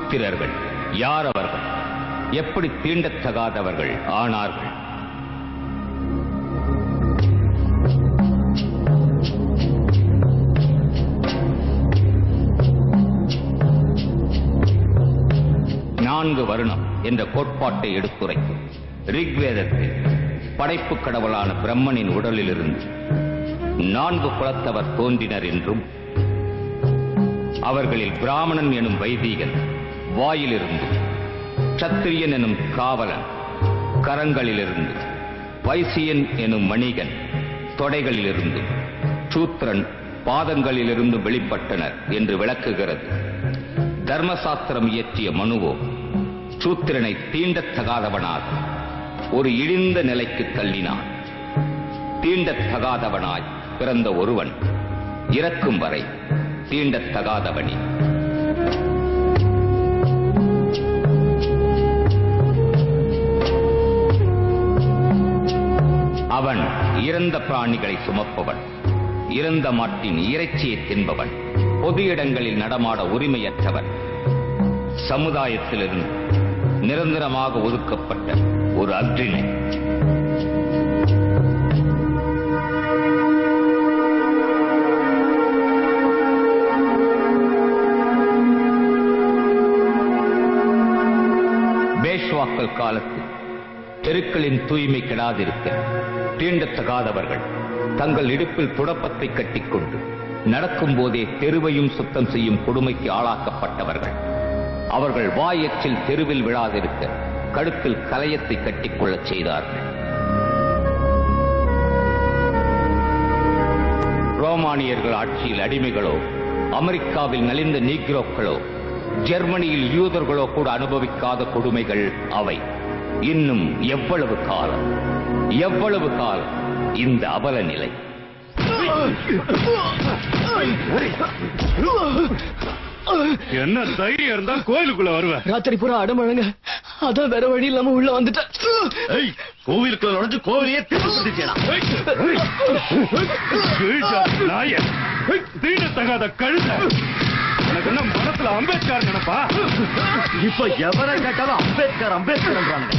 சூத்திரர்கள் யார் அவர்கள் எப்படி தீண்டத்தகாதவர்கள் ஆனார்கள் நான்கு வருணம் என்ற கோட்பாட்டை எடுத்துரைக்கும் ரிக்வேதத்தில் படைப்பு கடவுளான பிரம்மனின் உடலிலிருந்து நான்கு குலத்தவர் தோன்றினர் என்றும் அவர்களில் பிராமணன் எனும் வைதீகன் வாயிலிருந்து சத்திரியன் எனும் காவலன் கரங்களிலிருந்து வைசியன் எனும் மணிகன் தொடைகளிலிருந்து சூத்திரன் பாதங்களிலிருந்து வெளிப்பட்டனர் என்று விளக்குகிறது தர்மசாஸ்திரம் இயற்றிய மனுவோ சூத்திரனை தீண்டத்தகாதவனாக ஒரு இழிந்த நிலைக்கு தள்ளினான் தீண்டத்தகாதவனாய் பிறந்த ஒருவன் இறக்கும் வரை தீண்டத்தகாதவனே அவன் இறந்த பிராணிகளை சுமப்பவன் இறந்த மாட்டின் இறைச்சியை தின்பவன் பொது இடங்களில் நடமாட உரிமையற்றவன் சமுதாயத்திலிருந்து நிரந்தரமாக ஒதுக்கப்பட்ட ஒரு அக்ரிணை பேஷ்வாக்கள் காலத்தில் தெருக்களின் தூய்மை கெடாதிருக்க தீண்டத்தகாதவர்கள் தங்கள் இடுப்பில் துடப்பத்தை கட்டிக்கொண்டு நடக்கும் போதே தெருவையும் சுத்தம் செய்யும் கொடுமைக்கு ஆளாக்கப்பட்டவர்கள் அவர்கள் வாய் எச்சில் தெருவில் விழாதிருக்க கழுத்தில் கலையத்தை கட்டிக்கொள்ளச் செய்தார்கள் ரோமானியர்கள் ஆட்சியில் அடிமைகளோ அமெரிக்காவில் நலிந்த நீக்ரோக்களோ ஜெர்மனியில் யூதர்களோ கூட அனுபவிக்காத கொடுமைகள் அவை இன்னும் எவ்வளவு காலம் எவ்வளவு காலம் இந்த அவல நிலை என்ன தைரியம் இருந்தா கோயிலுக்குள்ள வருவேன் ராத்திரி பூரா அடமழங்க அதான் வேற வழி இல்லாம உள்ள வந்துட்டேன் கோவிலுக்குள்ள நுழைஞ்சு கோவிலையே நாய தீண்டத்தகாத கழுத உனக்கு என்ன மனசுல அம்பேத்கர் நினைப்பா இப்ப எவரை கேட்டாலும் அம்பேத்கர் அம்பேத்கர்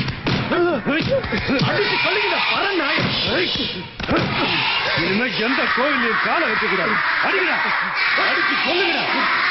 இனிமே எந்த கோவிலையும் கால வைக்க கூடாது அடிக்கிறா அடிச்சு கொல்லுங்கடா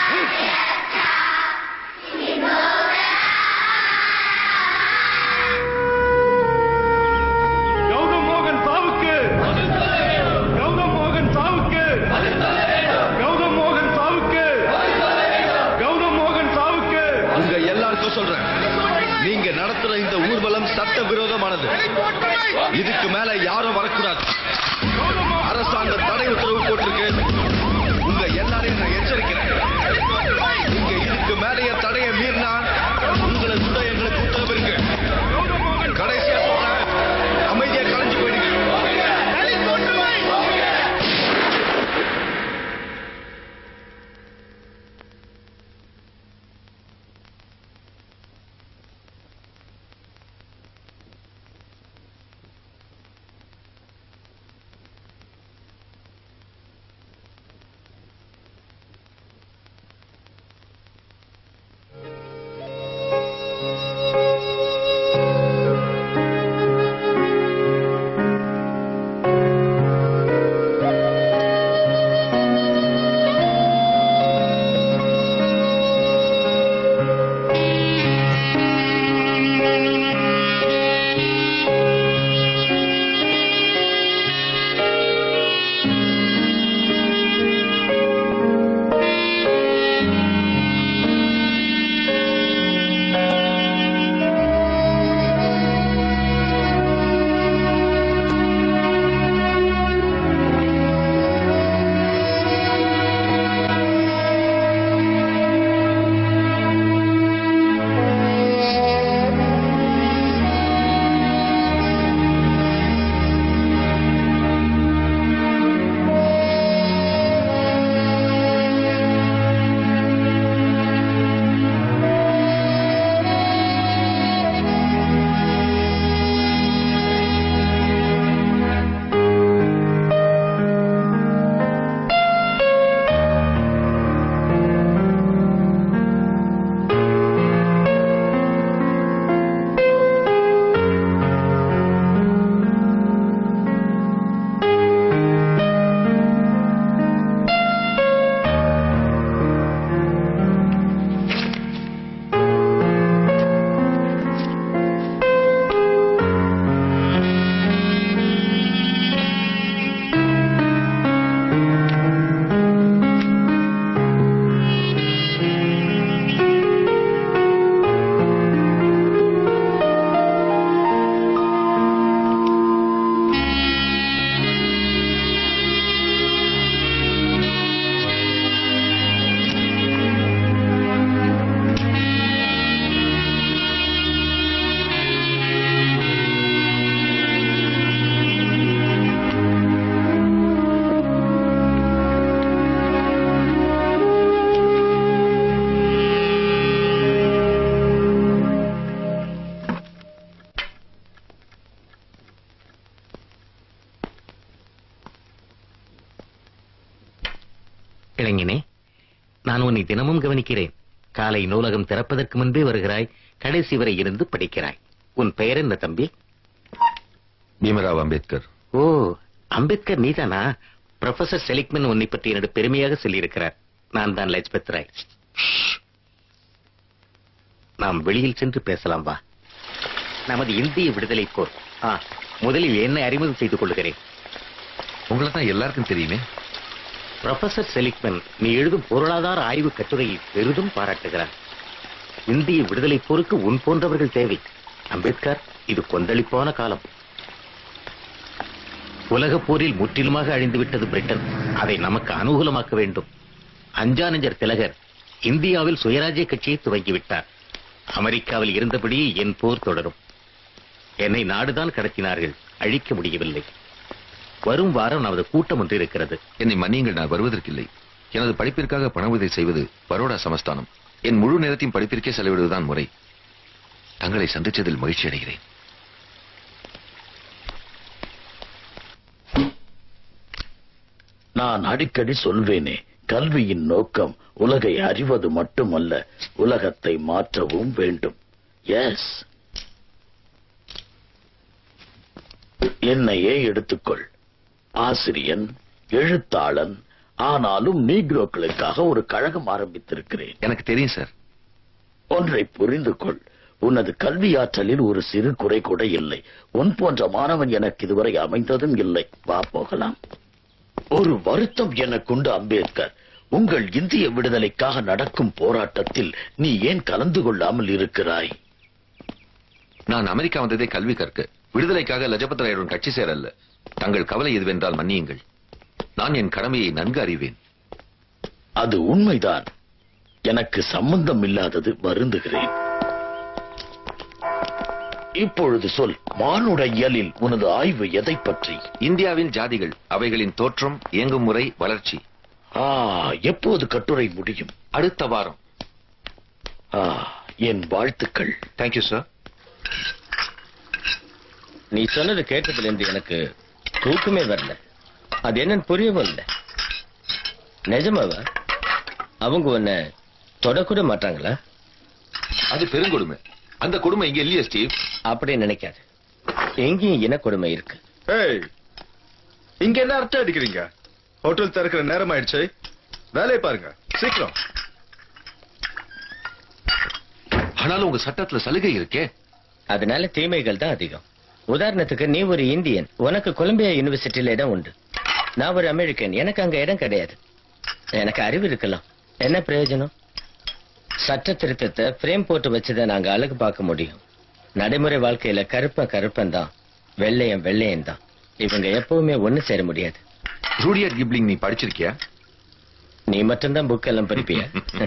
கௌதம் மோகன் சாவுக்கு கௌதம் மோகன் சாவுக்கு கௌதம் மோகன் சாவுக்கு கௌதம் மோகன் சாவுக்கு உங்க எல்லாருக்கும் சொல்றேன் நீங்க நடத்துற இந்த ஊர்வலம் சட்ட விரோதமானது இதுக்கு மேல யாரும் வரக்கூடாது அரசாங்கம் தடை உத்தரவு போட்டிருக்கு உங்க எல்லாரையும் நான் எச்சரிக்கிறேன் நீங்க இதுக்கு மேலேயே தடையை மீறினா உங்களை சுட எங்களுக்கு உத்தரவு இருக்கு கடைசியா சொல்றேன் அமைதியா கலைஞ்சு போயிடுங்க உன்னை தினமும் கவனிக்கிறேன் காலை நூலகம் திறப்பதற்கு முன்பே வருகிறாய் கடைசி வரை இருந்து படிக்கிறாய் உன் பெயர் என்ன தம்பி பீமராவ் அம்பேத்கர் ஓ அம்பேத்கர் நீதானா ப்ரொஃபசர் செலிக்மன் உன்னை பற்றி என்னோட பெருமையாக சொல்லியிருக்கிறார் நான் தான் லஜ்பத் ராய் நாம் வெளியில் சென்று பேசலாம் வா நமது இந்திய விடுதலை போர் ஆ, முதலில் என்னை அறிமுகம் செய்து கொள்கிறேன் உங்களை தான் எல்லாருக்கும் தெரியுமே ப்ரொஃபசர் செலிக்மன் நீ எழுதும் பொருளாதார ஆய்வு கட்டுரையை பெரிதும் பாராட்டுகிறார் இந்திய விடுதலை போருக்கு உன் போன்றவர்கள் தேவை அம்பேத்கர் இது கொந்தளிப்பான காலம் உலகப் போரில் முற்றிலுமாக அழிந்துவிட்டது பிரிட்டன் அதை நமக்கு அனுகூலமாக்க வேண்டும் அஞ்சானஞ்சர் திலகர் இந்தியாவில் சுயராஜ்ய கட்சியை துவங்கிவிட்டார் அமெரிக்காவில் இருந்தபடியே என் போர் தொடரும் என்னை நாடுதான் கடத்தினார்கள் அழிக்க முடியவில்லை வரும் வாரம் நமது கூட்டம் ஒன்று இருக்கிறது என்னை மன்னியுங்கள் நான் வருவதற்கில்லை எனது படிப்பிற்காக பண உதவி செய்வது பரோடா சமஸ்தானம் என் முழு நேரத்தையும் படிப்பிற்கே செலவிடுவதுதான் முறை தங்களை சந்திச்சதில் மகிழ்ச்சி அடைகிறேன் நான் அடிக்கடி சொல்வேனே கல்வியின் நோக்கம் உலகை அறிவது மட்டுமல்ல உலகத்தை மாற்றவும் வேண்டும் எஸ் என்னையே எடுத்துக்கொள் ஆசிரியன் எழுத்தாளன் ஆனாலும் நீக்ரோக்களுக்காக ஒரு கழகம் ஆரம்பித்திருக்கிறேன் எனக்கு தெரியும் சார் ஒன்றை புரிந்து கொள் உனது கல்வியாற்றலில் ஒரு சிறு குறை கூட இல்லை உன் போன்ற மாணவன் எனக்கு இதுவரை அமைந்ததும் இல்லை வா போகலாம் ஒரு வருத்தம் எனக்குண்டு அம்பேத்கர் உங்கள் இந்திய விடுதலைக்காக நடக்கும் போராட்டத்தில் நீ ஏன் கலந்து கொள்ளாமல் இருக்கிறாய் நான் அமெரிக்கா வந்ததே கல்வி கற்க விடுதலைக்காக லஜபத் ராயுடன் கட்சி சேரல்ல தங்கள் கவலை எதுவென்றால் மன்னியுங்கள் நான் என் கடமையை நன்கு அறிவேன் அது உண்மைதான் எனக்கு சம்பந்தம் இல்லாதது வருந்துகிறேன் இப்பொழுது சொல் மானுட இயலில் உனது ஆய்வு எதை பற்றி இந்தியாவின் ஜாதிகள் அவைகளின் தோற்றம் இயங்கும் முறை வளர்ச்சி ஆ எப்போது கட்டுரை முடியும் அடுத்த வாரம் ஆ என் வாழ்த்துக்கள் தேங்க்யூ சார் நீ சொன்னது கேட்டதுல இருந்து எனக்கு தூக்கமே வரல அது என்னன்னு புரியவும் இல்ல நிஜமாவா அவங்க உன்னை தொடக்கூட மாட்டாங்களா அது பெருங்கொடுமை அந்த கொடுமை இங்க இல்லையா ஸ்டீவ் அப்படி நினைக்காது எங்கேயும் இனக்கொடுமை இருக்கு ஏய் இங்க என்ன அர்த்தம் அடிக்கிறீங்க ஹோட்டல் திறக்கிற நேரம் ஆயிடுச்சு வேலையை பாருங்க சீக்கிரம் ஆனாலும் உங்க சட்டத்துல சலுகை இருக்கே அதனால தீமைகள் தான் அதிகம் உதாரணத்துக்கு நீ ஒரு இந்தியன் உனக்கு கொலம்பியா யூனிவர்சிட்டியில இடம் உண்டு நான் ஒரு அமெரிக்கன் எனக்கு அங்க இடம் கிடையாது எனக்கு அறிவு இருக்கலாம் என்ன பிரயோஜனம் சட்ட திருத்தத்தை பிரேம் போட்டு வச்சதை நாங்க அழகு பார்க்க முடியும் நடைமுறை வாழ்க்கையில கருப்பன் கருப்பன் தான் வெள்ளையன் வெள்ளையன் தான் இவங்க எப்பவுமே ஒண்ணு சேர முடியாது ரூடியர் கிப்ளிங் நீ படிச்சிருக்கியா நீ மட்டும்தான் புக் எல்லாம் படிப்பிய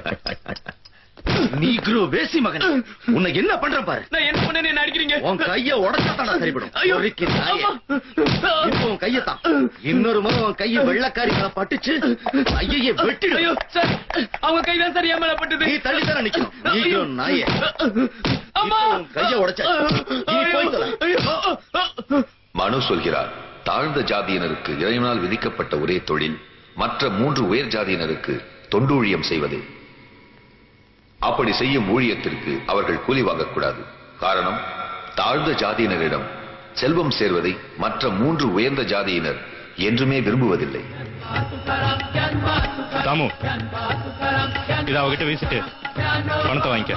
நீக்ரோ வேசி மகன் உன்னை என்ன பண்ற பாரு நான் என்ன பண்ணேன்னு என்ன அடிக்கிறீங்க உன் கைய உடச்சா தாண்டா சரிப்படும் ஐயோ. பொறுக்கி நாயே. அம்மா. இப்போ உன் கையத்தான் இன்னொரு முறை உன் கைய வெள்ளக்காரிகளை பட்டுச்சு கையை வெட்டிடு ஐயோ சார் அவங்க கைதான் சரியா மேல பட்டது நீ தள்ளி தானே நிக்கணும் நீக்ரோ நாயே அம்மா இப்போ உன் கைய உடைச்சாச்சு. இனி போய் தொலை. ஐயோ. மனு சொல்கிறார் தாழ்ந்த ஜாதியினருக்கு இறைவனால் விதிக்கப்பட்ட ஒரே தொழில் மற்ற மூன்று உயர் ஜாதியினருக்கு தொண்டூழியம் செய்வதே அப்படி செய்யும் ஊழியத்திற்கு அவர்கள் கூலி வாங்கக்கூடாது காரணம் தாழ்ந்த ஜாதியினரிடம் செல்வம் சேர்வதை மற்ற மூன்று உயர்ந்த ஜாதியினர் என்றுமே விரும்புவதில்லை தாமு இத அவகிட்ட வீசிட்டு பணத்தை வாங்கிக்க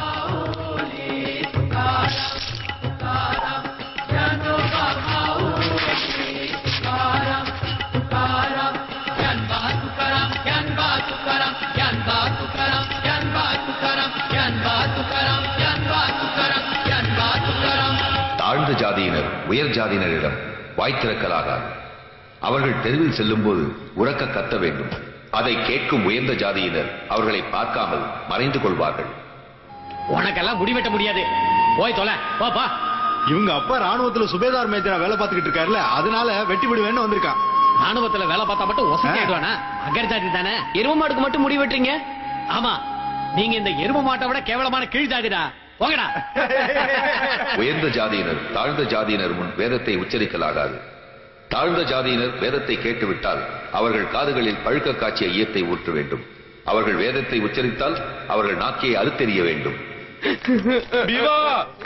தாழ்ந்த ஜாதியினர் உயர் ஜாதியினரிடம் வாய் திறக்கலாகாது அவர்கள் தெருவில் செல்லும்போது உறக்க கத்த வேண்டும் அதை கேட்கும் உயர்ந்த ஜாதியினர் அவர்களை பார்க்காமல் மறைந்து கொள்வார்கள் உனக்கெல்லாம் முடி வெட்ட முடியாது போய் தொலை போப்பா இவங்க அப்பா ராணுவத்துல சுபேதார் மேஜரா வேலை பார்த்துக்கிட்டு இருக்காருல்ல அதனால வெட்டி விடுவேன்னு வந்திருக்கான் ராணுவத்துல வேலை பார்த்தா மட்டும் ஒசத்தி ஆயிடுவானா அகர் ஜாதி தானே எரும மாடுக்கு மட்டும் முடி வெட்டுறீங்க ஆமா நீங்க இந்த எரும மாட்டை விட கேவலமான கீழ் ஜாதிடா போங்கடா உயர்ந்த ஜாதியினர் தாழ்ந்த ஜாதியினர் முன் வேதத்தை உச்சரிக்கலாகாது தாழ்ந்த ஜாதியினர் வேதத்தை கேட்டுவிட்டால் அவர்கள் காதுகளில் பழுக்க காய்ச்சிய ஈயத்தை ஊற்ற வேண்டும் அவர்கள் வேதத்தை உச்சரித்தால் அவர்கள் நாக்கியை அறுத்தெறிய வேண்டும் பீவா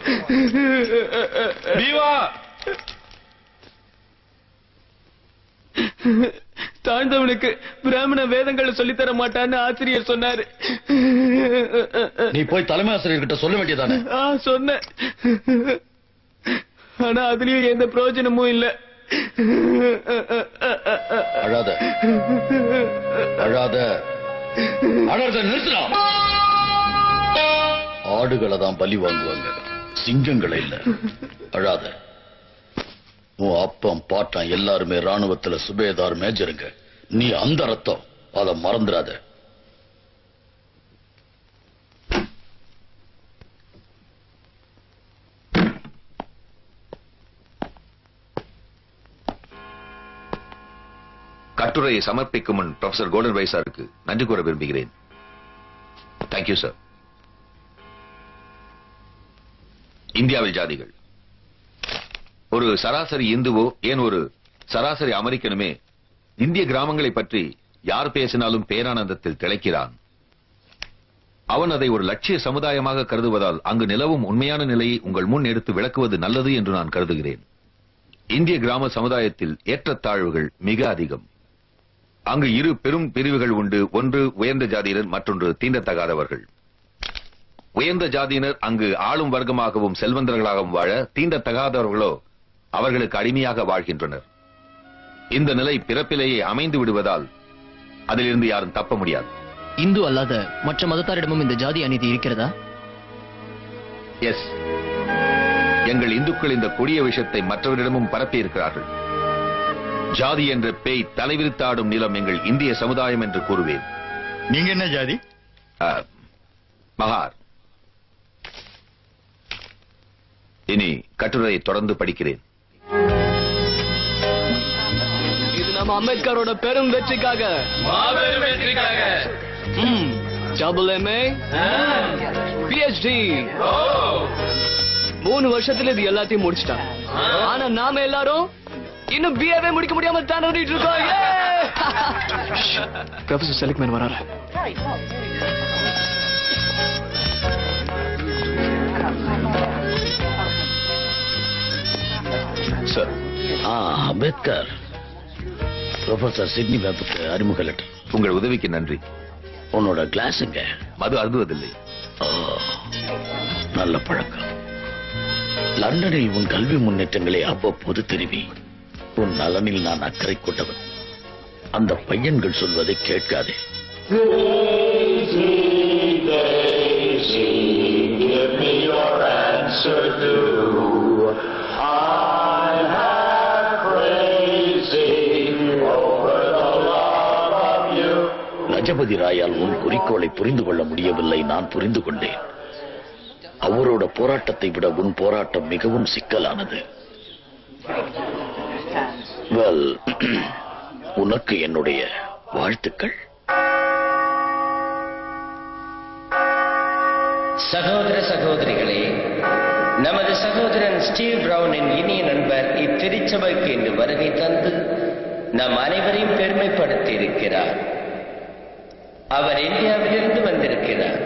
பீவா தாழ்ந்தவனுக்கு பிராமண வேதங்களை சொல்லித் தர மாட்டான்னு ஆசிரியர் சொன்னாரு நீ போய் தலைமை ஆசிரியர்கிட்ட சொல்ல வேண்டியதானே ஆ சொன்னேன் ஆனா அதுலயும் எந்த பிரயோஜனமும் இல்ல அழாத அழாத அழாத நிறுத்தா ஆடுகளை தான் பலி வாங்குவாங்க சிங்கங்களை இல்ல அழாத உன் அப்பம் பாட்டம் எல்லாருமே ராணுவத்துல சுபேதார் மேஜருங்க நீ அந்த ரத்தம் அதை மறந்துடாத கட்டுரையை சமர்ப்பிக்கும் முன் ப்ரொஃபசர் கோல்டன் வைசாருக்கு நன்றி கூற விரும்புகிறேன் தேங்க்யூ சார் இந்தியாவில் ஜாதிகள் ஒரு சராசரி இந்துவோ ஏன் ஒரு சராசரி அமெரிக்கனுமே இந்திய கிராமங்களை பற்றி யார் பேசினாலும் பேரானந்தத்தில் திளைக்கிறான் அவன் அதை ஒரு லட்சிய சமுதாயமாக கருதுவதால் அங்கு நிலவும் உண்மையான நிலையை உங்கள் முன் எடுத்து விளக்குவது நல்லது என்று நான் கருதுகிறேன் இந்திய கிராம சமுதாயத்தில் ஏற்றத்தாழ்வுகள் மிக அதிகம் அங்கு இரு பெரும் பிரிவுகள் உண்டு ஒன்று உயர்ந்த ஜாதியினர் மற்றொன்று தீண்டத்தகாதவர்கள் உயர்ந்த ஜாதியினர் அங்கு ஆளும் வர்க்கமாகவும் செல்வந்தர்களாகவும் வாழ தீண்டத்தகாதவர்களோ அவர்களுக்கு அடிமையாக வாழ்கின்றனர் இந்த நிலை பிறப்பிலேயே அமைந்து விடுவதால் அதிலிருந்து யாரும் தப்ப முடியாது இந்து அல்லாத மற்ற மதத்தாரிடமும் இந்த ஜாதி அநீதி இருக்கிறதா எஸ் எங்கள் இந்துக்கள் இந்த கொடிய விஷயத்தை மற்றவரிடமும் பரப்பி இருக்கிறார்கள் ஜாதி என்ற பேய் தலைவிரித்தாடும் நிலம் எங்கள் இந்திய சமுதாயம் என்று கூறுவேன் நீங்க என்ன ஜாதி அஹ், மகார் இனி கட்டுரையை தொடர்ந்து படிக்கிறேன் இது நம்ம அம்பேத்கரோட பெரும் வெற்றிக்காக மாபெரும் வெற்றிக்காக ம் டபுள் எம்ஏ பிஹெச்டி மூணு வருஷத்துல இது எல்லாத்தையும் முடிச்சிட்டான் ஆனா நாம எல்லாரும் இன்னும் பிஏவே முடிக்க முடியாம தாண்டிட்டு இருக்கோம் ப்ரொஃபசர் செலிக்மேன் வராரு சார் ஆ அம்பேத்கர் ப்ரொஃபசர் சிட்னி வேப்புக்கு அறிமுக லெட்டர் உங்கள் உதவிக்கு நன்றி உன்னோட கிளாஸுங்க மது அருந்துவதில்லை ஓ, நல்ல பழக்கம் லண்டனில் உன் கல்வி முன்னேற்றங்களை அவ்வப்போது தெரிவி உன் நலனில் நான் அக்கறை கொண்டவன் அந்த பையன்கள் சொல்வதை கேட்காதே லஜபதி ராயால் உன் குறிக்கோளை புரிந்து கொள்ள முடியவில்லை நான் புரிந்து கொண்டேன் அவரோட போராட்டத்தை விட உன் போராட்டம் மிகவும் சிக்கலானது வெல் உனக்கு என்னுடைய வாழ்த்துக்கள் சகோதர சகோதரிகளே நமது சகோதரன் ஸ்டீவ் பிரவுனின் இனிய நண்பர் இத்திருச்சபைக்கு இன்று வருகை தந்து நம் அனைவரையும் பெருமைப்படுத்தி இருக்கிறார் அவர் இந்தியாவிலிருந்து வந்திருக்கிறார்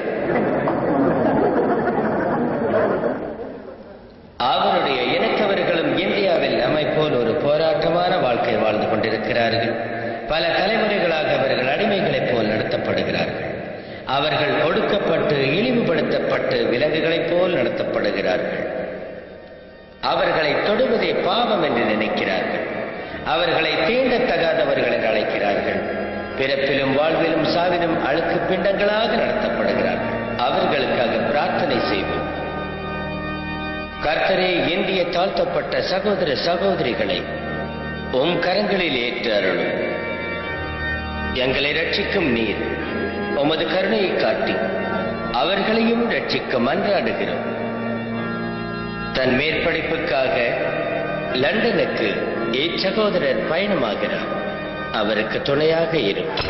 அவருடைய இனத்தவர்களும் இந்தியாவில் நம்மை போல் ஒரு போராட்டமான வாழ்க்கை வாழ்ந்து கொண்டிருக்கிறார்கள் பல தலைமுறைகளாக அவர்கள் அடிமைகளைப் போல் நடத்தப்படுகிறார்கள் அவர்கள் ஒடுக்கப்பட்டு இழிவுபடுத்தப்பட்டு விலங்குகளைப் போல் நடத்தப்படுகிறார்கள் அவர்களை தொடுவதே பாவம் என்று நினைக்கிறார்கள் அவர்களை தீண்டத்தகாதவர்கள் என்று அழைக்கிறார்கள் பிறப்பிலும் வாழ்விலும் சாவிலும் அழுக்கு பிண்டங்களாக நடத்தப்படுகிறார்கள் அவர்களுக்காக பிரார்த்தனை செய்வோம் கர்த்தரே இந்திய தாழ்த்தப்பட்ட சகோதர சகோதரிகளை உம் கரங்களில் ஏற்று அருளும் எங்களை ரட்சிக்கும் நீர் உமது கருணையை காட்டி அவர்களையும் ரட்சிக்க மன்றாடுகிறோம் தன் மேற்படிப்புக்காக லண்டனுக்கு இச்சகோதரர் பயணமாகிறார் அவருக்கு துணையாக இருக்கும்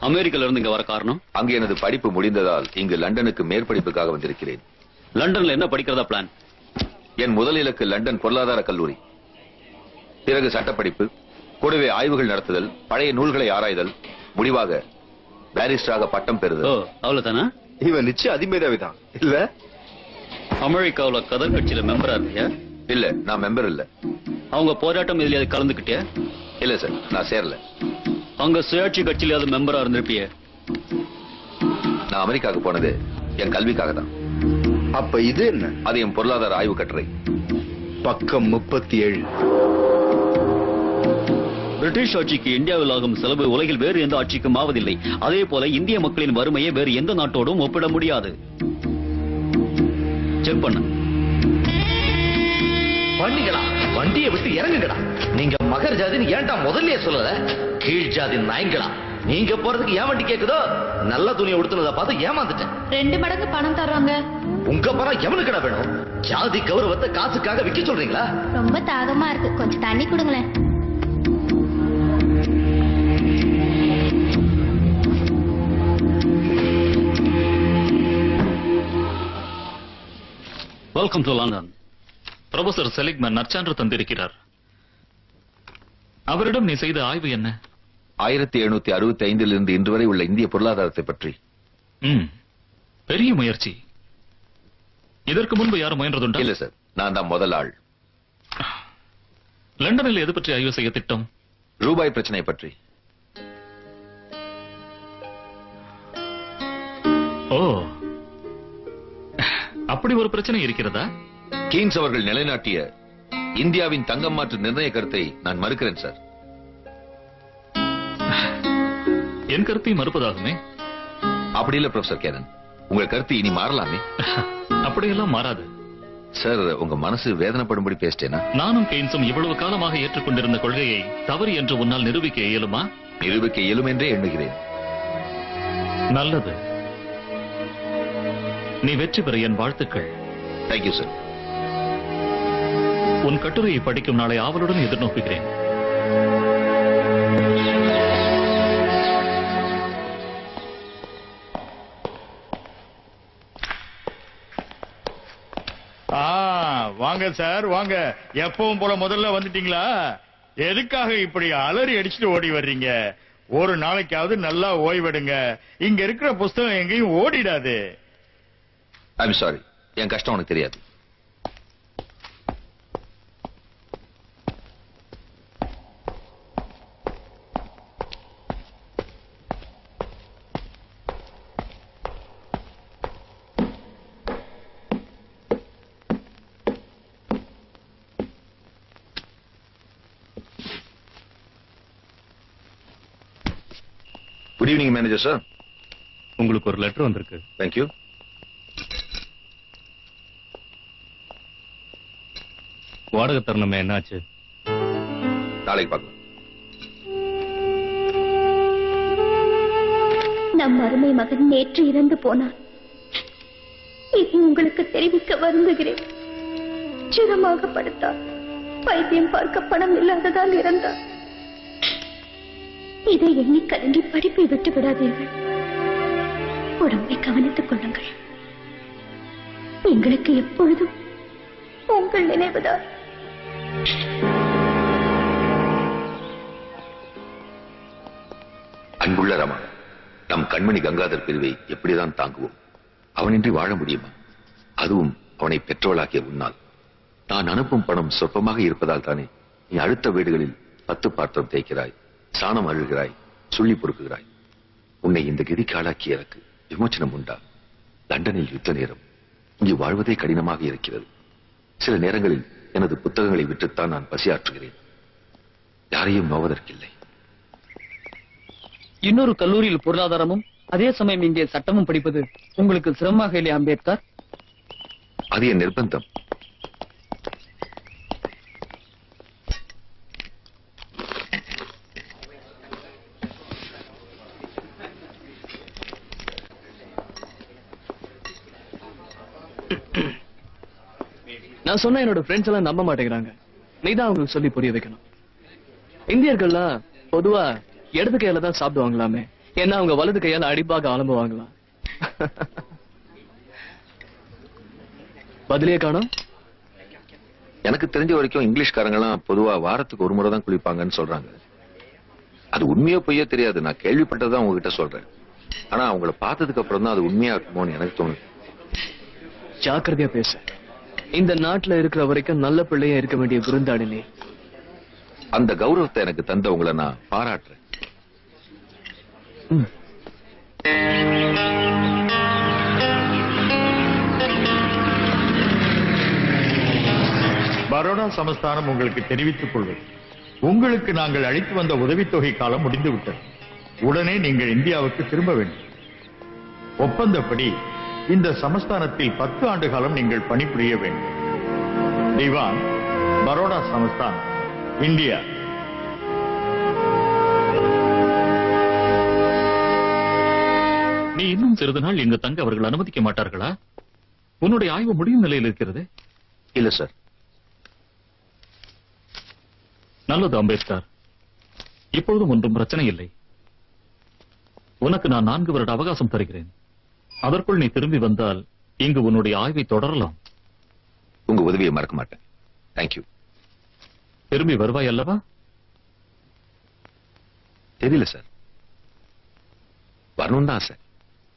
அமெரிக்கால இருந்து இங்க வர காரணம் அங்கு எனது படிப்பு முடிந்ததால் இங்கு லண்டனுக்கு மேற்படிப்புக்காக வந்திருக்கிறேன் லண்டன்ல என்ன படிக்கிறதா பிளான் என் முதல் இலக்கு லண்டன் பொருளாதார கல்லூரி பிறகு சட்டப்படிப்பு கூடவே ஆய்வுகள் நடத்துதல் பழைய நூல்களை ஆராய்தல் முடிவாக பாரிஸ்டராக பட்டம் பெறுதல் அவ்வளவுதானா இவன் நிச்சயம் அதிமேதாவிதான் இல்ல அமெரிக்காவுல கதர் கட்சியில மெம்பரா இருந்தியா இல்ல நான் மெம்பர் இல்ல அவங்க போராட்டம் இதுலயாவது கலந்துக்கிட்டியா இல்ல சார் நான் சேரல அங்க சுயாட்சி கட்சியிலாவது மெம்பரா இருந்திருப்பிய நான் அமெரிக்காவுக்கு போனது என் கல்விக்காக தான் அப்ப இது என்ன அது என் பொருளாதார ஆய்வு கட்டுரை பக்கம் முப்பத்தி ஏழு பிரிட்டிஷ் ஆட்சிக்கு இந்தியாவில் ஆகும் செலவு உலகில் வேறு எந்த ஆட்சிக்கும் ஆவதில்லை அதே போல இந்திய மக்களின் வறுமையை வேறு எந்த நாட்டோடும் ஒப்பிட முடியாது செக் பண்ண பண்ணிங்களா வண்டியை விட்டு இறங்குங்கடா நீங்க மகர் ஜாதின்னு ஏன்டா முதல்லயே சொல்லல கீழ் ஜாதி நாய்ங்களா நீங்க போறதுக்கு ஏன் வண்டி கேக்குதோ நல்ல துணியை உடுத்துனதை பார்த்து ஏமாந்துட்டேன் ரெண்டு மடங்கு பணம் தர்றாங்க உங்க பணம் எவனுக்குடா வேணும் ஜாதி கௌரவத்தை காசுக்காக விக்க சொல்றீங்களா ரொம்ப தாகமா இருக்கு கொஞ்சம் தண்ணி கொடுங்களேன் welcome to London professor Seligman நற்சான்று தந்திருக்கிறார் அவரிடம் நீ செய்த ஆய்வு என்ன ஆயிரத்தி எழுநூத்தி அறுபத்தி ஐந்தில் இருந்து இன்று வரை உள்ள இந்திய பொருளாதாரத்தை பற்றி ம் பெரிய முயற்சி இதற்கு முன்பு யாரும் முயன்றதுண்டா இல்ல சார் நான் தான் முதல் ஆள் லண்டனில் எது பற்றி ஆய்வு செய்ய திட்டம் ரூபாய் பிரச்சனை பற்றி ஓ அப்படி ஒரு பிரச்சனை இருக்கிறதா கீன்ஸ் அவர்கள் நிலைநாட்டிய இந்தியாவின் தங்கம் மாற்று நிர்ணய கருத்தை நான் மறுக்கிறேன் சார் என் கருத்தை மறுப்பதாகுமே அப்படி இல்ல ப்ரொஃபசர் கேரன் உங்க கருத்து இனி மாறலாமே அப்படியெல்லாம் மாறாது சார் உங்க மனசு வேதனைப்படும்படி பேசிட்டேனா நானும் கெய்ன்ஸும் இவ்வளவு காலமாக ஏற்றுக்கொண்டிருந்த கொள்கையை தவறு என்று உன்னால் நிரூபிக்க இயலுமா நிரூபிக்க இயலும் என்றே எண்ணுகிறேன் நல்லது நீ வெற்றி பெற என் வாழ்த்துக்கள் தேங்க்யூ சார் உன் கட்டுரையை படிக்கும் நாளை ஆவலுடன் எதிர்நோக்குகிறேன் ஆ வாங்க சார் வாங்க எப்பவும் போல முதல்ல வந்துட்டீங்களா எதுக்காக இப்படி அலறி அடிச்சுட்டு ஓடி வர்றீங்க ஒரு நாளைக்காவது நல்லா ஓய்வெடுங்க இங்க இருக்கிற புஸ்தகம் எங்கேயும் ஓடிடாது ஐம் சாரி என் கஷ்டம் உனக்கு தெரியாது குட் ஈவினிங் மேனேஜர் சார் உங்களுக்கு ஒரு லெட்டர் வந்திருக்கு தேங்க்யூ வாடகை தரணுமே என்னாச்சு நாளைக்கு பார்க்கலாம் நம் அருமை மகன் நேற்று இறந்து போனான் இது உங்களுக்கு தெரிவிக்க வருந்துகிறேன் சிரமாக படுத்தார் வைத்தியம் பார்க்க பணம் இல்லாததால் இறந்தார் இதை எண்ணி கலங்கி படிப்பை விட்டு விடாதீர்கள் உடம்பை கவனித்துக் கொள்ளுங்கள் எங்களுக்கு எப்பொழுதும் உங்கள் நினைவுதான் அன்புள்ள ரமா நம் கண்மணி கங்காதர் பிரிவை எப்படிதான் தாங்குவோம் அவனின்றி வாழ முடியுமா அதுவும் அவனை பெற்றோளாக்கிய உன்னால் நான் அனுப்பும் பணம் சொற்பமாக இருப்பதால் தானே நீ அடுத்த வீடுகளில் பத்து பாத்திரம் தேய்க்கிறாய் சாணம் அழுகிறாய் சுள்ளி பொறுக்குகிறாய் உன்னை இந்த கதிக்கு ஆளாக்கிய எனக்கு விமோச்சனம் உண்டா லண்டனில் யுத்த நேரம் இங்கு வாழ்வதே கடினமாக இருக்கிறது சில நேரங்களில் எனது புத்தகங்களை விற்றுத்தான் நான் பசியாற்றுகிறேன் யாரையும் நோவதற்கில்லை இன்னொரு கல்லூரியில் பொருளாதாரமும் அதே சமயம் இங்கே சட்டமும் படிப்பது உங்களுக்கு சிரமமாக இல்லையா அம்பேத்கர் அது என் நிர்பந்தம் நான் சொன்ன என்னோட ஃப்ரெண்ட்ஸ் எல்லாம் நம்ப மாட்டேங்கிறாங்க நீதான் அவங்களுக்கு சொல்லி புரிய வைக்கணும் இந்தியர்கள்லாம் பொதுவா இடது கையில தான் சாப்பிடுவாங்களாமே ஏன்னா அவங்க வலது கையால அடிப்பாக ஆரம்புவாங்களாம் பதிலே காணோம் எனக்கு தெரிஞ்ச வரைக்கும் இங்கிலீஷ்காரங்கலாம் பொதுவா வாரத்துக்கு ஒரு முறை தான் குளிப்பாங்கன்னு சொல்றாங்க அது உண்மையோ பொய்யோ தெரியாது நான் கேள்விப்பட்டதான் உங்ககிட்ட சொல்றேன் ஆனா அவங்கள பார்த்ததுக்கு அப்புறம் தான் அது உண்மையா இருக்குமோன்னு எனக்கு தோணுது ஜாக்கிரதையா பேசு இந்த நாட்டுல இருக்கிற வரைக்கும் நல்ல பிள்ளையா இருக்க வேண்டிய விருந்தாடி நீ அந்த கௌரவத்தை எனக்கு தந்த உங்களை நான் பாராட்டுறேன் பரோடா சமஸ்தானம் உங்களுக்கு தெரிவித்துக் கொள்வது உங்களுக்கு நாங்கள் அளித்து வந்த உதவித்தொகை காலம் முடிந்து விட்டது உடனே நீங்கள் இந்தியாவுக்கு திரும்ப வேண்டும் ஒப்பந்தப்படி இந்த சமஸ்தானத்தில் பத்து ஆண்டு காலம் நீங்கள் பணிபுரிய வேண்டும் திவான் பரோடா சமஸ்தானம் இந்தியா நீ இன்னும் சிறிது நாள் இங்கு தங்க அவர்கள் அனுமதிக்க மாட்டார்களா உன்னுடைய ஆய்வு முடியும் நிலையில் இருக்கிறது இல்ல சார் நல்லது அம்பேத்கர் இப்பொழுதும் ஒன்றும் பிரச்சனை இல்லை உனக்கு நான் நான்கு வருட அவகாசம் தருகிறேன் அதற்குள் நீ திரும்பி வந்தால் இங்கு உன்னுடைய ஆய்வை தொடரலாம் உங்க உதவியை மறக்க மாட்டேன் தேங்க்யூ திரும்பி வருவாய் அல்லவா தெரியல சார் வரணும் தான் சார்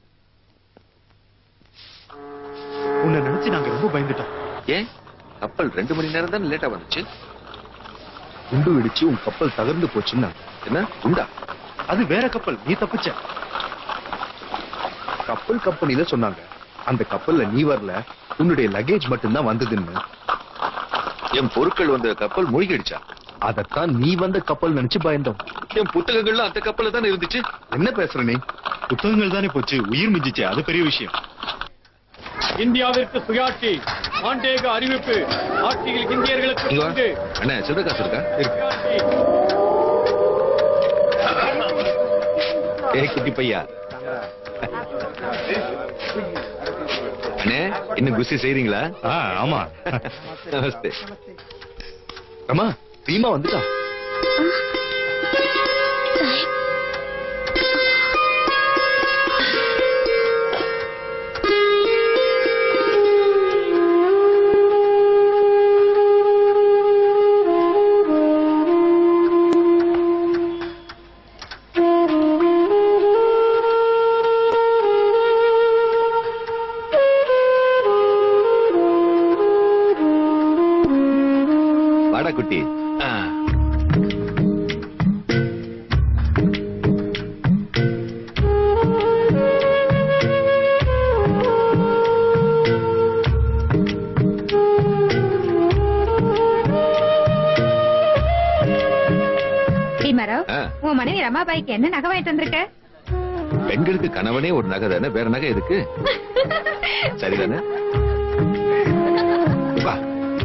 உன்னை நினைச்சு நாங்க ரொம்ப பயந்துட்டோம் ஏன் கப்பல் ரெண்டு மணி நேரம் தான் லேட்டா வந்துச்சு குண்டு வெடிச்சு உன் கப்பல் தகர்ந்து போச்சுன்னா என்ன உண்டா அது வேற கப்பல் நீ தப்பிச்ச கப்பல் கம்பெனில சொன்னாங்க அந்த கப்பல்ல நீ வரல உன்னுடைய லக்கேஜ் மட்டும்தான் வந்ததுன்னு என் பொருட்கள் வந்த கப்பல் மூழ்கிடுச்சா அதத்தான் நீ வந்த கப்பல் நினைச்சு பயந்தோம் என் புத்தகங்கள்லாம் அந்த கப்பல்ல தானே இருந்துச்சு என்ன பேசுற நீ புத்தகங்கள் தானே போச்சு உயிர் மிஞ்சிச்சு அது பெரிய விஷயம் இந்தியாவிற்கு சுயாட்சி மாண்டேக அறிவிப்பு ஆட்சியில் இந்தியர்களுக்கு இங்க வா. பங்கு. அண்ணா சில்லற காசு இருக்கா சுயாட்சி. ஏ குட்டி பையா அண்ணே இன்னும் குஸ்தி செய்றீங்களா ஆமா நமஸ்தே அம்மா பீமா வந்துட்டான் வாடா குட்டி பீமராவ் ஆ. உன் மனைவி ரமாபாய்க்கு என்ன நகை வாங்கிட்டு வந்திருக்க பெண்களுக்கு கணவனே ஒரு நகை தானே வேற நகை எதுக்கு சரிதானே வா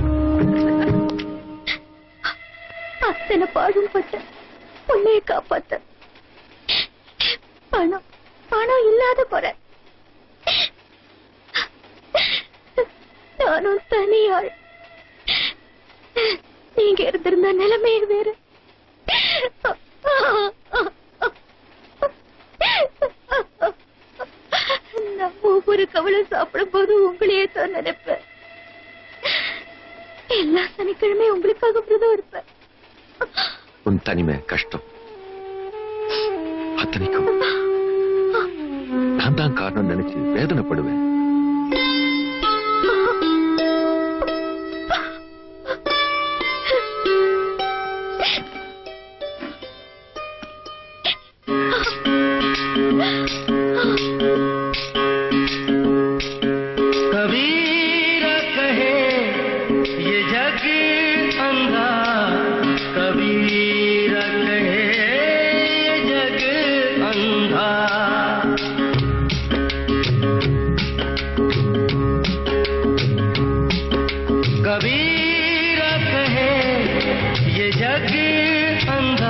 அத்தனை பாடும் பட்ட உன்னைய காப்பாத்த பணம் பணம் இல்லாத போற நானும் தனியாள் நீங்க இருந்திருந்த நிலைமையே வேற நான் ஒவ்வொரு கவலை சாப்பிடும் போது உங்களையே தான் நினைப்பேன் எல்லா சனிக்கிழமையும் உங்களுக்காக விரதம் இருப்பேன் உன் தனிமை கஷ்டம் அத்தனைக்கும் நான் தான் காரணம் நினைச்சு வேதனைப்படுவேன் कबीर कहे ये जग अंधा कबीर कहे ये जग अंधा कबीर कहे ये जग अंधा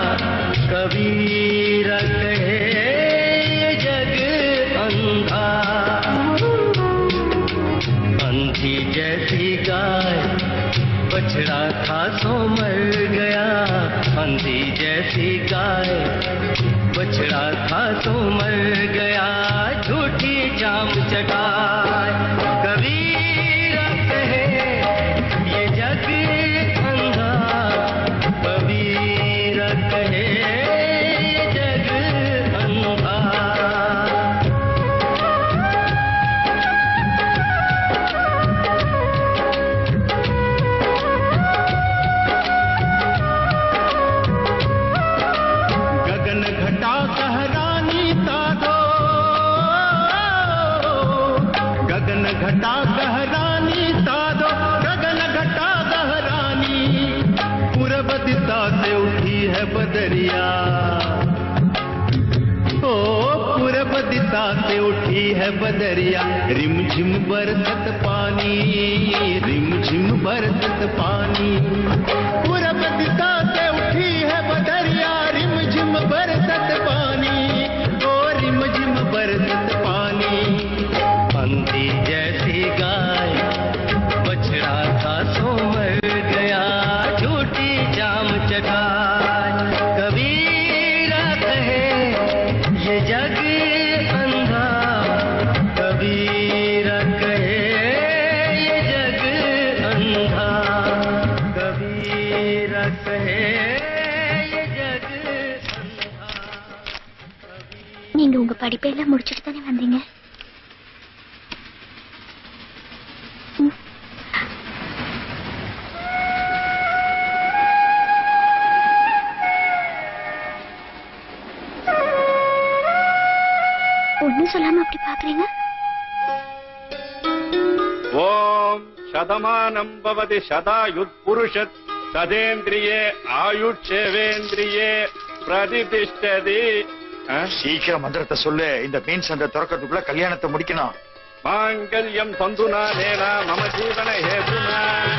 कबीर कहे ये जग अंधा अंधी जैसी गाय बछड़ा था सो मर गया अंधी जैसी गाय बछड़ा बछड़ा था तो मर गया झूठी जाम चटाए कबीर कहे ये जग अंधा कबीर कहे ये जग अंधा गगन घटा कहरानी तारो गगन घटा कहरानी तारो गगन घटा कहरानी पूरब दिशा से उठी है बदरिया ओ पूरब दिशा से उठी है बदरिया रिम झिम बरसत पानी रिम झिम बरसत पानी पूरब दिशा से उठी है बदरिया रिम झिम बरसत पानी ओ रिम झिम बरसत पानी अंधी जैसी गाय बछड़ा था सो मर गया झूठी जाम चटाई कबीरा कहे ये जग अंधा कबीरा कहे ये जग अंधा कबीरा कहे ये जग நீங்க உங்க படிப்பெல்லாம் முடிச்சுட்டு தானே வந்தீங்க ம். ஒண்ணும் சொல்லாம அப்படி பாக்குறீங்க ஓம் சதமானம் பவதி சதாயுத்புருஷத் சதேந்திரியே ஆயுட்சேவேந்திரியே பிரதிதிஷ்டதி சீக்கிரம் மந்திரத்தை சொல்லு இந்த மீன் சந்தை திறக்கிறதுக்குள்ள கல்யாணத்தை முடிக்கணும் மாங்கல்யம் தந்துனா நேனா மம ஜீவன ஹேதுனா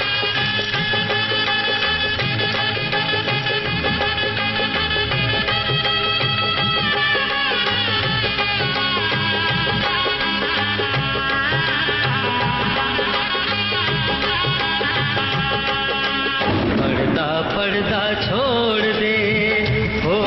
पर्दा पर्दा छोड़ दे हो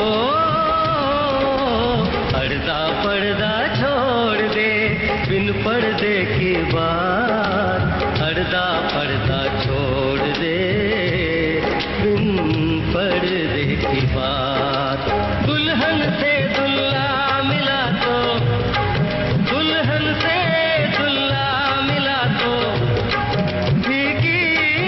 पर्दा पर्दा छोड़ दे बिन पर्दे की बात पर्दा पर्दा छोड़ दे बिन पर्दे की बात दुल्हन से दुल्ला मिला तो दुल्हन से दुल्ला मिला तो फीकी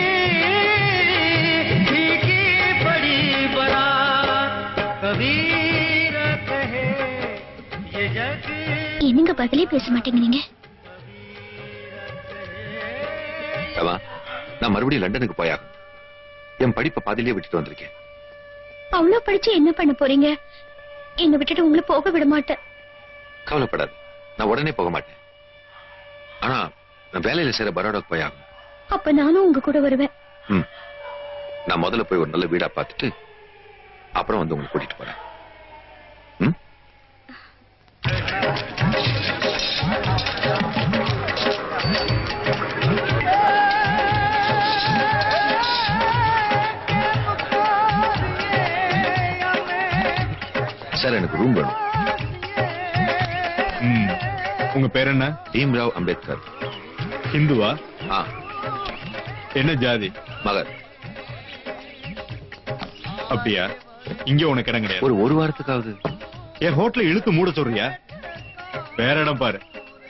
फीकी बड़ी बरात कबीर कहे ये जग என்னங்க பதிலே பேச மாட்டேங்கிறீங்க ரமா நான் மறுபடியும் லண்டனுக்கு போயாகும் என் படிப்பை பாதியிலே விட்டுட்டு வந்திருக்கேன் அவ்வளவு படிச்சு என்ன பண்ண போறீங்க என்னை விட்டுட்டு உங்களை போக விட மாட்டேன் கவலைப்படாது நான் உடனே போக மாட்டேன் ஆனா நான் வேலையில சேர பரோடாக்கு போயாகும் அப்ப நானும் உங்க கூட வருவேன் ம் நான் முதல்ல போய் ஒரு நல்ல வீடா பார்த்துட்டு அப்புறம் வந்து உங்களை கூட்டிட்டு போறேன் ம் சார் எனக்கு ரூம் வேணும் உங்க பேர் என்ன பீம்ராவ் அம்பேத்கர் ஹிந்துவா ஆ என்ன ஜாதி மகர் அப்படியா இங்க உனக்கு இடம் கிடையாது ஒரு ஒரு வாரத்துக்காவது என் ஹோட்டல இழுத்து மூட சொல்றியா வேற இடம் பாரு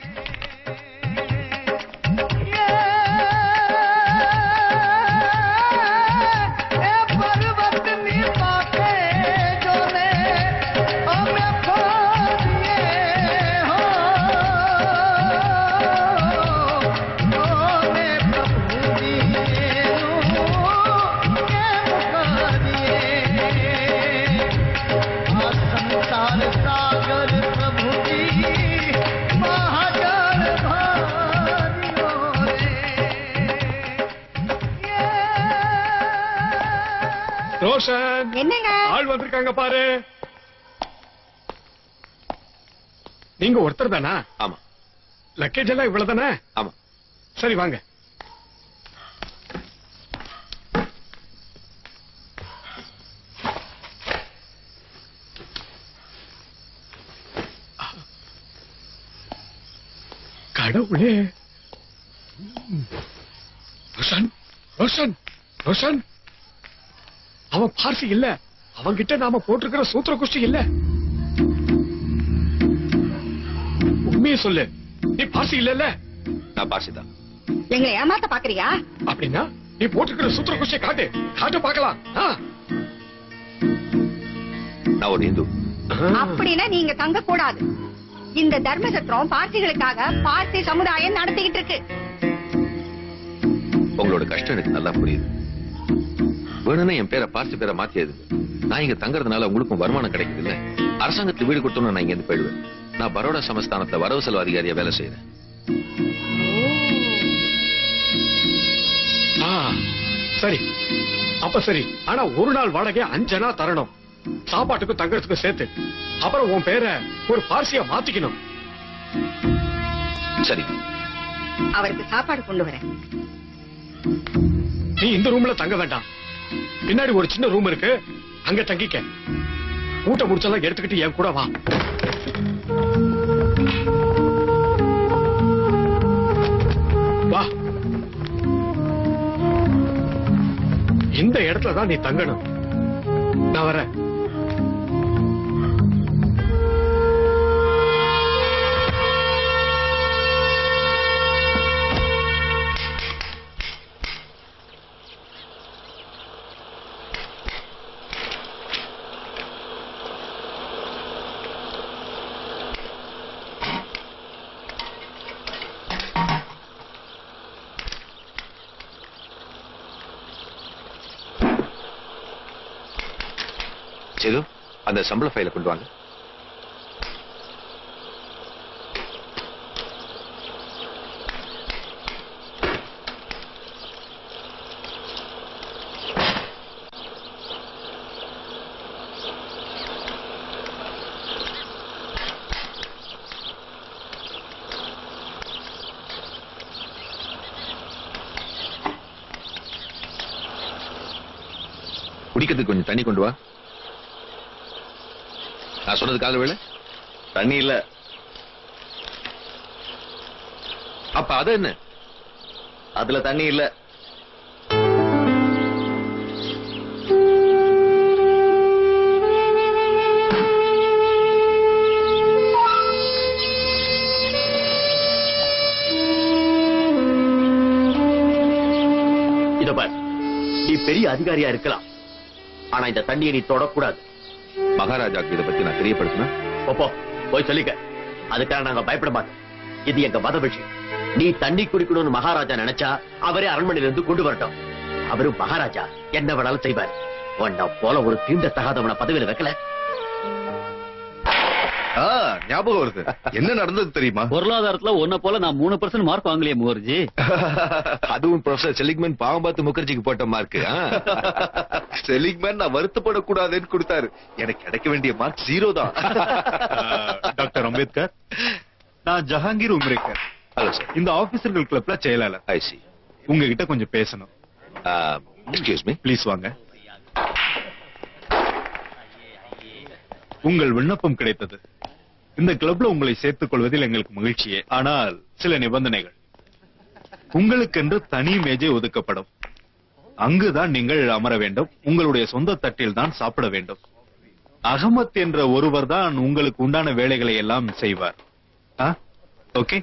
सागर प्रभु जी महाजन ரோஷன் என்னங்க ஆள் வந்திருக்காங்க பாரு நீங்க ஒருத்தர் தானா ஆமா லக்கேஜ் எல்லாம் இவ்வளவுதானே ஆமா சரி வாங்க கடவுளே ரோஷன் ரோஷன் ரோஷன் அவன் பார்சி இல்ல அவன்கிட்ட நாம போட்டிருக்கிற சூத்திர குஷ்டி இல்ல உண்மையை சொல்லு நீ பார்சி இல்லல்ல நான் பார்சிதான் எங்களை ஏமாத்த பாக்குறியா அப்படின்னா நீ போட்டிருக்கிற சூத்திர குஷ்டியை காட்டு காட்டு பார்க்கலாம் ஆ. நான் ஒரு இந்து அப்படின்னா நீங்க தங்க கூடாது இந்த தர்மசத்திரம் பார்சிகளுக்காக பார்சி சமுதாயம் நடத்திக்கிட்டு இருக்கு உங்களோட கஷ்டம் எனக்கு நல்லா புரியுது வேணும்னா என் பேரை பார்த்து பேரை மாத்தியது நான் இங்க தங்கறதுனால உங்களுக்கும் வருமானம் கிடைக்குது இல்ல அரசாங்கத்துக்கு வீடு கொடுத்தோம்னா நான் இங்க இருந்து போயிடுவேன் நான் பரோடா சமஸ்தானத்துல வரவு செலவு அதிகாரியா வேலை செய்யறேன் ஆ, சரி அப்ப சரி ஆனா ஒரு நாள் வாடகை அஞ்சனா தரணும் சாப்பாட்டுக்கும் தங்கறதுக்கும் சேர்த்து அப்புறம் உன் பேரை ஒரு பார்சியா மாத்திக்கணும் சரி அவருக்கு சாப்பாடு கொண்டு வரேன் நீ இந்த ரூம்ல தங்க வேண்டாம் பின்னாடி ஒரு சின்ன ரூம் இருக்கு அங்க தங்கிக்க ஊட்ட முடிச்செல்லாம் எடுத்துக்கிட்டு என் கூட வா வா இந்த இடத்துல தான் நீ தங்கணும் நான் வரேன் சேது அந்த சம்பள ஃபைல கொண்டு வாங்க குடிக்கிறதுக்கு கொஞ்சம் தண்ணி கொண்டு வா நான் சொன்னது கால வேலை தண்ணி இல்ல அப்ப அது என்ன அதுல தண்ணி இல்ல இத பார் நீ பெரிய அதிகாரியா இருக்கலாம் ஆனா இந்த தண்ணியை நீ தொடக்கூடாது மகாராஜாக்கு இதை பத்தி நான் தெரியப்படுத்தினா போ போய் சொல்லிக்க அதுக்காக நாங்க பயப்பட மாட்டோம் இது எங்க மத விஷயம் நீ தண்ணி குடிக்கணும்னு மகாராஜா நினைச்சா அவரே அரண்மனையில இருந்து கொண்டு வரட்டும் அவரு மகாராஜா என்ன வேணாலும் செய்வார் உன்னை போல ஒரு தீண்ட தகாதவன பதவியில வைக்கல ஆ, ஞாபகம் வருது என்ன நடந்தது தெரியுமா பொருளாதாரத்துல உன்ன போல நான் மூணு பர்சன்ட் மார்க் வாங்கலையே முகர்ஜி அதுவும் ப்ரொஃபசர் செலிக்மேன் பாவம் பார்த்து முகர்ஜிக்கு போட்ட மார்க் செலிங்மேன் நான் வருத்தப்படக்கூடாதுன்னு கொடுத்தாரு எனக்கு கிடைக்க வேண்டிய மார்க் ஜீரோ தான் டாக்டர் அம்பேத்கர் நான் ஜஹாங்கீர் உம்ரேக்கர் ஹலோ சார் இந்த ஆபீசர்கள் கிளப்ல செயலாளர் ஐ சி உங்ககிட்ட கொஞ்சம் பேசணும் எக்ஸ்கியூஸ் மீ ப்ளீஸ் வாங்க உங்கள் விண்ணப்பம் கிடைத்தது இந்த கிளப்ல உங்களை சேர்த்துக் கொள்வதில் எங்களுக்கு மகிழ்ச்சியே ஆனால் சில நிபந்தனைகள் உங்களுக்கென்று தனி மேஜை ஒதுக்கப்படும் அங்குதான் நீங்கள் அமர வேண்டும் உங்களுடைய சொந்த தட்டில் தான் சாப்பிட வேண்டும் அகமத் என்ற ஒருவர் தான் உங்களுக்கு உண்டான வேலைகளை எல்லாம் செய்வார் ஓகே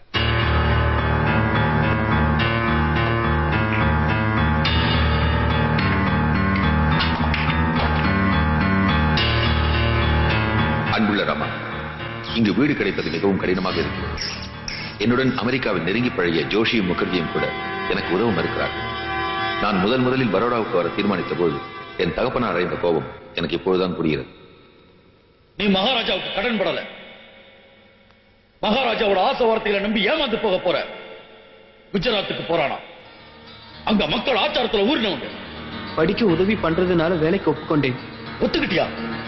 அன்புள்ள ராமா இங்கு வீடு கிடைப்பது மிகவும் கடினமாக இருக்கிறது என்னுடன் அமெரிக்காவில் நெருங்கி பழகிய ஜோஷியும் முகர்ஜியும் கூட எனக்கு உதவ மறுக்கிறார்கள் நான் முதல் முதலில் பரோடாவுக்கு வர தீர்மானித்த போது என் தகப்பனார் அடைந்த கோபம் எனக்கு இப்பொழுதுதான் புரிகிறது நீ மகாராஜாவுக்கு கடன் படல மகாராஜாவோட ஆசை வார்த்தைகளை நம்பி ஏமாந்து போக போற குஜராத்துக்கு போறானா அங்க மக்கள் ஆச்சாரத்துல ஊறினவங்க படிக்க உதவி பண்றதுனால வேலைக்கு ஒப்புக்கொண்டேன் ஒத்துக்கிட்டியா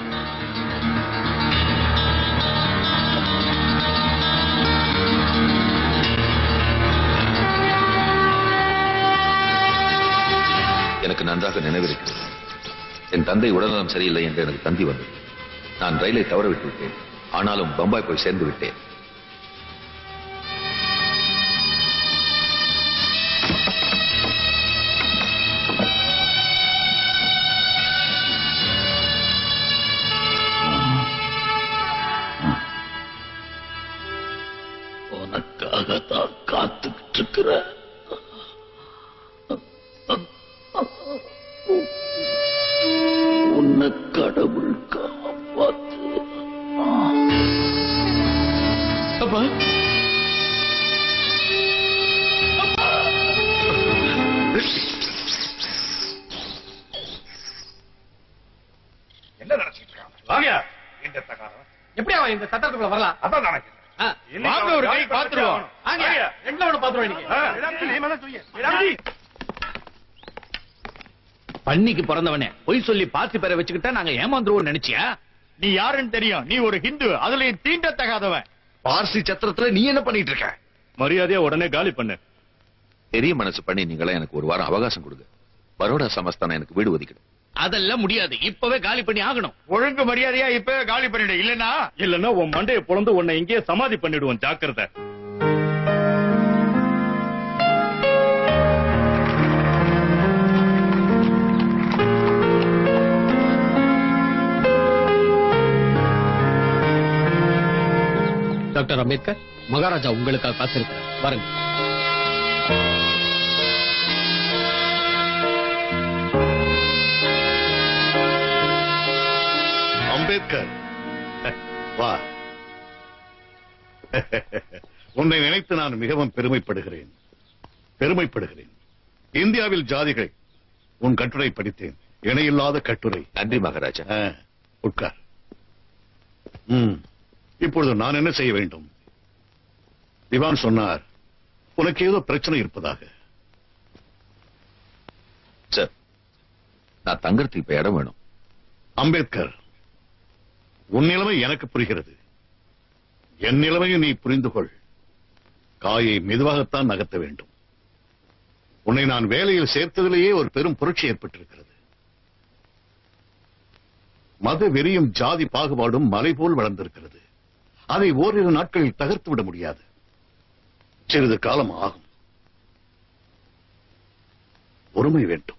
எனக்கு நன்றாக நினைவிருக்கிறது என் தந்தை உடல்நலம் சரியில்லை என்று எனக்கு தந்தி வந்தது நான் ரயிலை தவற விட்டு விட்டேன் ஆனாலும் பம்பாய் போய் சேர்ந்து விட்டேன் உனக்காக தான் காத்துக்கிட்டு இருக்கிறேன் உன்னை கடவுள் காப்பாத்து அப்பா என்ன நினைச்சிட்டு இருக்காங்க வாங்க இந்த தகாரம் எப்படி அவன் இந்த சட்டத்துக்குள்ள வரலாம் அதான் நினைக்கிறேன் வாங்க ஒரு கை பாத்துருவோம் வாங்க எங்களை ஒண்ணு பாத்துருவோம் இன்னைக்கு பண்ணிக்கு பிறந்தவனே பொய் சொல்லி பார்த்து பெற வச்சுக்கிட்டா நாங்க ஏமாந்துருவோம் நினைச்சியா நீ யாருன்னு தெரியும் நீ ஒரு ஹிந்து அதுலயும் தீண்டத்தகாதவன் பார்சி சத்திரத்துல நீ என்ன பண்ணிட்டு இருக்க மரியாதையா உடனே காலி பண்ணு பெரிய மனசு பண்ணி நீங்களே எனக்கு ஒரு வாரம் அவகாசம் கொடுங்க பரோடா சமஸ்தானம் எனக்கு வீடு ஒதுக்கிடும் அதெல்லாம் முடியாது இப்பவே காலி பண்ணி ஆகணும் ஒழுங்கு மரியாதையா இப்ப காலி பண்ணிடு இல்லனா இல்லன்னா உன் மண்டையை பொழந்து உன்னை இங்கேயே சமாதி பண்ணிடுவோம் ஜாக்கிரதை டாக்டர் அம்பேத்கர் மகாராஜா உங்களுக்காக காத்திருக்கிறார் பாருங்க அம்பேத்கர் வா உன்னை நினைத்து நான் மிகவும் பெருமைப்படுகிறேன் பெருமைப்படுகிறேன் இந்தியாவில் ஜாதிகள் உன் கட்டுரை படித்தேன் இணையில்லாத கட்டுரை நன்றி மகாராஜா உட்கார் ம். இப்பொழுது நான் என்ன செய்ய வேண்டும் திவான் சொன்னார் உனக்கு ஏதோ பிரச்சனை இருப்பதாக சார் நான் தங்கறதுக்கு இப்ப இடம் வேணும் அம்பேத்கர் உன் நிலைமை எனக்கு புரிகிறது என் நிலைமையும் நீ புரிந்து கொள் காயை மெதுவாகத்தான் நகர்த்த வேண்டும் உன்னை நான் வேலையில் சேர்த்ததிலேயே ஒரு பெரும் புரட்சி ஏற்பட்டிருக்கிறது மத வெறியும் ஜாதி பாகுபாடும் மலை போல் வளர்ந்திருக்கிறது அதை ஓரிரு நாட்களில் தகர்த்து விட முடியாது சிறிது காலம் ஆகும் பொறுமை வேண்டும்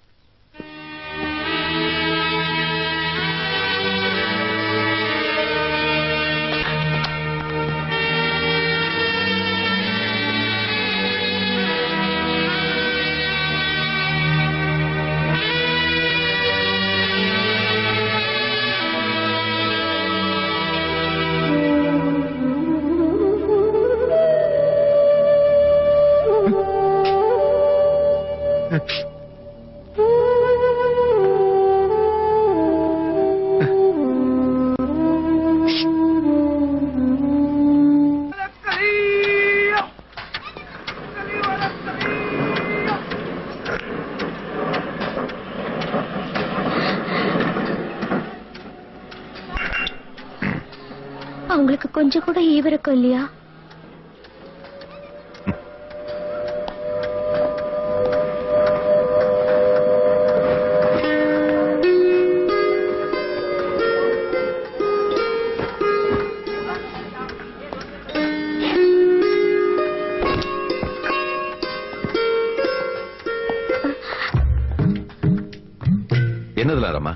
அவங்களுக்கு கொஞ்சம் கூட ஈவிரக்கம் இல்லையா என்னதுல ரமா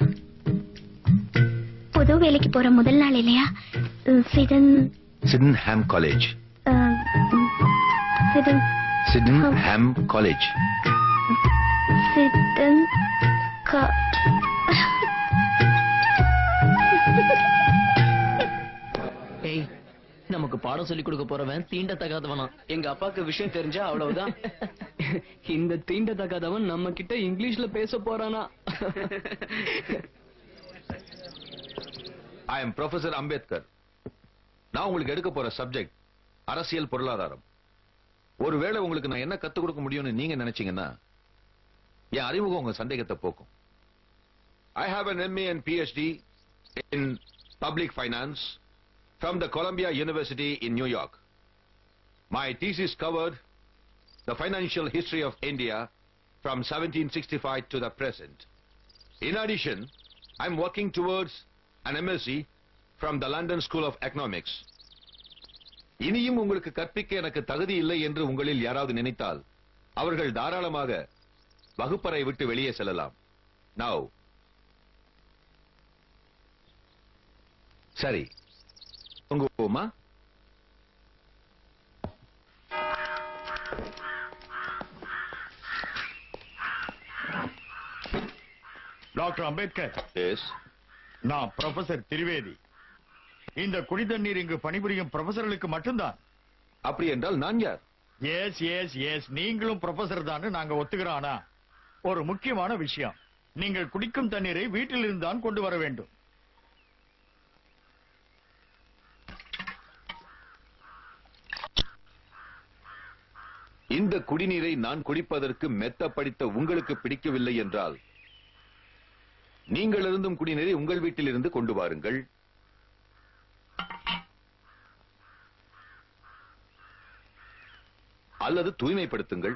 புது வேலைக்கு போற முதல் நாள் இல்லையா உம், சிடன் சிடன் ஹாம் காலேஜ் அஹ், உம், சிடன் சிடன் ஹாம் காலேஜ் சிடன் கா- ஏய் நமக்கு பாடம் சொல்லி கொடுக்க போறவன் தீண்டத்தகாதவனா எங்க அப்பாக்கு விஷயம் தெரிஞ்சா அவ்வளவுதான் இந்த தீண்டத்தகாதவன் நம்ம கிட்ட இங்கிலீஷ்ல பேச போறானா ஐ எம் ப்ரொஃபசர் அம்பேத்கர் நான் உங்களுக்கு எடுக்க போற சப்ஜெக்ட் அரசியல் பொருளாதாரம் ஒருவேளை உங்களுக்கு நான் என்ன கத்துக் கொடுக்க முடியும்னு நீங்க நினைச்சீங்கன்னா என் அறிமுகம் உங்க சந்தேகத்தை போக்கும் I have an MA and PhD in public finance from the Columbia University in New York. My thesis covered the financial history of India from 1765 to the present. In addition, I'm working towards an MSc from the London School of Economics. இனியும் உங்களுக்கு கற்பிக்க எனக்கு தகுதி இல்லை என்று உங்களில் யாராவது நினைத்தால் அவர்கள் தாராளமாக வகுப்பறை விட்டு வெளியே செல்லலாம் நவ் சரி உங்க உமா டாக்டர் அம்பேத்கர் நான் ப்ரொஃபசர் திரிவேதி இந்த குடி தண்ணீர் இங்கு பணிபுரியும் ப்ரொஃபசர்களுக்கு மட்டும்தான் அப்படி என்றால் நான் யார் எஸ் எஸ் எஸ் நீங்களும் ப்ரொஃபசர் தான் நாங்க ஒத்துக்கிறோம் ஆனா ஒரு முக்கியமான விஷயம் நீங்கள் குடிக்கும் தண்ணீரை வீட்டில் இருந்தான் கொண்டு வர வேண்டும் இந்த குடிநீரை நான் குடிப்பதற்கு மெத்த படித்த உங்களுக்கு பிடிக்கவில்லை என்றால் நீங்கள் இருந்தும் குடிநீரை உங்கள் வீட்டில் இருந்து கொண்டு வாருங்கள் அல்லது தூய்மைப்படுத்துங்கள்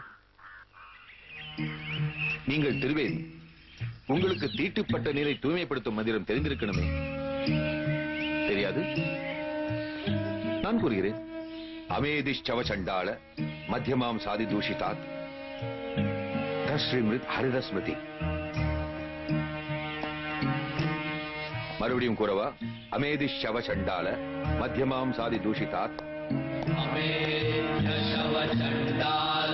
நீங்கள் திருவேதி உங்களுக்கு தீட்டுப்பட்ட நீரை தூய்மைப்படுத்தும் மந்திரம் தெரிந்திருக்கணுமே தெரியாது நான் கூறுகிறேன் அமேதிஷ்சவ சண்டாள மத்தியமாம் சாதி தூஷிதாத் தஸ்ரீமிருத் ஹரிதஸ்மிருதி மறுபடியும் கூறவா அமேதிஷ்சவ சண்டாள மத்தியமாம் சாதி தூஷிதாத் शवचण्डाल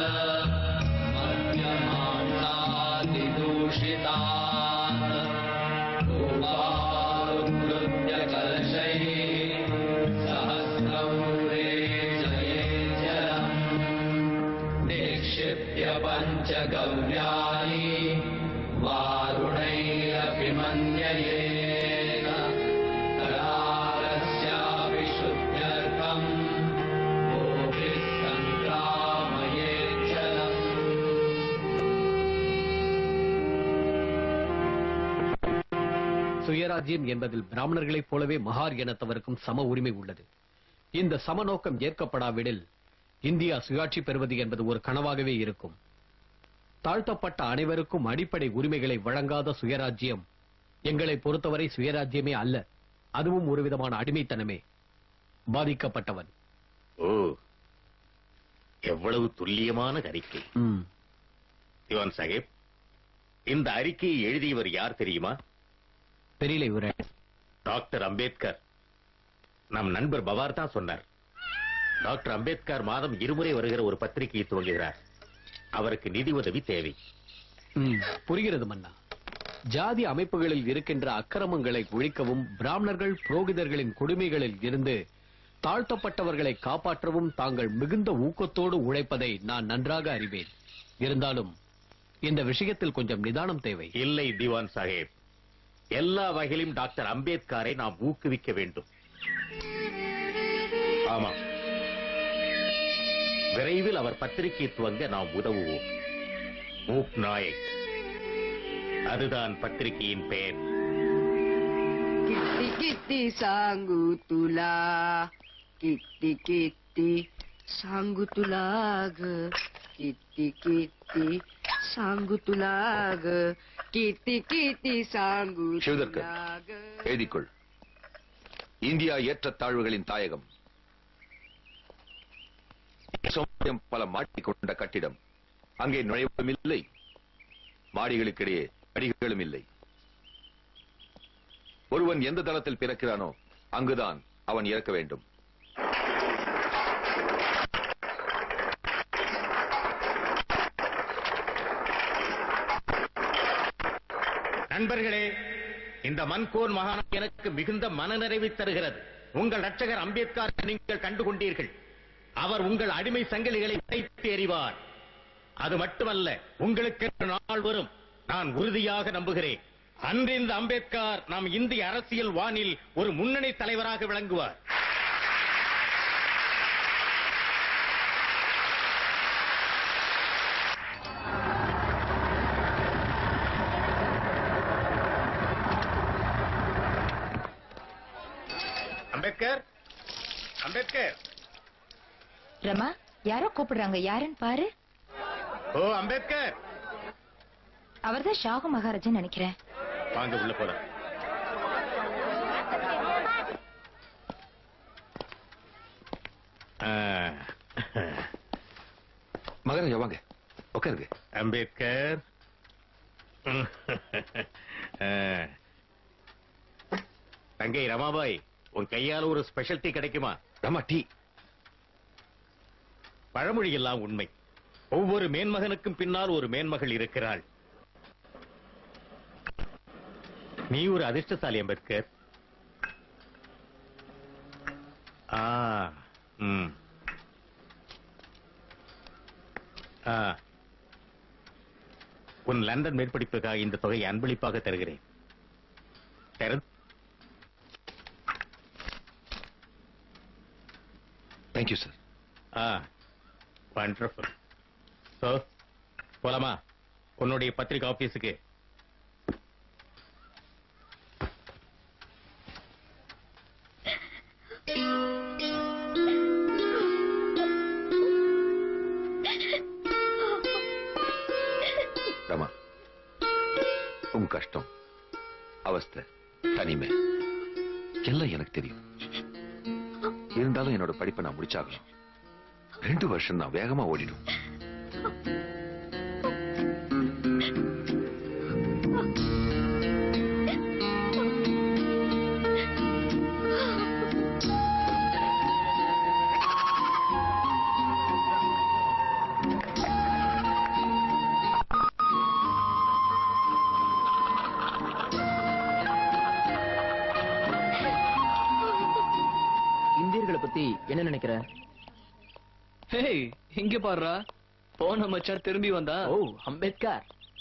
मध्यमांसादिदूषितात् गोपारुकृत्य कलशैः सहस्रं रेजयेज्जलम् निक्षिप्य पञ्चगव्यानि वारुणैरपि मन्ययेन करारस्यापि शुद्ध्यर्थम् गोभिः सङ्क्रामयेज्जलम् சுயராஜ்யம் என்பதில் பிராமணர்களைப் போலவே மகார் இனத்தவருக்கும் சம உரிமை உள்ளது இந்த சமநோக்கம் ஏற்கப்படாவிடில் இந்தியா சுயாட்சி பெறுவது என்பது ஒரு கனவாகவே இருக்கும் தாழ்த்தப்பட்ட அனைவருக்கும் அடிப்படை உரிமைகளை வழங்காத சுயராஜ்யம் எங்களை பொறுத்தவரை சுயராஜ்யமே அல்ல அதுவும் ஒரு விதமான அடிமைத்தனமே பாதிக்கப்பட்டவன் ஓ எவ்வளவு துல்லியமான அறிக்கை திவான் சாஹிப் இந்த அறிக்கையை எழுதியவர் யார் தெரியுமா தெரியல இவரே டாக்டர் அம்பேத்கர் நம் நண்பர் பவார் தான் சொன்னார் டாக்டர் அம்பேத்கர் மாதம் இருமுறை வருகிற ஒரு பத்திரிகையை துவங்குகிறார் அவருக்கு நிதி உதவி தேவை ம், புரிகிறது மன்னா ஜாதி அமைப்புகளில் இருக்கின்ற அக்கிரமங்களை ஒழிக்கவும் பிராமணர்கள் புரோகிதர்களின் கொடுமைகளில் இருந்து தாழ்த்தப்பட்டவர்களை காப்பாற்றவும் தாங்கள் மிகுந்த ஊக்கத்தோடு உழைப்பதை நான் நன்றாக அறிவேன் இருந்தாலும் இந்த விஷயத்தில் கொஞ்சம் நிதானம் தேவை இல்லை திவான் சாஹேப் எல்லா வகையிலும் டாக்டர் அம்பேத்கரை நாம் ஊக்குவிக்க வேண்டும் ஆமா விரைவில் அவர் பத்திரிகை துவங்க நாம் உதவுவோம் மூப் நாயக் அதுதான் பத்திரிகையின் பெயர் Kitti kitti sanggu tula Kitti kitti sanggu tulaga Kitti kitti sanggu tulaga Kitti kitti sanggu Shivtarkar tulaga எழுதிக்கொள் இந்தியா ஏற்றத்தாழ்வுகளின் தாயகம் சமுதாயம் பல மாட்டிக்கொண்ட கட்டிடம் அங்கே நுழைவும் இல்லை மாடிகளுக்கிடையே அடிகளும் இல்லை ஒருவன் எந்த தளத்தில் பிறக்கிறானோ அங்குதான் அவன் இறக்க வேண்டும் நண்பர்களே இந்த மன்கோன் மகாணம் எனக்கு மிகுந்த மனநிறைவை தருகிறது உங்கள் ரட்சகர் அம்பேத்கர் நீங்கள் கண்டுகொண்டீர்கள் அவர் உங்கள் அடிமை சங்கிலிகளை உடைத்து எறிவார் அது மட்டுமல்ல உங்களுக்கு நாள் வரும் நான் உறுதியாக நம்புகிறேன் அன்று இந்த அம்பேத்கர் நம் இந்திய அரசியல் வானில் ஒரு முன்னணி தலைவராக விளங்குவார் அம்பேத்கர் அம்பேத்கர் ரமா யாரோ கூப்பிடுறாங்க யாருன்னு பாரு ஓ அம்பேத்கர் அவர்தான் ஷாகு மகாராஜன் நினைக்கிறேன் வாங்க உள்ள போலாம் ஆ, மகாராஜா வாங்க உட்காருங்க அம்பேத்கர் ஆ. தங்கை ரமாபாய் உன் கையால ஒரு ஸ்பெஷல் டீ கிடைக்குமா ரமா டீ பழமொழி எல்லாம் உண்மை ஒவ்வொரு மேன்மகனுக்கும் பின்னால் ஒரு மேன்மகள் இருக்கிறாள் நீ ஒரு அதிர்ஷ்டசாலி அம்பேத்கர் ஆ ம் ஆ உன் லண்டன் மேற்படிப்புக்காக இந்த தொகையை அன்பளிப்பாக தருகிறேன் தர தேங்க்யூ சார் ஆ வண்டர்ஃபுல் சோ போலாமா உன்னுடைய பத்திரிகை ஆபீஸுக்கு ரமா உன் கஷ்டம் அவஸ்தை தனிமை எல்லாம் எனக்கு தெரியும் இருந்தாலும் என்னோட படிப்பை நான் முடிச்சாகணும் ரெண்டு வருஷம் நான் வேகமா ஓடிடும் இந்தியர்களை பத்தி என்ன நினைக்கிற ஹேய் இங்க பாருடா போன மச்சான் திரும்பி வந்தா ஓ அம்பேத்கர்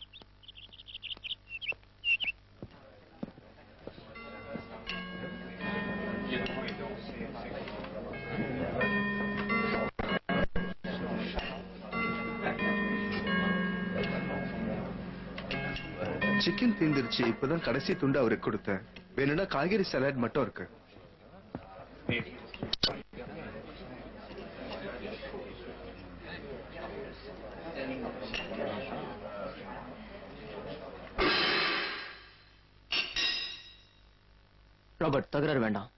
சிக்கன் தீந்துருச்சு இப்பதான் கடைசி துண்டு அவருக்கு கொடுத்தேன் வேணும்னா காய்கறி சலாட் மட்டும் இருக்கு ராபர்ட் தகராறு வேண்டாம்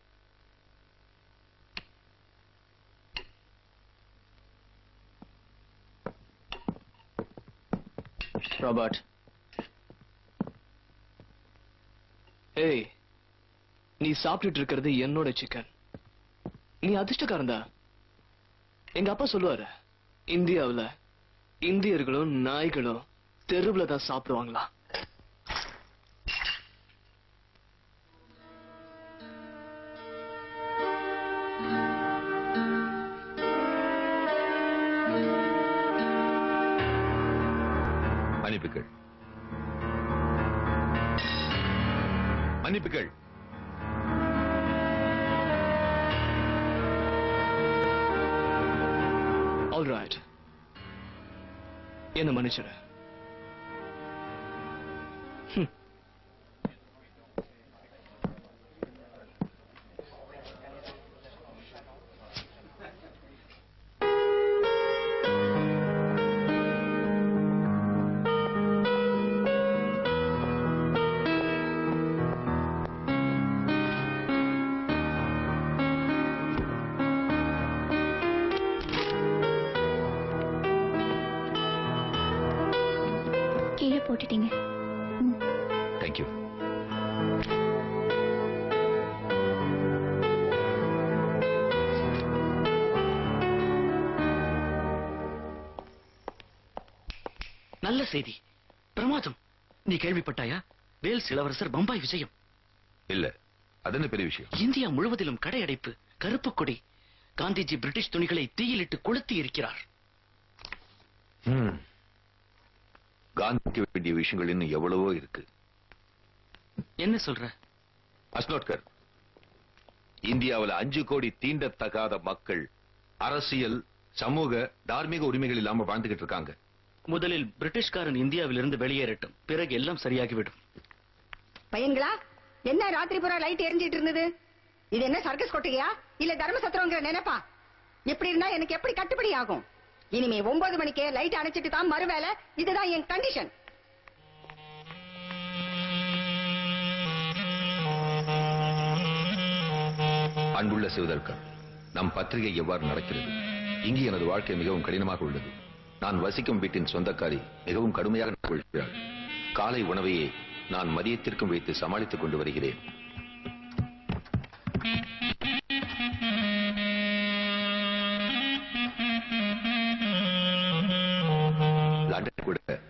ராபர்ட் ஏய் நீ சாப்பிட்டுட்டு இருக்கிறது என்னோட சிக்கன் நீ அதிர்ஷ்டக்காரன்டா எங்க அப்பா சொல்லுவாரு இந்தியாவுல இந்தியர்களும் நாய்களும் தெருவுல தான் சாப்பிடுவாங்களா மன்னிப்புகள் மன்னிப்புகள் ஆல்ரைட் என்ன மன்னிச்சிடு ஹம். கீழே போட்டுட்டீங்க தேங்க்யூ நல்ல செய்தி பிரமாதம் நீ கேள்விப்பட்டாயா வேல்ஸ் இளவரசர் பம்பாய் விஜயம் இல்ல அது என்ன பெரிய விஷயம் இந்தியா முழுவதிலும் கடை அடைப்பு கருப்பு கொடி காந்திஜி பிரிட்டிஷ் துணிகளை தீயிலிட்டு கொளுத்தி இருக்கிறார் ஹம். காந்திக்க வேண்டிய விஷயங்கள் இன்னும் எவ்வளவோ இருக்கு என்ன சொல்ற அஸ்னோட்கர் இந்தியாவுல அஞ்சு கோடி தீண்டத்தகாத மக்கள் அரசியல் சமூக தார்மீக உரிமைகள் இல்லாம வாழ்ந்துகிட்டு இருக்காங்க முதலில் பிரிட்டிஷ்காரன் இந்தியாவிலிருந்து வெளியேறட்டும் பிறகு எல்லாம் சரியாகிவிடும் பையன்களா என்ன ராத்திரி பூரா லைட் எரிஞ்சிட்டு இருந்தது இது என்ன சர்க்கஸ் கொட்டகையா இல்ல தர்மசத்திரங்கிற நினைப்பா இப்படி இருந்தா எனக்கு எப்படி கட்டுப்படி ஆகும் இனிமே ஒன்பது மணிக்கே லைட் அணைச்சிட்டு தான் மறுவேளை இதுதான் என் கண்டிஷன் அன்புள்ள சிவதர்கர் நம் பத்திரிகை எவ்வாறு நடக்கிறது இங்கு எனது வாழ்க்கை மிகவும் கடினமாக உள்ளது நான் வசிக்கும் வீட்டின் சொந்தக்காரி மிகவும் கடுமையாக கொள்கிறாள் காலை உணவையே நான் மதியத்திற்கும் வைத்து சமாளித்துக் கொண்டு வருகிறேன்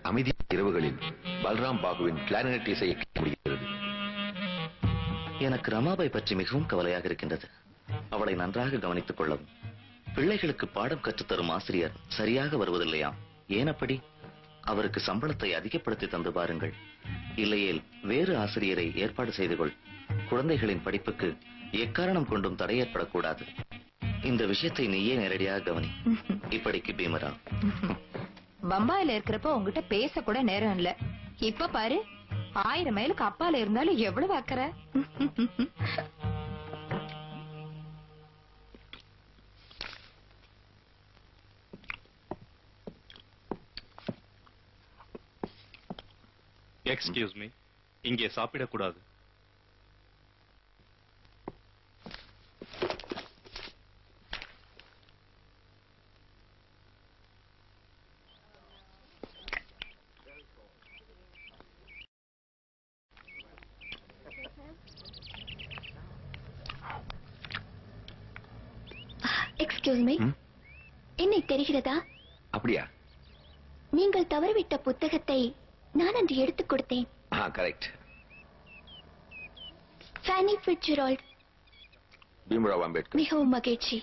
அமைதி இரவுகளில் பல்ராம் பாகுவின் கிளாரினட் இசையை கேட்க முடிகிறது எனக்கு ரமாபாய் பற்றி மிகவும் கவலையாக இருக்கின்றது அவளை நன்றாக கவனித்துக் கொள்ளவும் பிள்ளைகளுக்கு பாடம் கற்றுத்தரும் ஆசிரியர் சரியாக வருவதில்லையாம் ஏன் அப்படி அவருக்கு சம்பளத்தை அதிகப்படுத்தி தந்து பாருங்கள் இல்லையேல் வேறு ஆசிரியரை ஏற்பாடு செய்து கொள் குழந்தைகளின் படிப்புக்கு எக்காரணம் கொண்டும் தடை ஏற்படக்கூடாது இந்த விஷயத்தை நீயே நேரடியாக கவனி இப்படிக்கு பீமரா பம்பாயில இருக்கிறப்ப உங்ககிட்ட பேச கூட நேரம் இல்ல இப்ப பாரு ஆயிரம் மைலுக்கு அப்பால இருந்தாலும் எவ்வளவு அக்கறை எக்ஸ்கியூஸ் மீ இங்கே சாப்பிடக்கூடாது எக்ஸ்கியூஸ் மீ என்னை தெரிகிறதா அப்படியா நீங்கள் தவறவிட்ட புத்தகத்தை நான் அன்று எடுத்துக் கொடுத்தேன் ஆ correct Fanny Fitzgerald Bhimrao Ambedkar மிகவும் மகிழ்ச்சி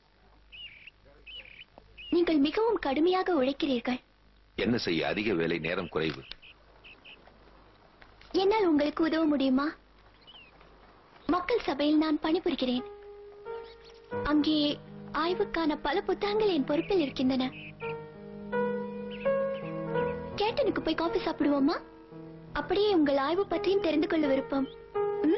நீங்கள் மிகவும் கடுமையாக உழைக்கிறீர்கள் என்ன செய்ய அதிக வேலை நேரம் குறைவு என்னால் உங்களுக்கு உதவ முடியுமா மக்கள் சபையில் நான் பணிபுரிகிறேன் அங்கே ஆய்வுக்கான பல புத்தகங்கள் என் பொறுப்பில் இருக்கின்றன கேட்டனுக்கு போய் காபி சாப்பிடுவோமா அப்படியே உங்கள் ஆய்வு பற்றியும் தெரிந்து கொள்ள விருப்பம் ம்?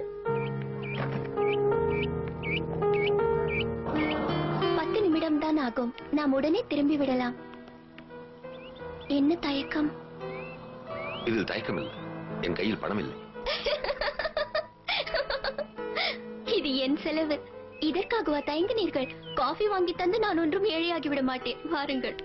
பத்து நிமிடம் தான் ஆகும் நாம் உடனே திரும்பி விடலாம் என்ன தயக்கம் இதில் தயக்கம் இல்லை என் கையில் பணம் இல்லை இது என் செலவு இதற்காகவா தயங்கினீர்கள் காஃபி வாங்கி தந்து நான் ஒன்றும் ஏழையாகி விட மாட்டேன் வாருங்கள்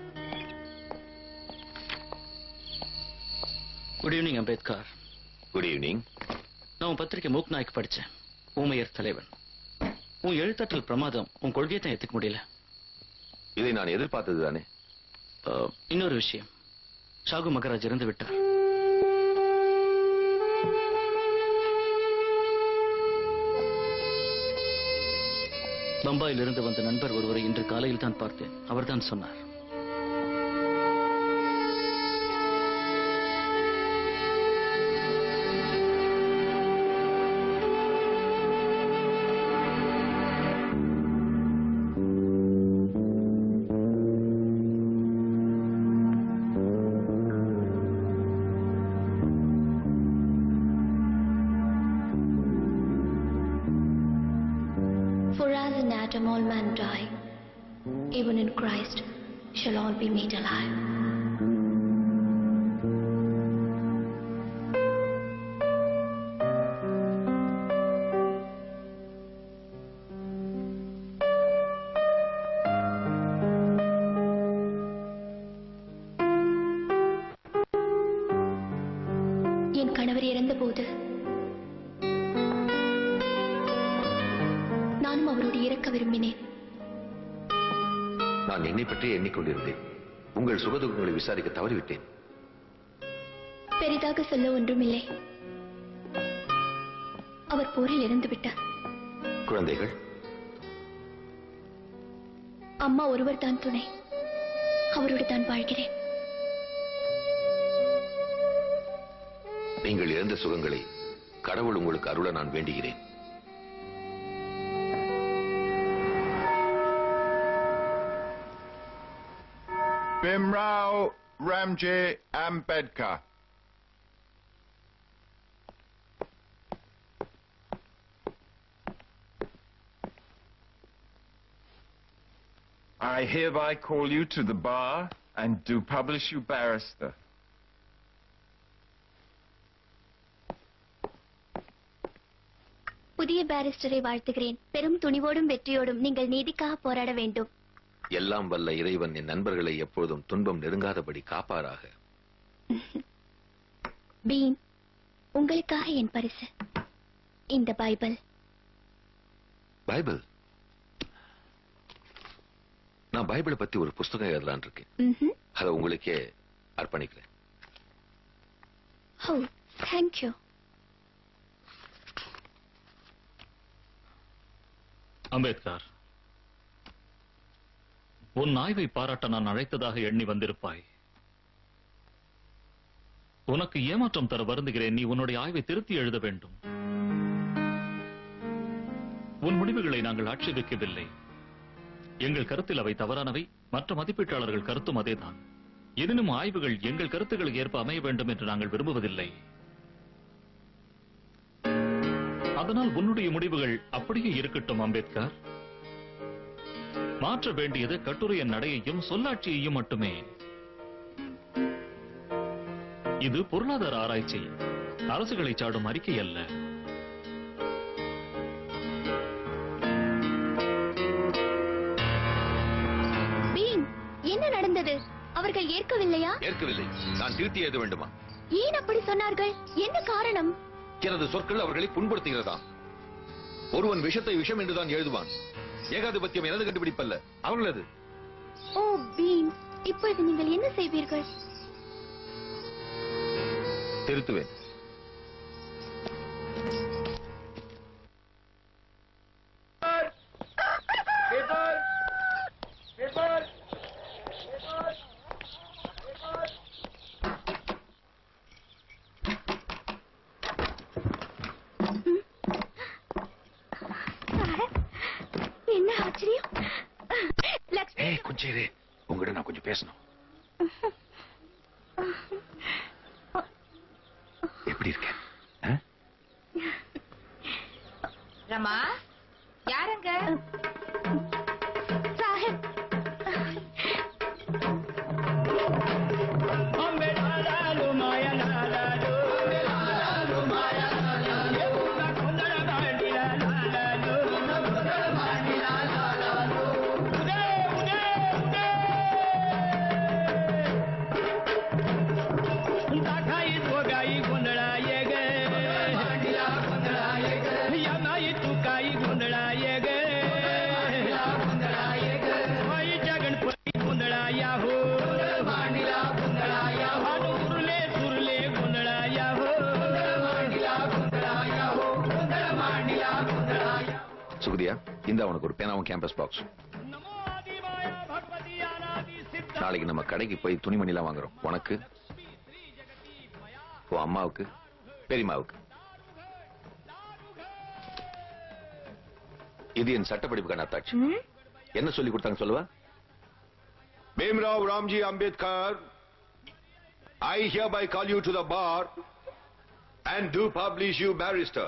good evening Ambedkar good evening நான் உன் பத்திரிக்கை மூக் நாய்க்கு படிச்சேன் ஊமையர் தலைவன் உன் எழுத்தாற்றல் பிரமாதம் உன் கொள்கையை தான் ஏத்துக்க முடியல இதை நான் எதிர்பார்த்தது தானே அஹ், இன்னொரு விஷயம் ஷாகு மகராஜ் இறந்து விட்டார் பம்பாயிலிருந்து வந்த நண்பர் ஒருவரை இன்று காலையில் தான் பார்த்தேன் அவர்தான் சொன்னார் For as in Adam all men die, even in Christ shall all be made alive. என் கணவர் இறந்தபோது நானும் அவரோடு இறக்க விரும்பினேன் நான் என்னை பற்றியே எண்ணிக்கொண்டிருந்தேன் உங்கள் சுகதுக்கங்களை விசாரிக்க தவறிவிட்டேன் பெரிதாக சொல்ல ஒன்றுமில்லை அவர் போரில் இறந்து விட்டார் குழந்தைகள் அம்மா ஒருவர் தான் துணை அவரோடு தான் வாழ்கிறேன் நீங்கள் இழந்த சுகங்களை கடவுள் உங்களுக்கு அருள நான் வேண்டுகிறேன் Bimrao Ramji Ambedkar. I hereby call you to the bar and do publish you barrister. புதிய பாரிஸ்டரை வாழ்த்துகிறேன் பெரும் துணிவோடும் வெற்றியோடும் நீங்கள் நீதிக்காக போராட வேண்டும் எல்லாம் வல்ல இறைவன் என் நண்பர்களை எப்பொழுதும் துன்பம் நெருங்காதபடி காப்பாராக பீம் உங்களுக்காக என் பரிசு இந்த பைபிள் பைபிள் நான் பைபிளை பத்தி ஒரு புஸ்தகம் எழுதலான் இருக்கேன் ம்ஹும். அதை உங்களுக்கே அர்ப்பணிக்கிறேன் ஓ தேங்க்யூ அம்பேத்கர் உன் ஆய்வை பாராட்ட நான் அழைத்ததாக எண்ணி வந்திருப்பாய் உனக்கு ஏமாற்றம் தர வருந்துகிறேன் நீ உன்னுடைய ஆய்வை திருத்தி எழுத வேண்டும் உன் முடிவுகளை நாங்கள் ஆட்சேபிக்கவில்லை எங்கள் கருத்தில் அவை தவறானவை மற்ற மதிப்பீட்டாளர்கள் கருத்தும் அதேதான் எனினும் ஆய்வுகள் எங்கள் கருத்துக்களுக்கு ஏற்ப அமைய வேண்டும் என்று நாங்கள் விரும்புவதில்லை அதனால் உன்னுடைய முடிவுகள் அப்படியே இருக்கட்டும் அம்பேத்கர் மாற்ற வேண்டியது கட்டுரையின் நடையையும் சொல்லாட்சியையும் மட்டுமே இது பொருளாதார ஆராய்ச்சி அரசுகளை சாடும் அறிக்கை அல்ல பீம் என்ன நடந்தது அவர்கள் ஏற்கவில்லையா ஏற்கவில்லை நான் திருத்தி எழுத வேண்டுமா ஏன் அப்படி சொன்னார்கள் என்ன காரணம் எனது சொற்கள் அவர்களை புண்படுத்துகிறதா ஒருவன் விஷத்தை விஷம் என்றுதான் எழுதுவான் ஏகாதிபத்தியம் எனது கண்டுபிடிப்பல்ல அவர்களது ஓ பீம் இப்பொழுது நீங்கள் என்ன செய்வீர்கள் திருத்துவேன் என்ன ஆச்சரியம் லக்ஷ்மி ஏய் கொஞ்சம் இரு உங்ககிட்ட நான் கொஞ்சம் பேசணும் எப்படி இருக்க ரமா யாருங்க சாஹிப் சுகுதியா இந்த உனக்கு ஒரு பேனாவும் கேம்பஸ் பாக்ஸ் நாளைக்கு நம்ம கடைக்கு போய் துணிமணிலாம் வாங்குறோம் உனக்கு உன் அம்மாவுக்கு பெரியம்மாவுக்கு இது என் சட்டப்படிப்புக்கான அத்தாட்சி என்ன சொல்லி கொடுத்தாங்க சொல்லுவா Bhimrao Ramji Ambedkar, I hereby call you to the bar and do publish you barrister.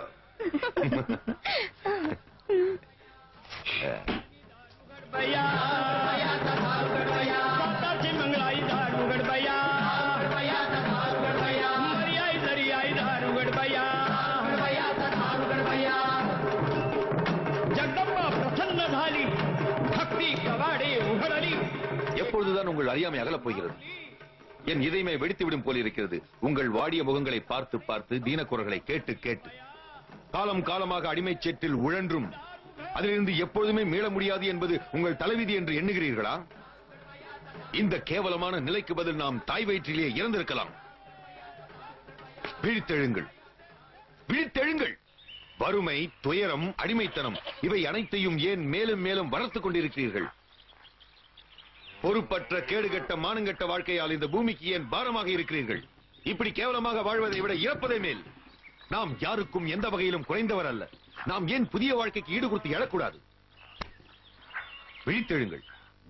Jagdamba प्रसन्न झाली भक्ती कवाडे उघडली எப்பொழுதுதான் உங்கள் அறியாமை அகலப் போகிறது என் இதயமே வெடித்துவிடும் போல் இருக்கிறது உங்கள் வாடிய முகங்களை பார்த்து பார்த்து தீனக்குரல்களை கேட்டு கேட்டு காலம் காலமாக அடிமைச் சேற்றில் உழன்றும் அதிலிருந்து எப்பொழுதுமே மீள முடியாது என்பது உங்கள் தலைவிதி என்று எண்ணுகிறீர்களா இந்த கேவலமான நிலைக்கு பதில் நாம் தாய் வயிற்றிலே இறந்திருக்கலாம் விழித்தெழுங்கள் விழித்தெழுங்கள் வறுமை துயரம் அடிமைத்தனம் இவை அனைத்தையும் ஏன் மேலும் மேலும் வளர்த்துக் கொண்டிருக்கிறீர்கள் பொறுப்பற்ற கேடுகட்ட மானங்கட்ட வாழ்க்கையால் இந்த பூமிக்கு ஏன் பாரமாக இருக்கிறீர்கள் இப்படி கேவலமாக வாழ்வதை விட இறப்பதே மேல் நாம் யாருக்கும் எந்த வகையிலும் குறைந்தவர் அல்ல நாம் ஏன் புதிய வாழ்க்கைக்கு ஈடு கொடுத்து எழக்கூடாது விழித்தெழுங்கள்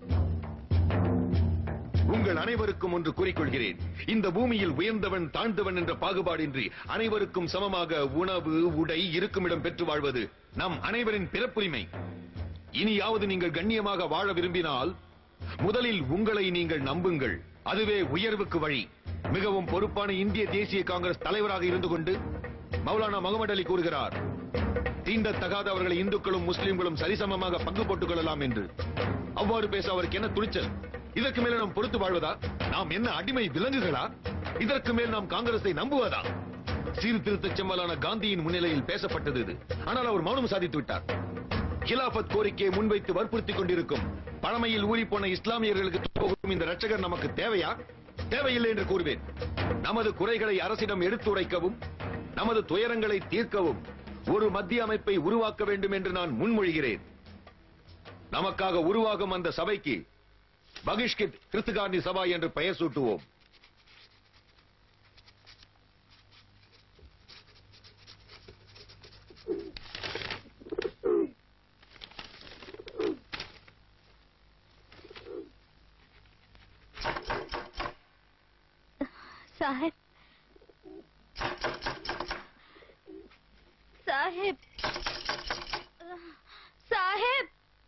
உங்கள் அனைவருக்கும் ஒன்று கூறிக்கொள்கிறேன் இந்த பூமியில் உயர்ந்தவன் தாழ்ந்தவன் என்ற பாகுபாடின்றி அனைவருக்கும் சமமாக உணவு உடை இருக்குமிடம் பெற்று வாழ்வது நம் அனைவரின் பிறப்புரிமை இனியாவது நீங்கள் கண்ணியமாக வாழ விரும்பினால் முதலில் உங்களை நீங்கள் நம்புங்கள் அதுவே உயர்வுக்கு வழி மிகவும் பொறுப்பான இந்திய தேசிய காங்கிரஸ் தலைவராக இருந்து கொண்டு மௌலானா முகமது அலி கூறுகிறார் தீண்டத்தகாதவர்களை இந்துக்களும் முஸ்லிம்களும் சரிசமமாக பங்கு போட்டுக் கொள்ளலாம் என்று அவ்வாறு பேச அவருக்கு என்ன துணிச்சல் இதற்கு மேல நாம் பொறுத்து வாழ்வதா நாம் என்ன அடிமை விலங்குகளா இதற்கு மேல் நாம் காங்கிரஸை நம்புவதா சீர்திருத்த செம்மலான காந்தியின் முன்னிலையில் பேசப்பட்டது இது ஆனால் அவர் மௌனம் சாதித்து விட்டார் கிலாபத் கோரிக்கையை முன்வைத்து வற்புறுத்திக் கொண்டிருக்கும் பழமையில் ஊறி போன இஸ்லாமியர்களுக்கு போகும் இந்த ரட்சகர் நமக்கு தேவையா தேவையில்லை என்று கூறுவேன் நமது குறைகளை அரசிடம் எடுத்துரைக்கவும் நமது துயரங்களை தீர்க்கவும் ஒரு மத்திய அமைப்பை உருவாக்க வேண்டும் என்று நான் முன்மொழிகிறேன் நமக்காக உருவாகும் அந்த சபைக்கு பகிஷ்கித் கிறிஸ்துகாந்தி சபா என்று பெயர் சூட்டுவோம் साहेब साहेब साहेब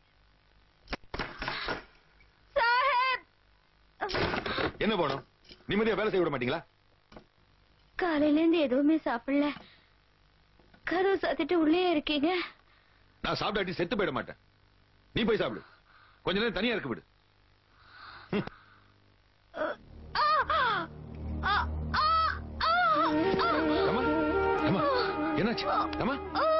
साहेब என்ன போனோம் நிம்மதியா வேலை செய்ய விட மாட்டீங்களா காலையில இருந்து எதுவுமே சாப்பிடல கதவு சாத்திட்டு உள்ளே இருக்கீங்க நான் சாப்பிடாட்டி செத்து போயிட மாட்டேன் நீ போய் சாப்பிடு கொஞ்ச நேரம் தனியா இருக்க விடு அம்மா, என்னாச்சு அம்மா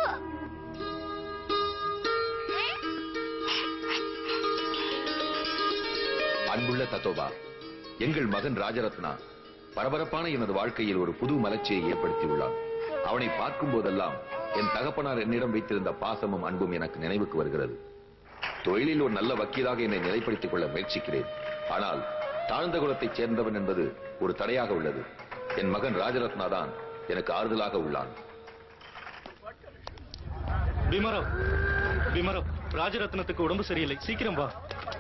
அன்புள்ள தத்தோபா எங்கள் மகன் ராஜரத்னா பரபரப்பான எனது வாழ்க்கையில் ஒரு புது மலர்ச்சியை ஏற்படுத்தியுள்ளான் அவனை பார்க்கும் போதெல்லாம் என் தகப்பனார் என்னிடம் வைத்திருந்த பாசமும் அன்பும் எனக்கு நினைவுக்கு வருகிறது தொழிலில் ஒரு நல்ல வக்கீலாக என்னை நிலைப்படுத்திக் கொள்ள முயற்சிக்கிறேன் ஆனால் தாழ்ந்த குலத்தைச் சேர்ந்தவன் என்பது ஒரு தடையாக உள்ளது என் மகன் ராஜரத்னா தான் எனக்கு ஆறுதலாக உள்ளான் பீமராவ் பீமராவ் ராஜரத்னத்துக்கு உடம்பு சரியில்லை சீக்கிரம் வா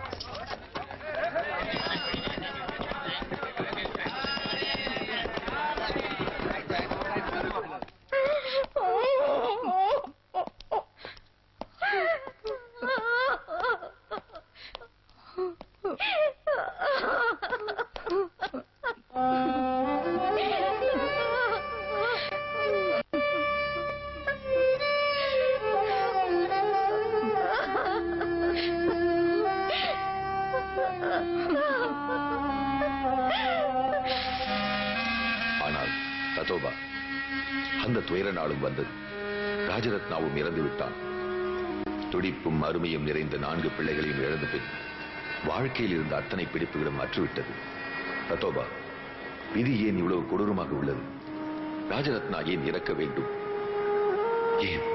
ஆனால் தத்தோபா அந்த துயர நாளும் வந்தது ராஜரத்னாவும் இறந்து விட்டான் துடிப்பும் அருமையும் நிறைந்த நான்கு பிள்ளைகளையும் இழந்த பின் வாழ்க்கையில் இருந்த அத்தனை பிடிப்புகளும் அற்றுவிட்டது தத்தோபா விதி ஏன் இவ்வளவு கொடூரமாக உள்ளது ராஜரத்னா ஏன் இறக்க வேண்டும் ஏன்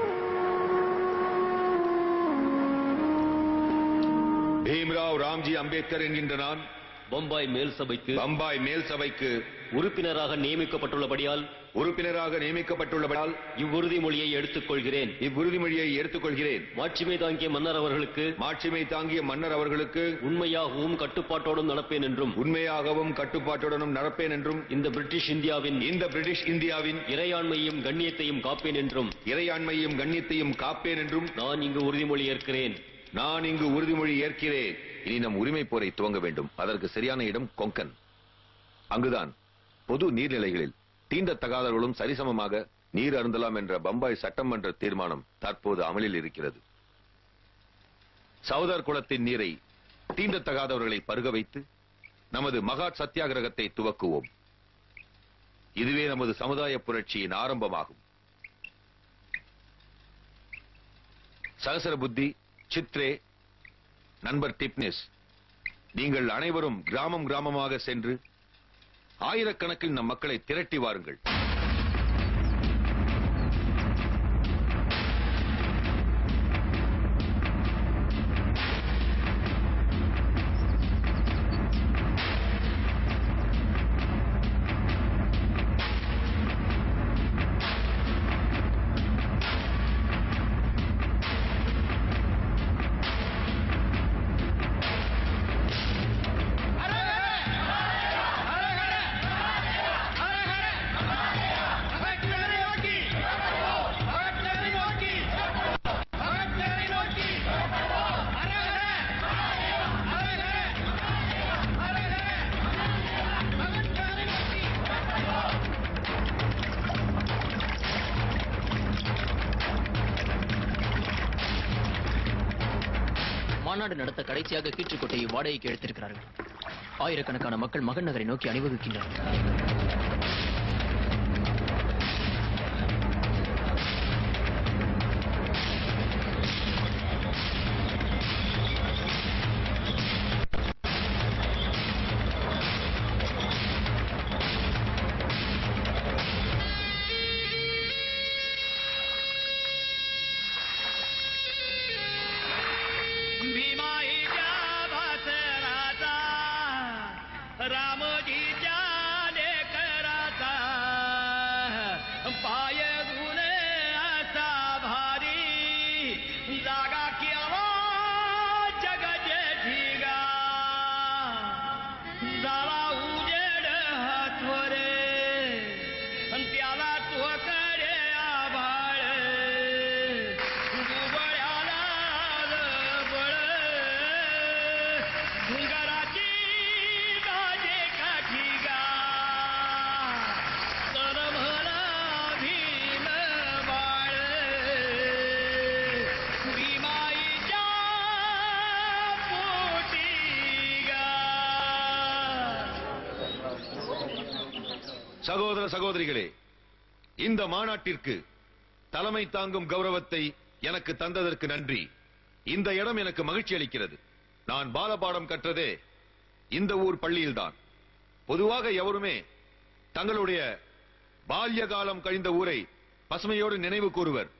பீம்ராவ் ராம்ஜி அம்பேத்கர் என்கின்ற நான் பம்பாய் மேல் சபைக்கு பம்பாய் மேல் சபைக்கு உறுப்பினராக நியமிக்கப்பட்டுள்ளபடியால் உறுப்பினராக நியமிக்கப்பட்டுள்ளபடியால் இவ்வுறுதிமொழியை எடுத்துக் கொள்கிறேன் இவ்வுறுதிமொழியை எடுத்துக்கொள்கிறேன் மாட்சிமை தாங்கிய மன்னர் அவர்களுக்கு மாட்சிமை தாங்கிய மன்னர் அவர்களுக்கு உண்மையாகவும் கட்டுப்பாட்டோடும் நடப்பேன் என்றும் உண்மையாகவும் கட்டுப்பாட்டுடனும் நடப்பேன் என்றும் இந்த பிரிட்டிஷ் இந்தியாவின் இந்த பிரிட்டிஷ் இந்தியாவின் இறையாண்மையும் கண்ணியத்தையும் காப்பேன் என்றும் இறையாண்மையும் கண்ணியத்தையும் காப்பேன் என்றும் நான் இங்கு உறுதிமொழி ஏற்கிறேன் நான் இங்கு உறுதிமொழி ஏற்கிறேன் இனி நம் உரிமை போரை துவங்க வேண்டும் அதற்கு சரியான இடம் கொங்கன் அங்குதான் பொது நீர்நிலைகளில் தீண்டத்தகாதவர்களும் சரிசமமாக நீர் அருந்தலாம் என்ற பம்பாய் சட்டமன்ற தீர்மானம் தற்போது அமலில் இருக்கிறது சவுதார் குளத்தின் நீரை தீண்டத்தகாதவர்களை பருக வைத்து நமது மகாட் சத்தியாகிரகத்தை துவக்குவோம் இதுவே நமது சமுதாய புரட்சியின் ஆரம்பமாகும் சகசர புத்தி சித்ரே நண்பர் டிப்னஸ் நீங்கள் அனைவரும் கிராமம் கிராமமாக சென்று ஆயிரக்கணக்கில் நம் மக்களை திரட்டி வாருங்கள் மாநாடு நடத்த கடைசியாக கீற்றுக்கோட்டையை வாடகைக்கு எடுத்திருக்கிறார்கள் ஆயிரக்கணக்கான மக்கள் மகன் நகரை நோக்கி அணிவகுக்கின்றனர் पाय गुने असा भारी जागा केला जग जेठीगा झाला उजेड हातवरे अन त्याला तो कडे आभाळ दुबळ्याला बळ घराची दाजे काठीगा तर मला भीम बाळ भीमाईच्या சகோதர சகோதரிகளே இந்த மாநாட்டிற்கு தலைமை தாங்கும் கௌரவத்தை எனக்கு தந்ததற்கு நன்றி இந்த இடம் எனக்கு மகிழ்ச்சி அளிக்கிறது நான் பாலபாடம் கற்றதே இந்த ஊர் பள்ளியில்தான் பொதுவாக எவருமே தங்களுடைய பால்ய காலம் கழிந்த ஊரை பசுமையோடு நினைவு கூறுவர்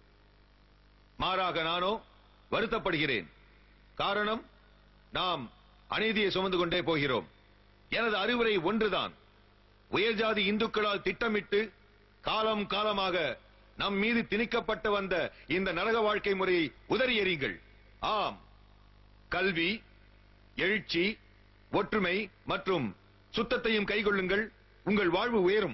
மாறாக நானோ வருத்தப்படுகிறேன் காரணம் நாம் அநீதியை சுமந்து கொண்டே போகிறோம் எனது அறிவுரை ஒன்றுதான் உயர்ஜாதி இந்துக்களால் திட்டமிட்டு காலம் காலமாக நம் மீது திணிக்கப்பட்டு வந்த இந்த நரக வாழ்க்கை முறையை உதறி எறியுங்கள் ஆம் கல்வி எழுச்சி ஒற்றுமை மற்றும் சுத்தத்தையும் கைகொள்ளுங்கள் உங்கள் வாழ்வு உயரும்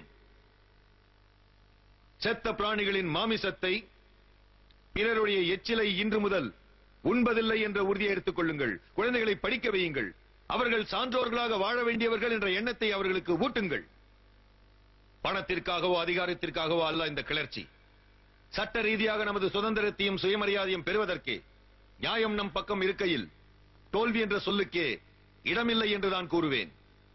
செத்த பிராணிகளின் மாமிசத்தை பிறருடைய எச்சிலை இன்று முதல் உண்பதில்லை என்ற உறுதியை எடுத்துக் கொள்ளுங்கள் குழந்தைகளை படிக்க வையுங்கள் அவர்கள் சான்றோர்களாக வாழ வேண்டியவர்கள் என்ற எண்ணத்தை அவர்களுக்கு ஊட்டுங்கள் பணத்திற்காகவோ அதிகாரத்திற்காகவோ அல்ல இந்த கிளர்ச்சி சட்ட ரீதியாக நமது சுதந்திரத்தையும் சுயமரியாதையும் பெறுவதற்கே நியாயம் நம் பக்கம் இருக்கையில் தோல்வி என்ற சொல்லுக்கே இடமில்லை என்று நான் கூறுவேன்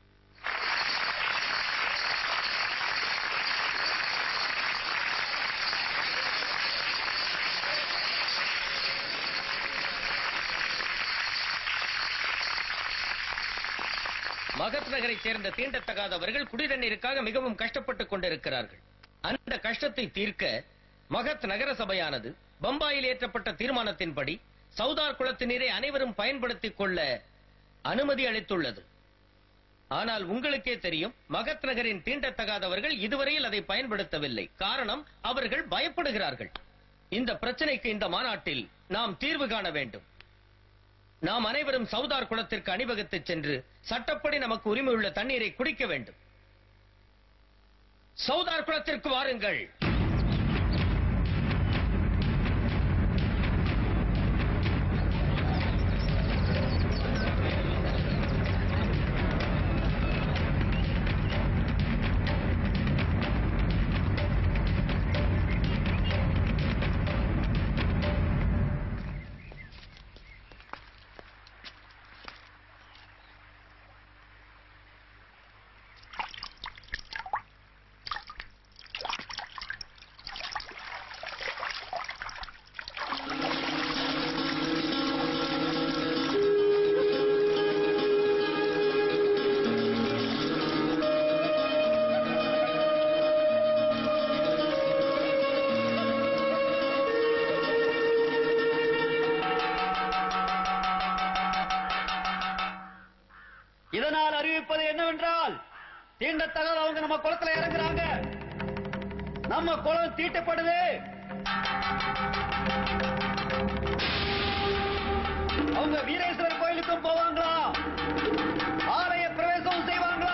மகத் நகரைச் சேர்ந்த தீண்டத்தகாதவர்கள் குடிநீருக்காக மிகவும் கஷ்டப்பட்டுக் கொண்டிருக்கிறார்கள் அந்த கஷ்டத்தை தீர்க்க மகத் நகர சபையானது பம்பாயில் ஏற்றப்பட்ட தீர்மானத்தின்படி சவுதார் குளத்து நீரை அனைவரும் பயன்படுத்திக் கொள்ள அனுமதி அளித்துள்ளது ஆனால் உங்களுக்கே தெரியும் மகத் நகரின் தீண்டத்தகாதவர்கள் இதுவரையில் அதை பயன்படுத்தவில்லை காரணம் அவர்கள் பயப்படுகிறார்கள் இந்த பிரச்சனைக்கு இந்த மாநாட்டில் நாம் தீர்வு காண வேண்டும் நாம் அனைவரும் சவுதார் குளத்திற்கு அணிவகுத்து சென்று சட்டப்படி நமக்கு உரிமை உள்ள தண்ணீரை குடிக்க வேண்டும் சவுதார் குளத்திற்கு வாருங்கள் இதனால் அறிவிப்பது என்னவென்றால் தீண்டத்தகாதவங்க நம்ம குளத்துல இறங்குறாங்க நம்ம குளம் தீட்டப்படுது அவங்க வீரேஸ்வரர் கோயிலுக்கும் போவாங்களா ஆலய பிரவேசம் செய்வாங்களா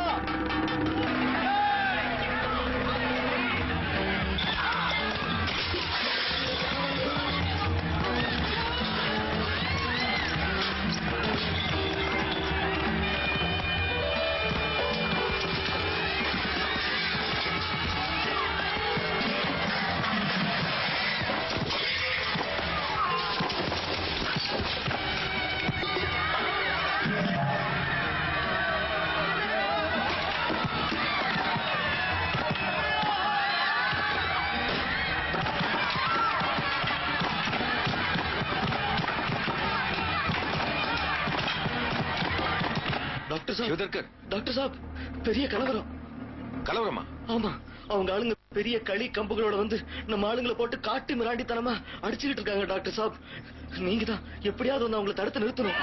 டாக்டர் சாப் டாக்டர் சாப் பெரிய கலவரம் கலவரமா ஆமா அவங்க ஆளுங்க பெரிய களி கம்புகளோட வந்து நம்ம ஆளுங்களை போட்டு காட்டு மிராண்டித்தனமா அடிச்சுக்கிட்டு இருக்காங்க டாக்டர் சாப் நீங்க தான் எப்படியாவது வந்து அவங்களை தடுத்து நிறுத்தணும்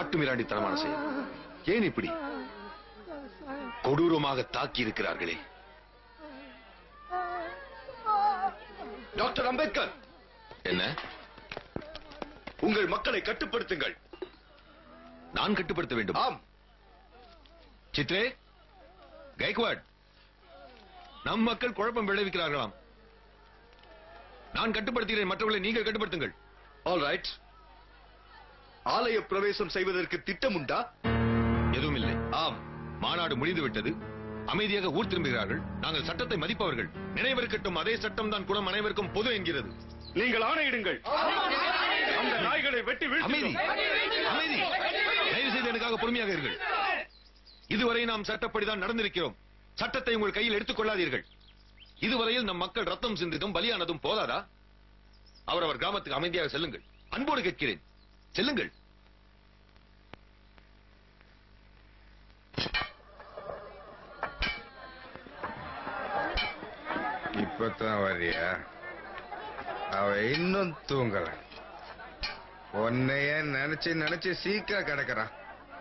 காட்டுமிராண்டித்தனமான செயல் ஏன் இப்படி கொடூரமாக தாக்கி இருக்கிறார்களே டாக்டர் அம்பேத்கர் என்ன உங்கள் மக்களை கட்டுப்படுத்துங்கள் நான் கட்டுப்படுத்த வேண்டும் ஆம் சித்ரே கைக்வாட் நம் மக்கள் குழப்பம் விளைவிக்கிறார்களாம் நான் கட்டுப்படுத்துகிறேன் மற்றவர்களை நீங்கள் கட்டுப்படுத்துங்கள் ஆல் ரைட் ஆலய பிரவேசம் செய்வதற்கு திட்டம் உண்டா எதுவும் இல்லை ஆம் மாநாடு முடிந்து விட்டது அமைதியாக ஊர் திரும்புகிறார்கள் நாங்கள் சட்டத்தை மதிப்பவர்கள் நினைவிருக்கட்டும் அதே சட்டம் தான் குணம் அனைவருக்கும் பொது என்கிறது நீங்கள் ஆணையிடுங்கள் அந்த நாய்களை வெட்டி அமைதி அமைதி தயவு செய்து எனக்காக பொறுமையாக இருங்கள் இதுவரை நாம் சட்டப்படிதான் நடந்திருக்கிறோம் சட்டத்தை உங்கள் கையில் எடுத்துக் கொள்ளாதீர்கள் இதுவரையில் நம் மக்கள் ரத்தம் சிந்திதும் பலியானதும் போதாதா அவரவர் கிராமத்துக்கு அமைதியாக செல்லுங்கள் அன்போடு கேட்கிறேன் செல்லுங்கள் இப்பதான் வரியா அவ இன்னும் தூங்கல உன்னைய நினைச்சு நினைச்சு சீக்கிரம் கிடக்குறான்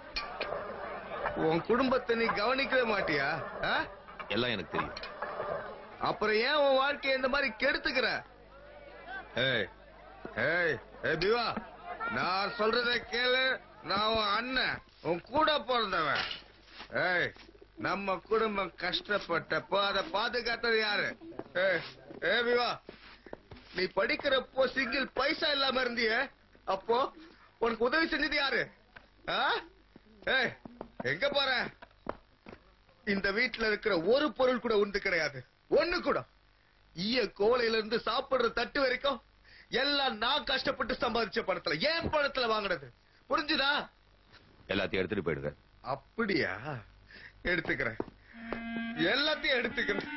உன் குடும்பத்தை நீ கவனிக்கவே மாட்டியா ஆ? எல்லாம் எனக்கு தெரியும் அப்புறம் ஏன் உன் வாழ்க்கையை இந்த மாதிரி கெடுத்துக்கிற ஏய் ஏய் ஏய் பிவா நான் சொல்றத கேளு நான் உன் அண்ணன் உன் கூட பிறந்தவன் ஏய் நம்ம குடும்பம் கஷ்டப்பட்டப்போ அதை பாதுகாத்தது யாரு ஏய் ஏய் பிவா நீ படிக்கிறப்போ சிங்கிள் பைசா இல்லாம இருந்தியே அப்போ உனக்கு உதவி செஞ்சது யாரு ஆ? ஏய் எங்க போற இந்த வீட்டுல இருக்கிற ஒரு பொருள் கூட உண்டு கிடையாது ஒண்ணு கூட ஈய கோலையில இருந்து சாப்பிடுற தட்டு வரைக்கும் எல்லாம் நான் கஷ்டப்பட்டு சம்பாதிச்ச பணத்துல ஏன் பணத்துல வாங்குனது புரிஞ்சுதா எல்லாத்தையும் எடுத்துட்டு போயிடுங்க அப்படியா எடுத்துக்கிறேன் எல்லாத்தையும் எடுத்துக்கிறேன்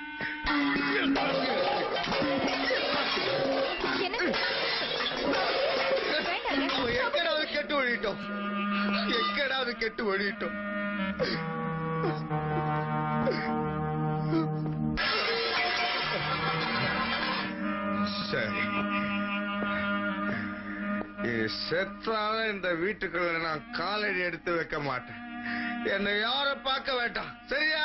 எக்கடாவது கெட்டு ஒழிட்டோம் எக்கடாவது கெட்டு ஒழிட்டோம் சரி இது செத்தாலும் இந்த வீட்டுக்குள்ள நான் காலடி எடுத்து வைக்க மாட்டேன் என்னை யாரும் பார்க்க வேண்டாம் சரியா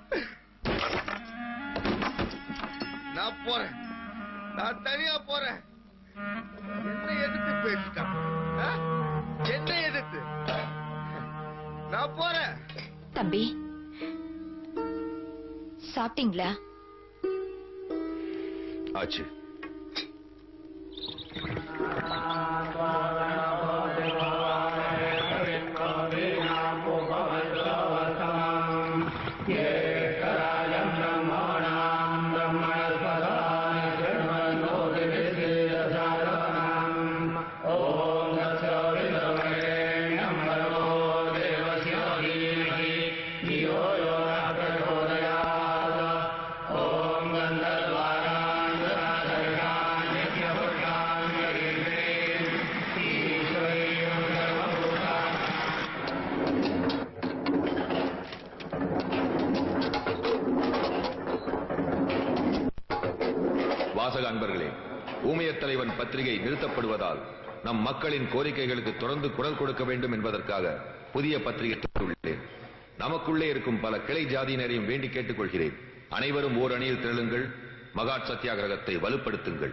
நான் போறேன் நான் தனியா போறேன் என்ன எதிர்த்து பேசிட்டான் ஆ? என்ன எதிர்த்து நான் போறேன் தம்பி சாப்பிட்டீங்களா ஆச்சு வாசக அன்பர்களே ஊமையத் தலைவன் பத்திரிகை நிறுத்தப்படுவதால் நம் மக்களின் கோரிக்கைகளுக்கு தொடர்ந்து குரல் கொடுக்க வேண்டும் என்பதற்காக புதிய பத்திரிகை உள்ளேன் நமக்குள்ளே இருக்கும் பல கிளை ஜாதியினரையும் வேண்டி கேட்டுக்கொள்கிறேன் அனைவரும் ஓர் அணியில் திரளுங்கள் மகாட் சத்தியாகிரகத்தை வலுப்படுத்துங்கள்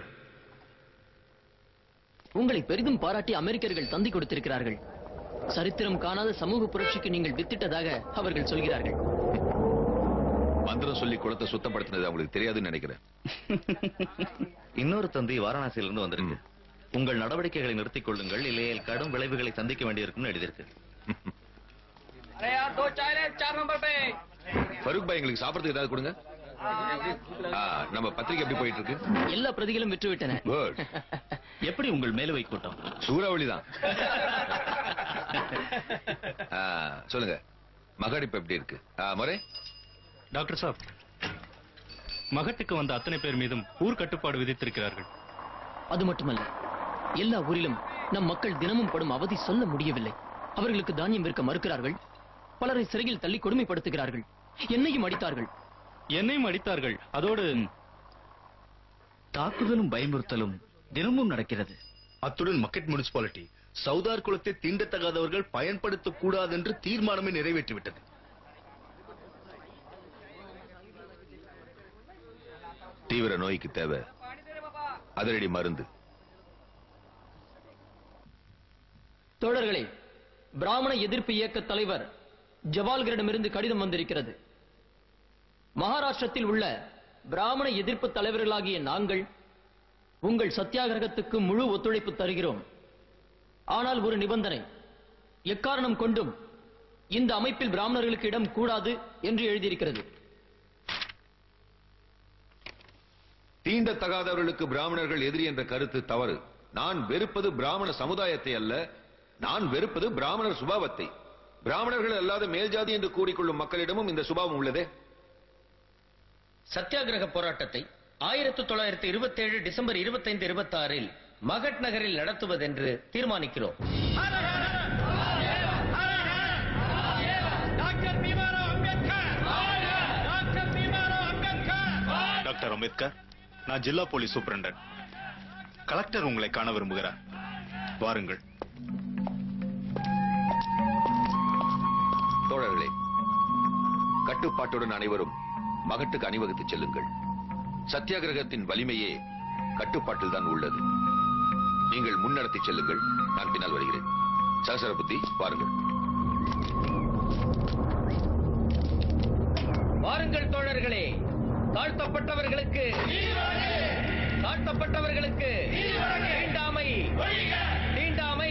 உங்களை பெரிதும் பாராட்டி அமெரிக்கர்கள் தந்தி கொடுத்திருக்கிறார்கள் சரித்திரம் காணாத சமூக புரட்சிக்கு நீங்கள் வித்திட்டதாக அவர்கள் சொல்கிறார்கள் மந்திரம் சொல்லி குளத்தை சுத்தப்படுத்தினது அவங்களுக்கு தெரியாதுன்னு நினைக்கிறேன் இன்னொரு தந்தி வாரணாசியிலிருந்து வந்திருக்கு உங்கள் நடவடிக்கைகளை நிறுத்திக் கொள்ளுங்கள் இல்லையேல் கடும் விளைவுகளை சந்திக்க வேண்டியிருக்கும்னு எழுதியிருக்கு अरे यार दो चाय ले चार नंबर पे ஃபருக் பாய் எங்களுக்கு சாப்பிடறதுக்கு ஏதாவது கொடுங்க ஆ, நம்ம பத்திரிகை எப்படி போயிட்டு இருக்கு எல்லா பிரதிகளும் விற்றுவிட்டன குட் எப்படி உங்கள் மேலுவை கூட்டம் சூறாவளி தான் சொல்லுங்க மகாடிப்பு எப்படி இருக்கு ஆ, முறை டாக்டர் சாப் மகட்டுக்கு வந்த அத்தனை பேர் மீதும் ஊர் கட்டுப்பாடு விதித்திருக்கிறார்கள் அது மட்டுமல்ல எல்லா ஊரிலும் நம் மக்கள் தினமும் படும் அவதி சொல்ல முடியவில்லை அவர்களுக்கு தானியம் விற்க மறுக்கிறார்கள் பலரை சிறையில் தள்ளி கொடுமைப்படுத்துகிறார்கள் என்னையும் அடித்தார்கள் என்னையும் அடித்தார்கள் அதோடு தாக்குதலும் பயமுறுத்தலும் தினமும் நடக்கிறது அத்துடன் மக்கெட் முனிசிபாலிட்டி சவுதார் குலத்தை தீண்டத்தகாதவர்கள் பயன்படுத்தக் கூடாது என்று தீர்மானமே நிறைவேற்றிவிட்டது தீவிர நோய்க்கு தேவை அதிரடி மருந்து தோழர்களே பிராமண எதிர்ப்பு இயக்க தலைவர் ஜவால்கரிடமிருந்து கடிதம் வந்திருக்கிறது மகாராஷ்டிரத்தில் உள்ள பிராமண எதிர்ப்பு தலைவர்களாகிய நாங்கள் உங்கள் சத்தியாகிரகத்துக்கு முழு ஒத்துழைப்பு தருகிறோம் ஆனால் ஒரு நிபந்தனை எக்காரணம் கொண்டும் இந்த அமைப்பில் பிராமணர்களுக்கு இடம் கூடாது என்று எழுதியிருக்கிறது தீண்டத்தகாதவர்களுக்கு பிராமணர்கள் எதிரி என்ற கருத்து தவறு நான் வெறுப்பது பிராமண சமுதாயத்தை அல்ல நான் வெறுப்பது பிராமணர் சுபாவத்தை பிராமணர்கள் அல்லாத மேல்ஜாதி என்று கூறிக்கொள்ளும் மக்களிடமும் இந்த சுபாவம் உள்ளதே சத்தியாகிரக போராட்டத்தை ஆயிரத்தி தொள்ளாயிரத்தி இருபத்தி ஏழு டிசம்பர் இருபத்தைந்து இருபத்தி ஆறில் மகட் நகரில் நடத்துவதென்று தீர்மானிக்கிறோம் டாக்டர் அம்பேத்கர் நான் ஜில்லா போலீஸ் சூப்பரண்டன் கலெக்டர் உங்களை காண விரும்புகிறார் வாருங்கள் தோழர்களே கட்டுப்பாட்டுடன் அனைவரும் மகட்டுக்கு அணிவகுத்து செல்லுங்கள் சத்தியாகிரகத்தின் வலிமையே கட்டுப்பாட்டில் தான் உள்ளது நீங்கள் முன்னடத்தி செல்லுங்கள் நான் பின்னால் வருகிறேன் சகசர புத்தி வாருங்கள் வாருங்கள் தோழர்களே தாழ்த்தப்பட்டவர்களுக்கு தாழ்த்தப்பட்டவர்களுக்கு தீண்டாமை தீண்டாமை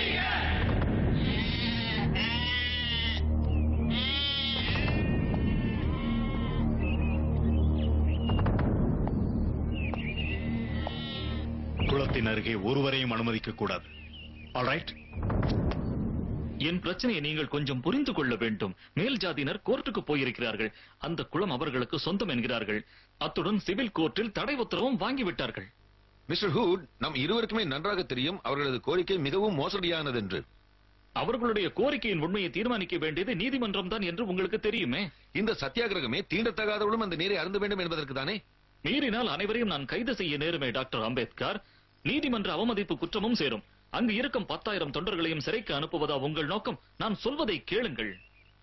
குளத்தின் அருகே ஒருவரையும் அனுமதிக்க கூடாது ஆல்ரைட் என் பிரச்சனையை நீங்கள் கொஞ்சம் புரிந்து கொள்ள வேண்டும் மேல் ஜாதியினர் கோர்ட்டுக்கு போயிருக்கிறார்கள் அந்த குளம் அவர்களுக்கு சொந்தம் என்கிறார்கள் அத்துடன் சிவில் கோர்ட்டில் தடை உத்தரவும் வாங்கிவிட்டார்கள் மிஸ்டர் ஹூட் நம் இருவருக்குமே நன்றாக தெரியும் அவர்களது கோரிக்கை மிகவும் மோசடியானது என்று அவர்களுடைய கோரிக்கையின் உண்மையை தீர்மானிக்க வேண்டியது நீதிமன்றம் தான் என்று உங்களுக்கு தெரியுமே இந்த சத்தியாகிரகமே தீண்டத்தகாதவர்களும் அந்த நீரை அருந்த வேண்டும் என்பதற்கு தானே மீறினால் அனைவரையும் நான் கைது செய்ய நேருமே டாக்டர் அம்பேத்கர் நீதிமன்ற அவமதிப்பு குற்றமும் சேரும் அங்கு இருக்கும் பத்தாயிரம் தொண்டர்களையும் சிறைக்கு அனுப்புவதா உங்கள் நோக்கம் நான் சொல்வதை கேளுங்கள்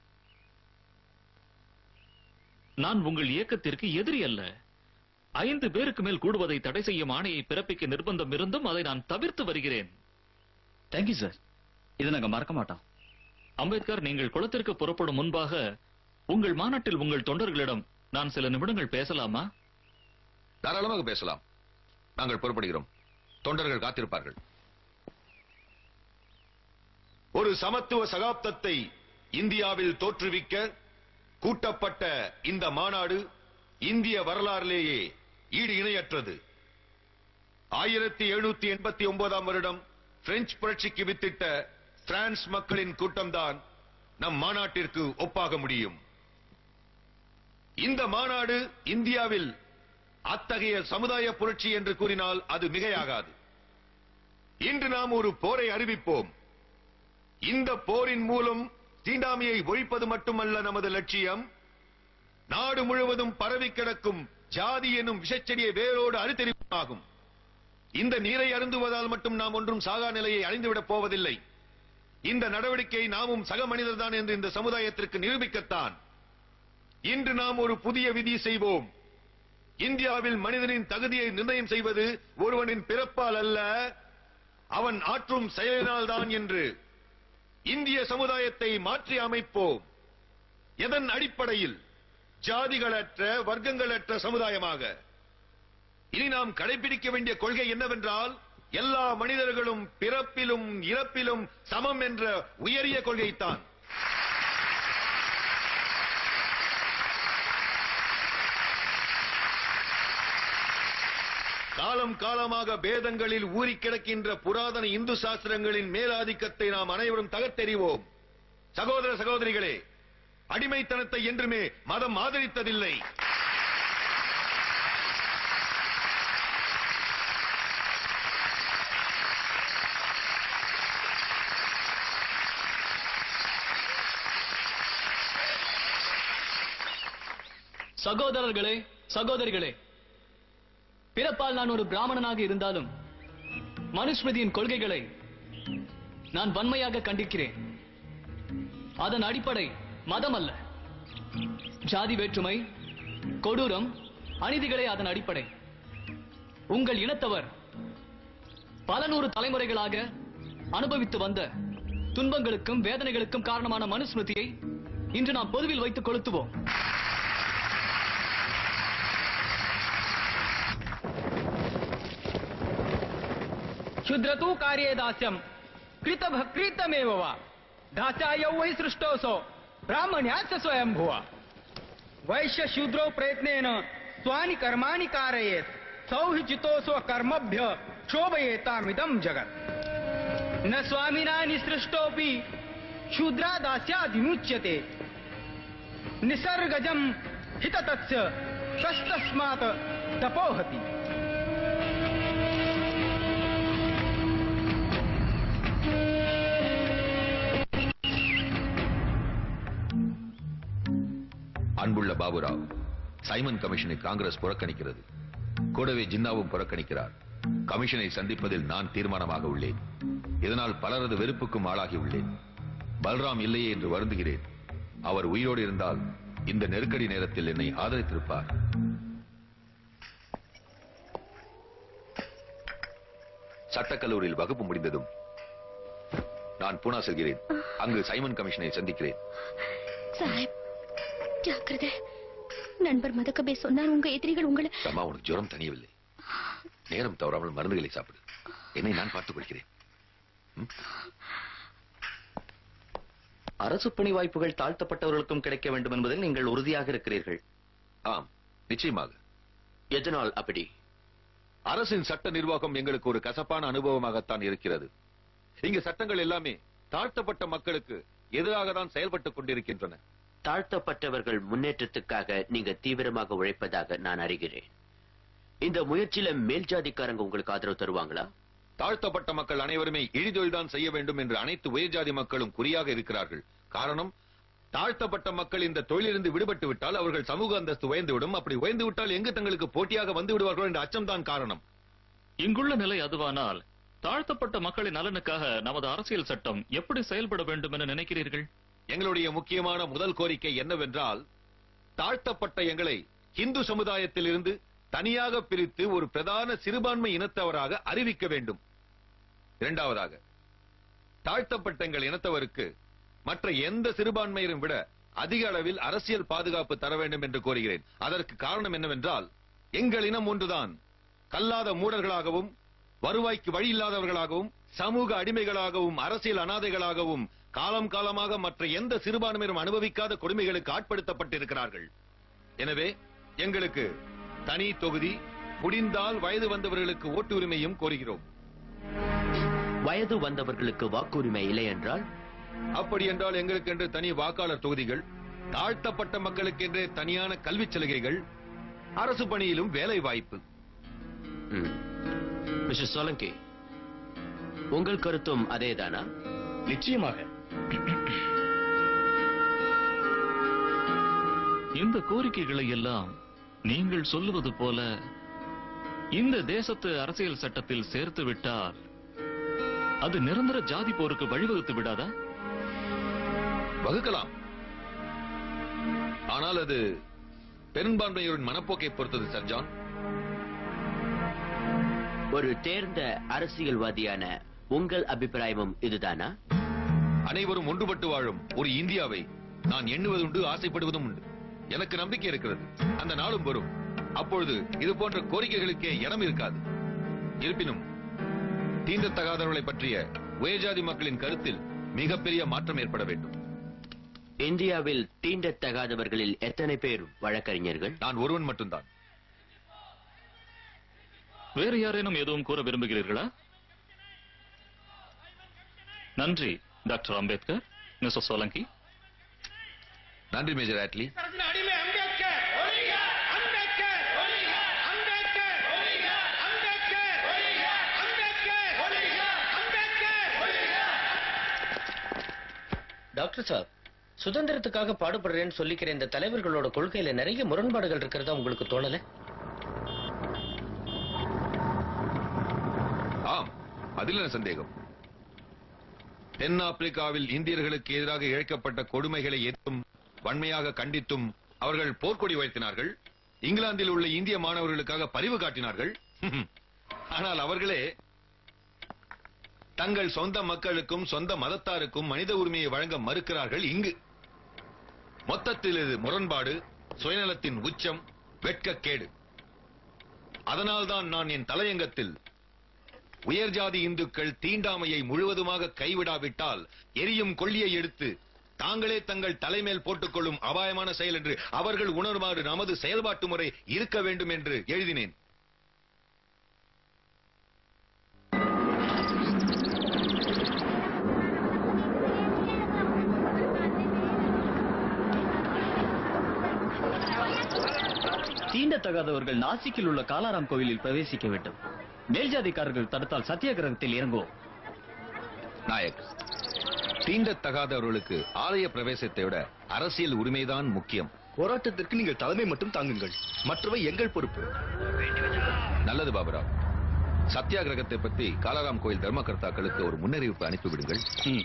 நான் உங்கள் இயக்கத்திற்கு எதிரி அல்ல ஐந்து பேருக்கு மேல் கூடுவதை தடை செய்யும் ஆணையை பிறப்பிக்க நிர்பந்தம் இருந்தும் அதை நான் தவிர்த்து வருகிறேன் தேங்க்யூ சார் இதை நாங்க மறக்க மாட்டோம் அம்பேத்கர் நீங்கள் குளத்திற்கு புறப்படும் முன்பாக உங்கள் மாநாட்டில் உங்கள் தொண்டர்களிடம் நான் சில நிமிடங்கள் பேசலாமா தாராளமாக பேசலாம் நாங்கள் புறப்படுகிறோம் தொண்டர்கள் காத்திருப்பார்கள் ஒரு சமத்துவ சகாப்தத்தை இந்தியாவில் தோற்றுவிக்க கூட்டப்பட்ட இந்த மாநாடு இந்திய வரலாறிலேயே ஈடு இணையற்றது ஆயிரத்தி எழுநூத்தி எண்பத்தி ஒன்பதாம் வருடம் பிரெஞ்சு புரட்சிக்கு வித்திட்ட பிரான்ஸ் மக்களின் கூட்டம்தான் நம் மாநாட்டிற்கு ஒப்பாக முடியும் இந்த மாநாடு இந்தியாவில் அத்தகைய சமுதாய புரட்சி என்று கூறினால் அது மிகையாகாது இன்று நாம் ஒரு போரை அறிவிப்போம் இந்த போரின் மூலம் தீண்டாமையை ஒழிப்பது மட்டுமல்ல நமது லட்சியம் நாடு முழுவதும் பரவி கிடக்கும் ஜாதி எனும் விஷச்செடியை வேரோடு அறுத்தெறிவாகும் இந்த நீரை அருந்துவதால் மட்டும் நாம் ஒன்றும் சாகா நிலையை அழிந்துவிடப் போவதில்லை இந்த நடவடிக்கை நாமும் சக மனிதர்தான் என்று இந்த சமுதாயத்திற்கு நிரூபிக்கத்தான் இன்று நாம் ஒரு புதிய விதி செய்வோம் இந்தியாவில் மனிதனின் தகுதியை நிர்ணயம் செய்வது ஒருவனின் பிறப்பால் அல்ல அவன் ஆற்றும் செயலினால்தான் என்று இந்திய சமுதாயத்தை மாற்றி அமைப்போம் எதன் அடிப்படையில் ஜாதிகளற்ற வர்க்கங்களற்ற சமுதாயமாக இனி நாம் கடைபிடிக்க வேண்டிய கொள்கை என்னவென்றால் எல்லா மனிதர்களும் பிறப்பிலும் இறப்பிலும் சமம் என்ற உயரிய கொள்கைத்தான் காலம் காலமாக பேதங்களில் ஊறி கிடக்கின்ற புராதன இந்து சாஸ்திரங்களின் மேலாதிக்கத்தை நாம் அனைவரும் தகர்த்தெறிவோம் சகோதர சகோதரிகளே அடிமைத்தனத்தை என்றுமே மதம் ஆதரித்ததில்லை சகோதரர்களே சகோதரிகளே பிறப்பால் நான் ஒரு பிராமணனாக இருந்தாலும் மனுஸ்மிருதியின் கொள்கைகளை நான் வன்மையாக கண்டிக்கிறேன் அதன் அடிப்படை மதம் அல்ல ஜாதி வேற்றுமை கொடூரம் அநீதிகளே அதன் அடிப்படை உங்கள் இனத்தவர் பல நூறு தலைமுறைகளாக அனுபவித்து வந்த துன்பங்களுக்கும் வேதனைகளுக்கும் காரணமான மனுஸ்மிருதியை இன்று நாம் பொதுவில் வைத்து கொளுத்துவோம் क्षुद्रतु कार्ये दास्यम् कृतभकृतमेव वा दास्यायौ वै सृष्टोऽसौ ब्राह्मण्याश्च स्वयं भुव वैश्य शूद्रौ प्रयत्नेन स्वानि कर्माणि कारयेत् सौ हि चितोऽसौ कर्मभ्य क्षोभयेतामिदं जगत् न स्वामिना निसृष्टोऽपि शूद्रा दास्यादिमुच्यते निसर्गजम् हिततस्य कस्तस्मात् तपोहति அன்புள்ள பாபுராவ் சைமன் கமிஷனை காங்கிரஸ் புறக்கணிக்கிறது கூடவே ஜின்னாவும் புறக்கணிக்கிறார் கமிஷனை சந்திப்பதில் நான் தீர்மானமாக உள்ளேன் இதனால் பலரது வெறுப்புக்கும் ஆளாகி உள்ளேன் பல்ராம் இல்லையே என்று வருந்துகிறேன் அவர் உயிரோடு இருந்தால் இந்த நெருக்கடி நேரத்தில் என்னை ஆதரித்திருப்பார் சட்டக்கல்லூரியில் வகுப்பு முடிந்ததும் நான் பூனா செல்கிறேன் அங்கு சைமன் கமிஷனை சந்திக்கிறேன் சாஹிப் ஜாக்கிரதை நண்பர் மதக்கபே சொன்னார் உங்க எதிரிகள் உங்களை அம்மா உனக்கு ஜுரம் தனியவில்லை நேரம் தவறாமல் மருந்துகளை சாப்பிடு என்னை நான் பார்த்துக் கொள்கிறேன் அரசு பணி வாய்ப்புகள் தாழ்த்தப்பட்டவர்களுக்கும் கிடைக்க வேண்டும் என்பதில் நீங்கள் உறுதியாக இருக்கிறீர்கள் ஆம் நிச்சயமாக எதனால் அப்படி அரசின் சட்ட நிர்வாகம் எங்களுக்கு ஒரு கசப்பான அனுபவமாகத்தான் இருக்கிறது இங்கு சட்டங்கள் எல்லாமே தாழ்த்தப்பட்ட மக்களுக்கு எதிராக தான் செயல்பட்டுக் கொண்டிருக்கின்றன தாழ்த்தப்பட்டவர்கள் முன்னேற்றத்துக்காக நீங்க தீவிரமாக உழைப்பதாக நான் அறிகிறேன் இந்த முயற்சியில மேல் ஜாதிக்காரங்க உங்களுக்கு ஆதரவு தருவாங்களா தாழ்த்தப்பட்ட மக்கள் அனைவருமே இழிதொழில்தான் செய்ய வேண்டும் என்று அனைத்து உயர்ஜாதி மக்களும் குறியாக இருக்கிறார்கள் காரணம் தாழ்த்தப்பட்ட மக்கள் இந்த தொழிலிருந்து விடுபட்டு விட்டால் அவர்கள் சமூக அந்தஸ்து உயர்ந்துவிடும் அப்படி உயர்ந்து விட்டால் எங்கு தங்களுக்கு போட்டியாக வந்து விடுவார்கள் என்ற அச்சம்தான் காரணம் இங்குள்ள நிலை அதுவானால் தாழ்த்தப்பட்ட மக்களின் நலனுக்காக நமது அரசியல் சட்டம் எப்படி செயல்பட வேண்டும் என நினைக்கிறீர்கள் எங்களுடைய முக்கியமான முதல் கோரிக்கை என்னவென்றால் தாழ்த்தப்பட்ட எங்களை இந்து சமுதாயத்தில் இருந்து தனியாக பிரித்து ஒரு பிரதான சிறுபான்மை இனத்தவராக அறிவிக்க வேண்டும் இரண்டாவதாக தாழ்த்தப்பட்ட எங்கள் இனத்தவருக்கு மற்ற எந்த சிறுபான்மையரும் விட அதிக அளவில் அரசியல் பாதுகாப்பு தர வேண்டும் என்று கோருகிறேன் அதற்கு காரணம் என்னவென்றால் எங்கள் இனம் ஒன்றுதான் கல்லாத மூடர்களாகவும் வருவாய்க்கு வழி இல்லாதவர்களாகவும் சமூக அடிமைகளாகவும் அரசியல் அனாதைகளாகவும் காலம் காலமாக மற்ற எந்த சிறுபான்மையினரும் அனுபவிக்காத கொடுமைகளுக்கு ஆட்படுத்தப்பட்டிருக்கிறார்கள் எனவே எங்களுக்கு தனி தொகுதி முடிந்தால் வயது வந்தவர்களுக்கு ஓட்டு உரிமையும் கோருகிறோம் வயது வந்தவர்களுக்கு வாக்குரிமை இல்லை என்றால் அப்படி என்றால் எங்களுக்கு என்று தனி வாக்காளர் தொகுதிகள் தாழ்த்தப்பட்ட மக்களுக்கென்றே தனியான கல்விச் சலுகைகள் அரசு பணியிலும் வேலை வாய்ப்பு மிஸ்டர் சோலங்கி உங்கள் கருத்தும் அதேதானா நிச்சயமாக இந்த கோரிக்கைகளை எல்லாம் நீங்கள் சொல்லுவது போல இந்த தேசத்து அரசியல் சட்டத்தில் சேர்த்து விட்டால் அது நிரந்தர ஜாதி போருக்கு வழிவகுத்து விடாதா வகுக்கலாம் ஆனால் அது பெரும்பான்மையோரின் மனப்போக்கை பொறுத்தது சர்ஜான் ஒரு தேர்ந்த அரசியல்வாதியான உங்கள் அபிப்பிராயமும் இதுதானா அனைவரும் ஒன்றுபட்டு வாழும் ஒரு இந்தியாவை நான் எண்ணுவதுண்டு ஆசைப்படுவதும் உண்டு எனக்கு நம்பிக்கை இருக்கிறது அந்த நாளும் வரும் அப்பொழுது இது போன்ற கோரிக்கைகளுக்கே இடம் இருக்காது இருப்பினும் தீண்டத்தகாதவர்களை பற்றிய உயர்ஜாதி மக்களின் கருத்தில் மிகப்பெரிய மாற்றம் ஏற்பட வேண்டும் இந்தியாவில் தீண்டத்தகாதவர்களில் எத்தனை பேர் வழக்கறிஞர்கள் நான் ஒருவன் மட்டும்தான் வேறு யாரேனும் எதுவும் கூற விரும்புகிறீர்களா நன்றி டாக்டர் அம்பேத்கர் மிஸ்டர் சோலங்கி நன்றி மேஜர் ஆட்லி டாக்டர் சார் சுதந்திரத்துக்காக பாடுபடுறேன்னு சொல்லிக்கிற இந்த தலைவர்களோட கொள்கையில நிறைய முரண்பாடுகள் இருக்கிறதா உங்களுக்கு தோணல ஆம் அதில் என்ன சந்தேகம் தென்னாப்பிரிக்காவில் இந்தியர்களுக்கு எதிராக இழைக்கப்பட்ட கொடுமைகளை எதிர்த்தும் வன்மையாக கண்டித்தும் அவர்கள் போர்க்கொடி உயர்த்தினார்கள் இங்கிலாந்தில் உள்ள இந்திய மாணவர்களுக்காக பரிவு காட்டினார்கள் ஆனால் அவர்களே தங்கள் சொந்த மக்களுக்கும் சொந்த மதத்தாருக்கும் மனித உரிமையை வழங்க மறுக்கிறார்கள் இங்கு மொத்தத்தில் இது முரண்பாடு சுயநலத்தின் உச்சம் வெட்கக்கேடு அதனால்தான் நான் என் தலையங்கத்தில் உயர்ஜாதி இந்துக்கள் தீண்டாமையை முழுவதுமாக கைவிடாவிட்டால் எரியும் கொள்ளியை எடுத்து தாங்களே தங்கள் தலைமேல் போட்டுக்கொள்ளும் அபாயமான செயல் என்று அவர்கள் உணருமாறு நமது செயல்பாட்டு முறை இருக்க வேண்டும் என்று எழுதினேன் தீண்டத்தகாதவர்கள் நாசிக்கில் உள்ள காலாராம் கோவிலில் பிரவேசிக்க வேண்டும் மேல்ஜாதிக்காரர்கள் தடுத்தால் சத்தியாகிரகத்தில் இறங்குவோம் நாயக் தீண்டத்தகாதவர்களுக்கு ஆலய பிரவேசத்தை விட அரசியல் உரிமைதான் முக்கியம் போராட்டத்திற்கு நீங்கள் தலைமை மட்டும் தாங்குங்கள் மற்றவை எங்கள் பொறுப்பு நல்லது பாபுராவ் சத்தியாகிரகத்தை பற்றி காலாராம் கோயில் தர்மகர்த்தாக்களுக்கு ஒரு முன்னறிவிப்பு அனுப்பிவிடுங்கள்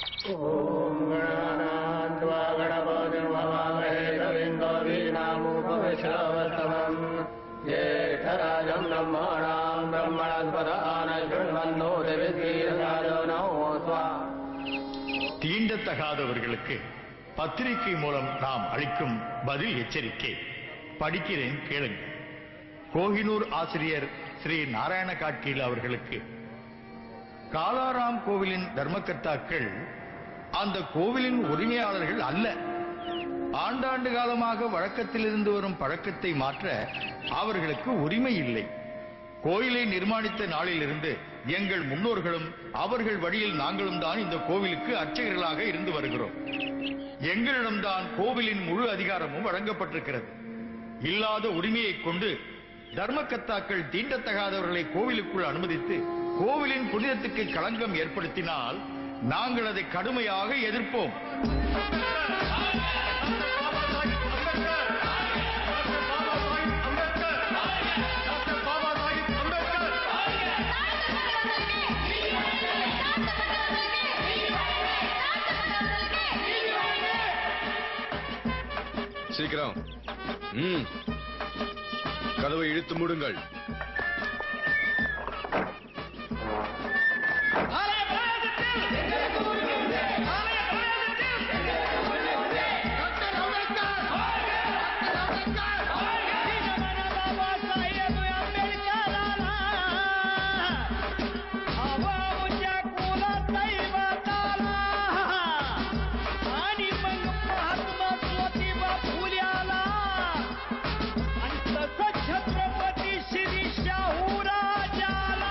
ज्येष्ठराजम् ब्रह्मणाम् ब्रह्मणस्पदान शृण्वन्नो दिवितीर्गाजो नमो स्वा தீண்டத்தகாதவர்களுக்கு பத்திரிகை மூலம் நாம் அளிக்கும் பதில் எச்சரிக்கை படிக்கிறேன் கேளுங்க கோஹினூர் ஆசிரியர் ஸ்ரீ நாராயண காட்கீல் அவர்களுக்கு காலாராம் கோவிலின் தர்மகர்த்தாக்கள் அந்த கோவிலின் உரிமையாளர்கள் அல்ல ஆண்டாண்டு காலமாக வழக்கத்தில் இருந்து வரும் பழக்கத்தை மாற்ற அவர்களுக்கு உரிமை இல்லை கோயிலை நிர்மாணித்த நாளிலிருந்து எங்கள் முன்னோர்களும் அவர்கள் வழியில் நாங்களும் தான் இந்த கோவிலுக்கு அர்ச்சகர்களாக இருந்து வருகிறோம் எங்களிடம்தான் கோவிலின் முழு அதிகாரமும் வழங்கப்பட்டிருக்கிறது இல்லாத உரிமையை கொண்டு தர்மகர்த்தாக்கள் தீண்டத்தகாதவர்களை கோவிலுக்குள் அனுமதித்து கோவிலின் புனிதத்துக்கு களங்கம் ஏற்படுத்தினால் நாங்கள் அதை கடுமையாக எதிர்ப்போம் சீக்கிரம் ம் கதவை இழுத்து மூடுங்கள் छत्रपती श्री शाहू राजाला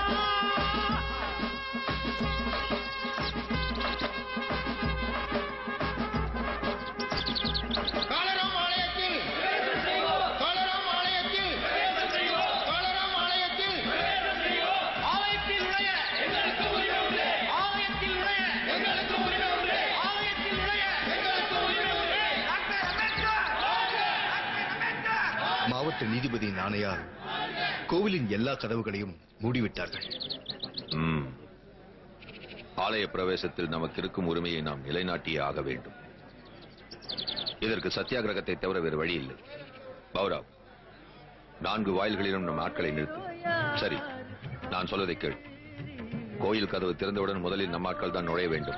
காலராம் ஆலயத்தில் காலராம் ஆலயத்தில் காலராம் ஆலயத்தில் ஆலயத்தில் நுழைய எங்களுக்கு உரிமை உண்டு ஆலயத்தில் நுழைய எங்களுக்கு உரிமை உண்டு ஆலயத்தில் நுழைய எங்களுக்கு உரிமை உண்டு டாக்டர் அம்பேத்கர் மாவட்ட நீதிபதியின் ஆணையால் கோவிலின் எல்லா கதவுகளையும் மூடிவிட்டார்கள் ம். ஆலய பிரவேசத்தில் நமக்கு இருக்கும் உரிமையை நாம் நிலைநாட்டியே ஆக வேண்டும் இதற்கு சத்தியாகிரகத்தை தவிர வேறு வழி இல்லை பௌராவ் நான்கு வாயில்களிலும் நம் ஆட்களை நிறுத்து சரி நான் சொல்வதை கேள் கோயில் கதவு திறந்தவுடன் முதலில் நம் ஆட்கள் தான் நுழைய வேண்டும்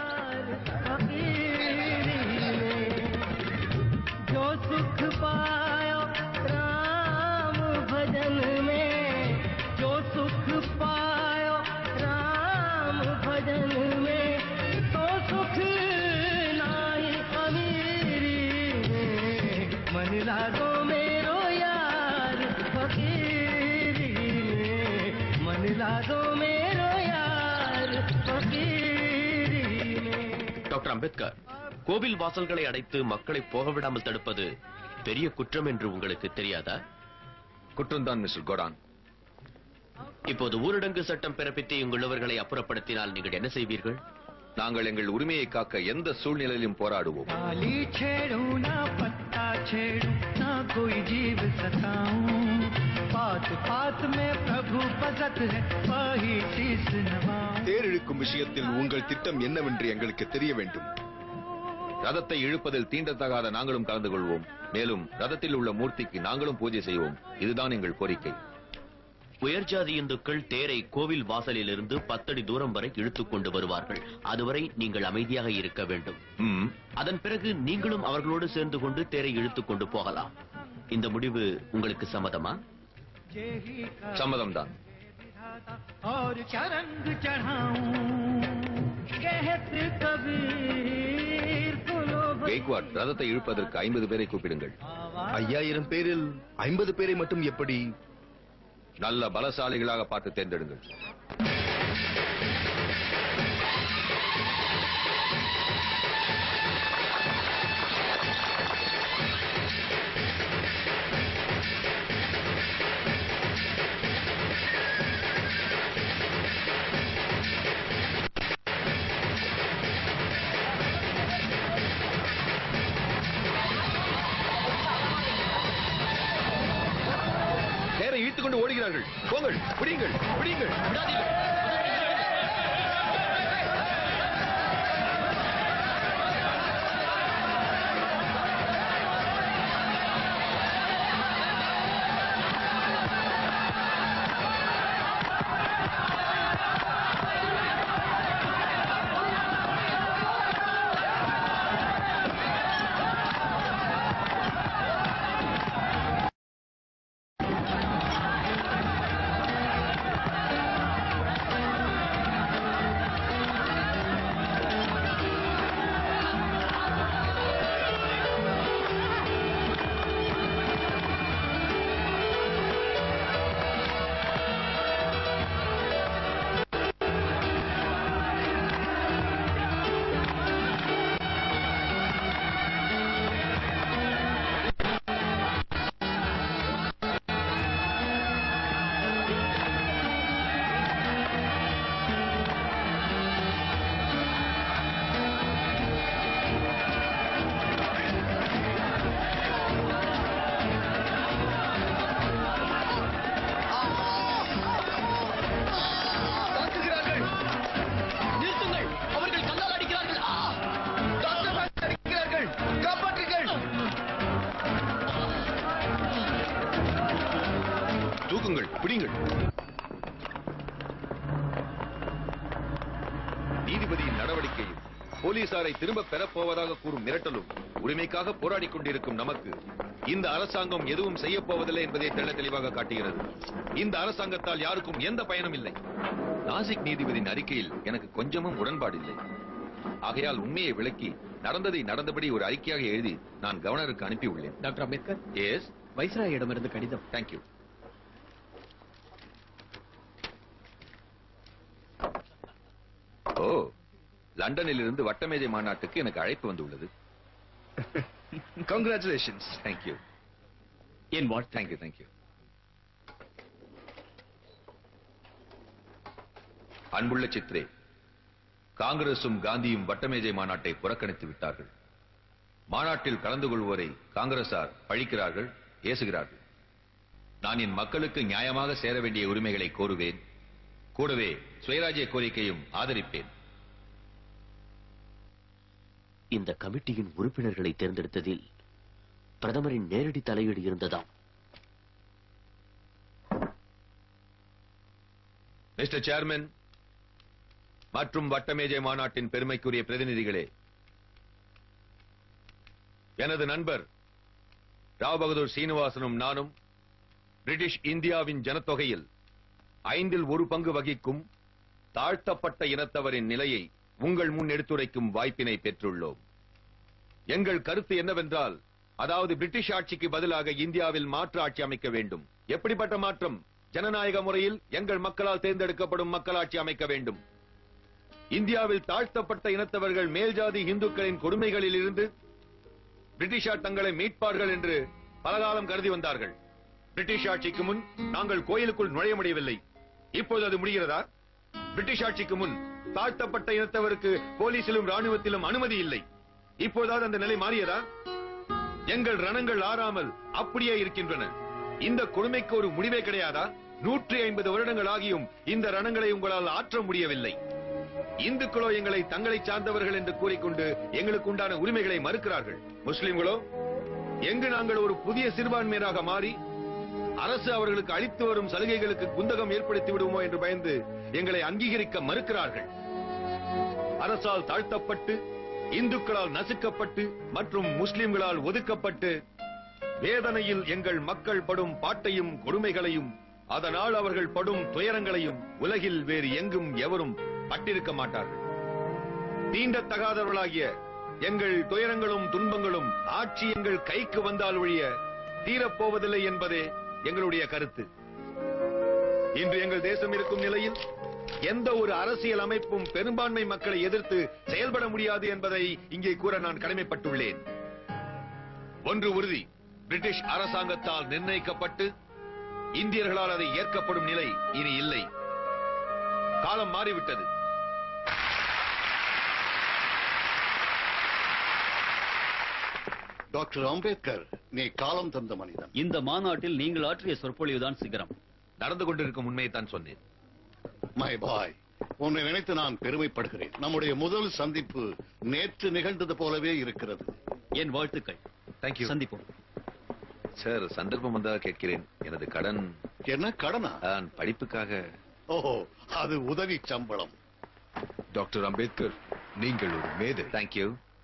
जो सुख पायो राम भजन में जो सुख पायो राम भजन में तो सुख नाई अमीरी में मन लागो मेरो यार फकीरी में मन लागो मेरो यार फकीरी में டாக்டர் அம்பேத்கர் கோவில் வாசல்களை அடைத்து மக்களை போக விடாமல் தடுப்பது பெரிய குற்றம் என்று உங்களுக்கு தெரியாதா குற்றம்தான் மிஸ்டர் கோடான் இப்போது ஊரடங்கு சட்டம் பிறப்பித்து இங்குள்ளவர்களை அப்புறப்படுத்தினால் நீங்கள் என்ன செய்வீர்கள் நாங்கள் எங்கள் உரிமையை காக்க எந்த சூழ்நிலையிலும் போராடுவோம் डाली छेड़ू ना पत्ता छेड़ू ना कोई जीव सताऊं पात पात में प्रभु बसत है वही शीस नवाऊं தேர் இழுக்கும் இழுக்கும் விஷயத்தில் உங்கள் திட்டம் என்னவென்று எங்களுக்கு தெரிய வேண்டும் ரதத்தை இழுப்பதில் தீண்டத்தகாத நாங்களும் கலந்து கொள்வோம் மேலும் ரதத்தில் உள்ள மூர்த்திக்கு நாங்களும் பூஜை செய்வோம் இதுதான் எங்கள் கோரிக்கை உயர்ஜாதி இந்துக்கள் தேரை கோவில் வாசலிலிருந்து பத்தடி தூரம் வரை இழுத்துக் கொண்டு வருவார்கள் அதுவரை நீங்கள் அமைதியாக இருக்க வேண்டும் அதன் பிறகு நீங்களும் அவர்களோடு சேர்ந்து கொண்டு தேரை இழுத்துக் கொண்டு போகலாம் இந்த முடிவு உங்களுக்கு சம்மதமா சம்மதம்தான் और क्या रंग चढ़ाऊं कहते कबीर को लोभ கெய்க்வாட் ரதத்தை இழுப்பதற்கு ஐம்பது பேரை கூப்பிடுங்கள் ஐயாயிரம் பேரில் ஐம்பது பேரை மட்டும் எப்படி நல்ல பலசாலிகளாக பார்த்து தேர்ந்தெடுங்கள் தேரை இழுத்துக் கொண்டு ஓடுகிறார்கள் போங்கள் பிடிங்கள் பிடிங்கள் தாக்குகிறார்கள் நிறுத்துங்கள் அவர்கள் கல்லால் அடிக்கிறார்கள் ஆ! அடிக்கிறார்கள் காப்பாற்றுங்கள் தூக்குங்கள் பிடிங்கள் நீதிபதியின் நடவடிக்கையும் போலீசாரை திரும்ப பெறப்போவதாக கூறும் மிரட்டலும் உரிமைக்காக போராடிக் கொண்டிருக்கும் நமக்கு இந்த அரசாங்கம் எதுவும் செய்யப் போவதில்லை என்பதை தெள்ள தெளிவாக காட்டுகிறது இந்த அரசாங்கத்தால் யாருக்கும் எந்த பயனும் இல்லை நாசிக் நீதிபதியின் அறிக்கையில் எனக்கு கொஞ்சமும் உடன்பாடில்லை ஆகையால் உண்மையை விளக்கி நடந்ததை நடந்தபடி ஒரு அறிக்கையாக எழுதி நான் கவர்னருக்கு அனுப்பியுள்ளேன் டாக்டர் அம்பேத்கர் எஸ் வைஸ்ராயிடமிருந்து கடிதம் தேங்க்யூ ஓ லண்டனில் இருந்து வட்டமேஜை மாநாட்டுக்கு எனக்கு அழைப்பு வந்துள்ளது கங்க்ராச்சுலேஷன்ஸ் தேங்க்யூ என் வாழ்த்து தேங்க்யூ தேங்க்யூ அன்புள்ள சித்ரே காங்கிரசும் காந்தியும் வட்டமேஜை மாநாட்டை புறக்கணித்து விட்டார்கள் மாநாட்டில் கலந்து கொள்வோரை காங்கிரசார் பழிக்கிறார்கள் ஏசுகிறார்கள் நான் என் மக்களுக்கு நியாயமாக சேர வேண்டிய உரிமைகளை கோருவேன் கூடவே சுயராஜ்ய கோரிக்கையும் ஆதரிப்பேன் இந்த கமிட்டியின் உறுப்பினர்களை தேர்ந்தெடுத்ததில் பிரதமரின் நேரடி தலையீடு இருந்ததாம் மிஸ்டர் சேர்மன் மற்றும் வட்டமேஜை மாநாட்டின் பெருமைக்குரிய பிரதிநிதிகளே எனது நண்பர் ராவ் பகதூர் சீனிவாசனும் நானும் பிரிட்டிஷ் இந்தியாவின் ஜனத்தொகையில் ஐந்தில் ஒரு பங்கு வகிக்கும் தாழ்த்தப்பட்ட இனத்தவரின் நிலையை உங்கள் முன் எடுத்துரைக்கும் வாய்ப்பினை பெற்றுள்ளோம் எங்கள் கருத்து என்னவென்றால் அதாவது பிரிட்டிஷ் ஆட்சிக்கு பதிலாக இந்தியாவில் மாற்று ஆட்சி அமைக்க வேண்டும் எப்படிப்பட்ட மாற்றம் ஜனநாயக முறையில் எங்கள் மக்களால் தேர்ந்தெடுக்கப்படும் மக்களாட்சி அமைக்க வேண்டும் இந்தியாவில் தாழ்த்தப்பட்ட இனத்தவர்கள் மேல்ஜாதி இந்துக்களின் கொடுமைகளில் இருந்து பிரிட்டிஷார் தங்களை மீட்பார்கள் என்று பலகாலம் கருதி வந்தார்கள் பிரிட்டிஷ் ஆட்சிக்கு முன் நாங்கள் கோயிலுக்குள் நுழைய முடியவில்லை இப்போது அது முடிகிறதா பிரிட்டிஷ் ஆட்சிக்கு முன் தாழ்த்தப்பட்ட இனத்தவருக்கு போலீசிலும் ராணுவத்திலும் அனுமதி இல்லை இப்போதாவது அந்த நிலை மாறியதா எங்கள் ரணங்கள் ஆறாமல் அப்படியே இருக்கின்றன இந்த கொடுமைக்கு ஒரு முடிவே கிடையாதா நூற்றி ஐம்பது வருடங்கள் ஆகியும் இந்த ரணங்களை உங்களால் ஆற்ற முடியவில்லை இந்துக்களோ எங்களை தங்களை சார்ந்தவர்கள் என்று கூறிக்கொண்டு எங்களுக்கு உண்டான உரிமைகளை மறுக்கிறார்கள் முஸ்லிம்களோ எங்கு நாங்கள் ஒரு புதிய சிறுபான்மையராக மாறி அரசு அவர்களுக்கு அளித்து வரும் சலுகைகளுக்கு குந்தகம் ஏற்படுத்தி விடுவோமோ என்று பயந்து எங்களை அங்கீகரிக்க மறுக்கிறார்கள் அரசால் தாழ்த்தப்பட்டு இந்துக்களால் நசுக்கப்பட்டு மற்றும் முஸ்லிம்களால் ஒதுக்கப்பட்டு வேதனையில் எங்கள் மக்கள் படும் பாட்டையும் கொடுமைகளையும் அதனால் அவர்கள் படும் துயரங்களையும் உலகில் வேறு எங்கும் எவரும் பட்டிருக்க மாட்டார்கள் தீண்டத்தகாதவர்களாகிய எங்கள் துயரங்களும் துன்பங்களும் ஆட்சி எங்கள் கைக்கு வந்தால் ஒழிய தீரப்போவதில்லை என்பதே எங்களுடைய கருத்து இன்று எங்கள் தேசம் இருக்கும் நிலையில் எந்த ஒரு அரசியல் அமைப்பும் பெரும்பான்மை மக்களை எதிர்த்து செயல்பட முடியாது என்பதை இங்கே கூற நான் கடமைப்பட்டுள்ளேன் ஒன்று உறுதி பிரிட்டிஷ் அரசாங்கத்தால் நிர்ணயிக்கப்பட்டு இந்தியர்களால் அதை ஏற்கப்படும் நிலை இனி இல்லை காலம் மாறிவிட்டது டாக்டர் அம்பேத்கர் நீ காலம் தந்த மனிதன் இந்த மாநாட்டில் நீங்கள் ஆற்றிய சொற்பொழிவுதான் சிகரம் நடந்து கொண்டிருக்கும் உண்மையை தான் சொன்னேன் மை பாய் உன்னை நினைத்து நான் பெருமைப்படுகிறேன் நம்முடைய முதல் சந்திப்பு நேற்று நிகழ்ந்தது போலவே இருக்கிறது என் வாழ்த்துக்கள் தேங்க்யூ சந்திப்போம் சார் சந்தர்ப்பம் வந்ததாக கேட்கிறேன் எனது கடன் என்ன கடனா நான் படிப்புக்காக ஓஹோ அது உதவி சம்பளம் டாக்டர் அம்பேத்கர் நீங்கள் ஒரு மேதை தேங்க்யூ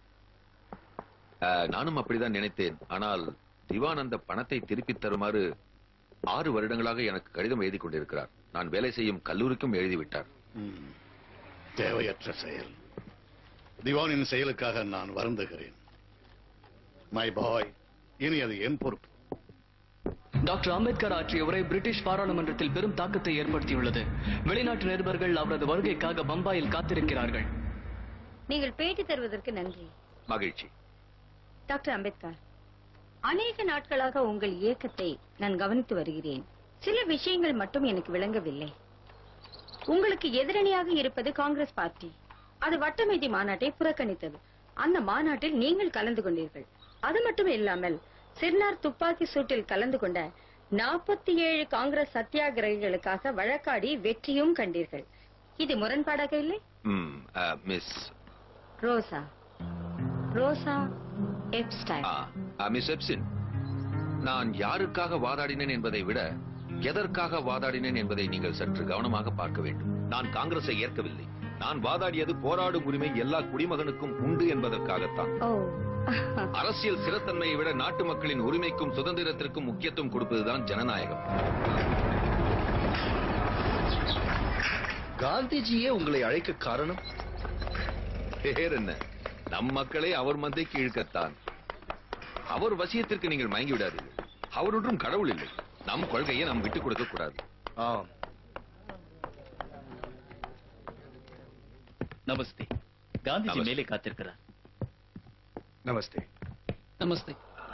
நானும் அப்படிதான் நினைத்தேன் ஆனால் திவான் அந்த பணத்தை திருப்பித் தருமாறு ஆறு வருடங்களாக எனக்கு கடிதம் எழுதி கொண்டிருக்கிறார் நான் வேலை செய்யும் கல்லூரிக்கும் எழுதிவிட்டார் ம், தேவையற்ற செயல் திவானின் செயலுக்காக நான் வருந்துகிறேன் மை பாய் இனி அது என் பொறுப்பு டாக்டர் அம்பேத்கர் ஆற்றிய உரை பிரிட்டிஷ் பாராளுமன்றத்தில் பெரும் தாக்கத்தை ஏற்படுத்தியுள்ளது வெளிநாட்டு நிருபர்கள் அவரது வருகைக்காக பம்பாயில் காத்திருக்கிறார்கள் நீங்கள் பேட்டி தருவதற்கு நன்றி மகிழ்ச்சி டாக்டர் அம்பேத்கர் அநேக நாட்களாக உங்கள் இயக்கத்தை நான் கவனித்து வருகிறேன் சில விஷயங்கள் மட்டும் எனக்கு விளங்கவில்லை உங்களுக்கு எதிரணியாக இருப்பது காங்கிரஸ் பார்ட்டி அது வட்டமேதி மாநாட்டை புறக்கணித்தது அந்த மாநாட்டில் நீங்கள் கலந்து கொண்டீர்கள் அது மட்டும் இல்லாமல் சிர்னார் துப்பாக்கி சூட்டில் கலந்து கொண்ட நாற்பத்தி ஏழு காங்கிரஸ் சத்தியாகிரகிகளுக்காக வழக்காடி வெற்றியும் கண்டீர்கள் இது முரண்பாடாக இல்லை ம், ஆ, மிஸ் ரோசா ரோசா எப்ஸ்டைன் ஆ, ஆ, மிஸ் எப்சின் நான் யாருக்காக வாதாடினேன் என்பதை விட எதற்காக வாதாடினேன் என்பதை நீங்கள் சற்று கவனமாக பார்க்க வேண்டும் நான் காங்கிரஸை ஏற்கவில்லை நான் வாதாடியது போராடும் உரிமை எல்லா குடிமகனுக்கும் உண்டு என்பதற்காகத்தான் ஓ அரசியல் ஸ்திரத்தன்மையை விட நாட்டு மக்களின் உரிமைக்கும் சுதந்திரத்திற்கும் முக்கியத்துவம் கொடுப்பதுதான் ஜனநாயகம் காந்திஜியே உங்களை அழைக்க காரணம் வேற என்ன நம் மக்களை அவர் மந்தைக்கு இழுக்கத்தான் அவர் வசியத்திற்கு நீங்கள் மயங்கி விடாதீர்கள் அவர் ஒன்றும் கடவுள் இல்லை நம் கொள்கையை நாம் விட்டுக் கொடுக்க கூடாது ஆம் நமஸ்தே காந்திஜி நமஸ்தே. மேலே காத்திருக்கிறார் நமஸ்தே நமஸ்தே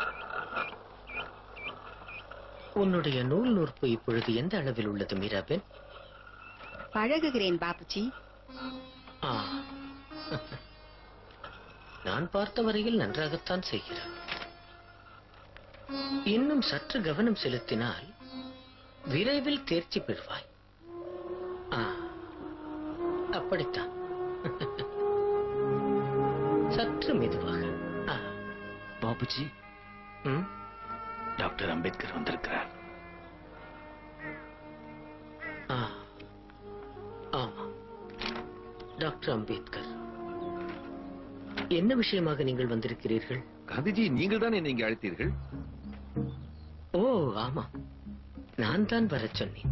உன்னுடைய நூல் நூற்பு இப்பொழுது எந்த அளவில் உள்ளது மீராபென் பழகுகிறேன் பாபுஜி ஆ. நான் பார்த்த வரையில் நன்றாகத்தான் செய்கிறார் இன்னும் சற்று கவனம் செலுத்தினால் விரைவில் தேர்ச்சி பெறுவாய் ஆ. அப்படித்தான் சற்று மெதுவாக ஆ. பாபுஜி ம்? டாக்டர் அம்பேத்கர் வந்திருக்கிறார் ஆ. ஆமா டாக்டர் அம்பேத்கர் என்ன விஷயமாக நீங்கள் வந்திருக்கிறீர்கள் காந்திஜி நீங்கள் தான் என்னை இங்கே அழைத்தீர்கள் ஓ ஆமா நான் தான் வரச் சொன்னேன்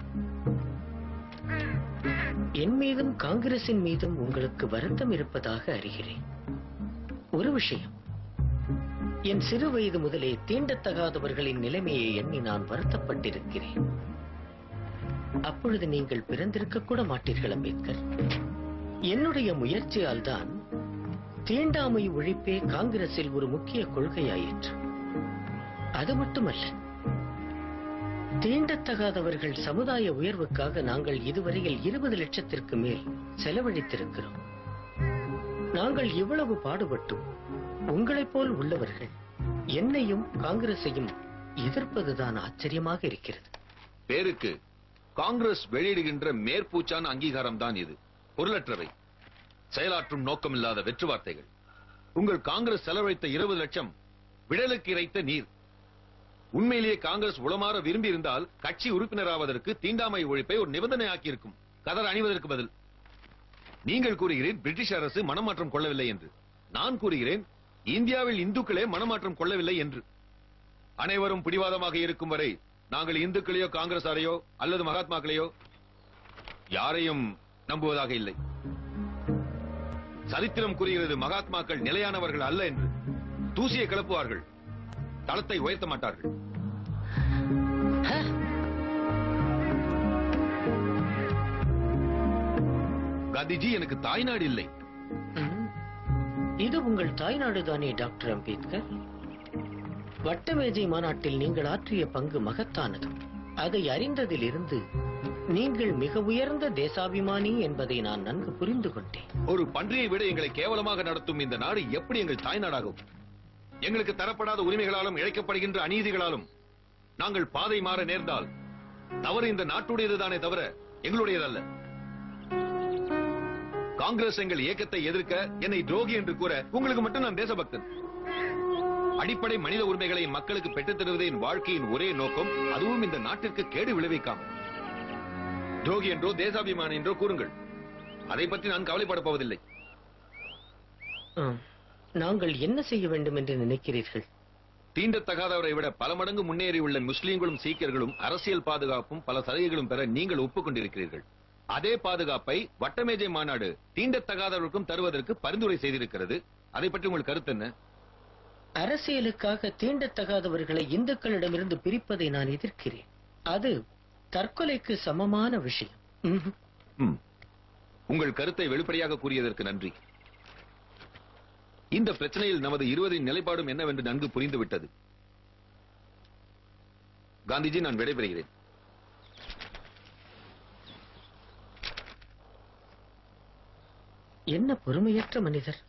என் மீதும் காங்கிரசின் மீதும் உங்களுக்கு வருத்தம் இருப்பதாக அறிகிறேன் ஒரு விஷயம் என் சிறு வயது முதலே தீண்டத்தகாதவர்களின் நிலைமையை எண்ணி நான் வருத்தப்பட்டிருக்கிறேன் அப்பொழுது நீங்கள் பிறந்திருக்க கூட மாட்டீர்கள் அம்பேத்கர் என்னுடைய முயற்சியால் தான் தீண்டாமை ஒழிப்பே காங்கிரஸில் ஒரு முக்கிய கொள்கையாயிற்று அது மட்டுமல்ல தீண்டத்தகாதவர்கள் சமுதாய உயர்வுக்காக நாங்கள் இதுவரையில் இருபது லட்சத்திற்கு மேல் செலவழித்திருக்கிறோம் நாங்கள் இவ்வளவு பாடுபட்டும் உங்களைப் போல் உள்ளவர்கள் என்னையும் காங்கிரஸையும் எதிர்ப்பதுதான் ஆச்சரியமாக இருக்கிறது பேருக்கு காங்கிரஸ் வெளியிடுகின்ற மேற்பூச்சான அங்கீகாரம் தான் இது பொருளற்றவை செயலாற்றும் நோக்கமில்லாத வெற்று வார்த்தைகள் உங்கள் காங்கிரஸ் செலவழித்த இருபது லட்சம் விடலுக்கு இறைத்த நீர் உண்மையிலேயே காங்கிரஸ் உளமாற விரும்பி இருந்தால் கட்சி உறுப்பினராவதற்கு தீண்டாமை ஒழிப்பை ஒரு நிபந்தனை ஆக்கியிருக்கும் கதர் அணிவதற்கு பதில் நீங்கள் கூறுகிறேன் பிரிட்டிஷ் அரசு மனமாற்றம் கொள்ளவில்லை என்று நான் கூறுகிறேன் இந்தியாவில் இந்துக்களே மனமாற்றம் கொள்ளவில்லை என்று அனைவரும் பிடிவாதமாக இருக்கும் வரை நாங்கள் இந்துக்களையோ காங்கிரசாரையோ அல்லது மகாத்மாக்களையோ யாரையும் நம்புவதாக இல்லை சரித்திரம் கூறுகிறது மகாத்மாக்கள் நிலையானவர்கள் அல்ல என்று தூசியை கிளப்புவார்கள் தளத்தை உயர்த்த மாட்டார்கள் காந்திஜி எனக்கு தாய்நாடு இல்லை இது உங்கள் தாய்நாடு தானே டாக்டர் அம்பேத்கர் வட்டமேஜை மாநாட்டில் நீங்கள் ஆற்றிய பங்கு மகத்தானது அதை அறிந்ததிலிருந்து நீங்கள் மிக உயர்ந்த தேசாபிமானி என்பதை நான் நன்கு புரிந்து கொண்டேன் ஒரு பன்றியை விட எங்களை கேவலமாக நடத்தும் இந்த நாடு எப்படி எங்கள் தாய்நாடாகும் எங்களுக்கு தரப்படாத உரிமைகளாலும் இழைக்கப்படுகின்ற அநீதிகளாலும் நாங்கள் பாதை மாற நேர்ந்தால் தவறு இந்த நாட்டுடையதுதானே தவிர எங்களுடையதல்ல காங்கிரஸ் எங்கள் இயக்கத்தை எதிர்க்க என்னை துரோகி என்று கூற உங்களுக்கு மட்டும் நான் தேசபக்தன் அடிப்படை மனித உரிமைகளை என் மக்களுக்கு பெற்றுத் தருவதே என் வாழ்க்கையின் ஒரே நோக்கம் அதுவும் இந்த நாட்டிற்கு கேடு விளைவிக்காமல் துரோகி என்றோ தேசாபிமானி என்றோ கூறுங்கள் அதை பற்றி நான் கவலைப்படப் போவதில்லை ஆம். நாங்கள் என்ன செய்ய வேண்டும் என்று நினைக்கிறீர்கள் தீண்டத்தகாதவரை விட பல மடங்கு முன்னேறியுள்ள முஸ்லீம்களும் சீக்கியர்களும் அரசியல் பாதுகாப்பும் பல சலுகைகளும் பெற நீங்கள் ஒப்புக்கொண்டிருக்கிறீர்கள் அதே பாதுகாப்பை வட்டமேஜை மாநாடு தீண்டத்தகாதவருக்கும் தருவதற்கு பரிந்துரை செய்திருக்கிறது அதை பற்றி உங்கள் கருத்து என்ன அரசியலுக்காக தீண்டத்தகாதவர்களை இந்துக்களிடமிருந்து பிரிப்பதை நான் எதிர்க்கிறேன் அது தற்கொலைக்கு சமமான விஷயம் ம்ஹும். ம். உங்கள் கருத்தை வெளிப்படையாக கூறியதற்கு நன்றி இந்த பிரச்சனையில் நமது இருவரின் நிலைப்பாடும் என்னவென்று நன்கு புரிந்துவிட்டது காந்திஜி நான் விடைபெறுகிறேன் என்ன பொறுமையற்ற மனிதர்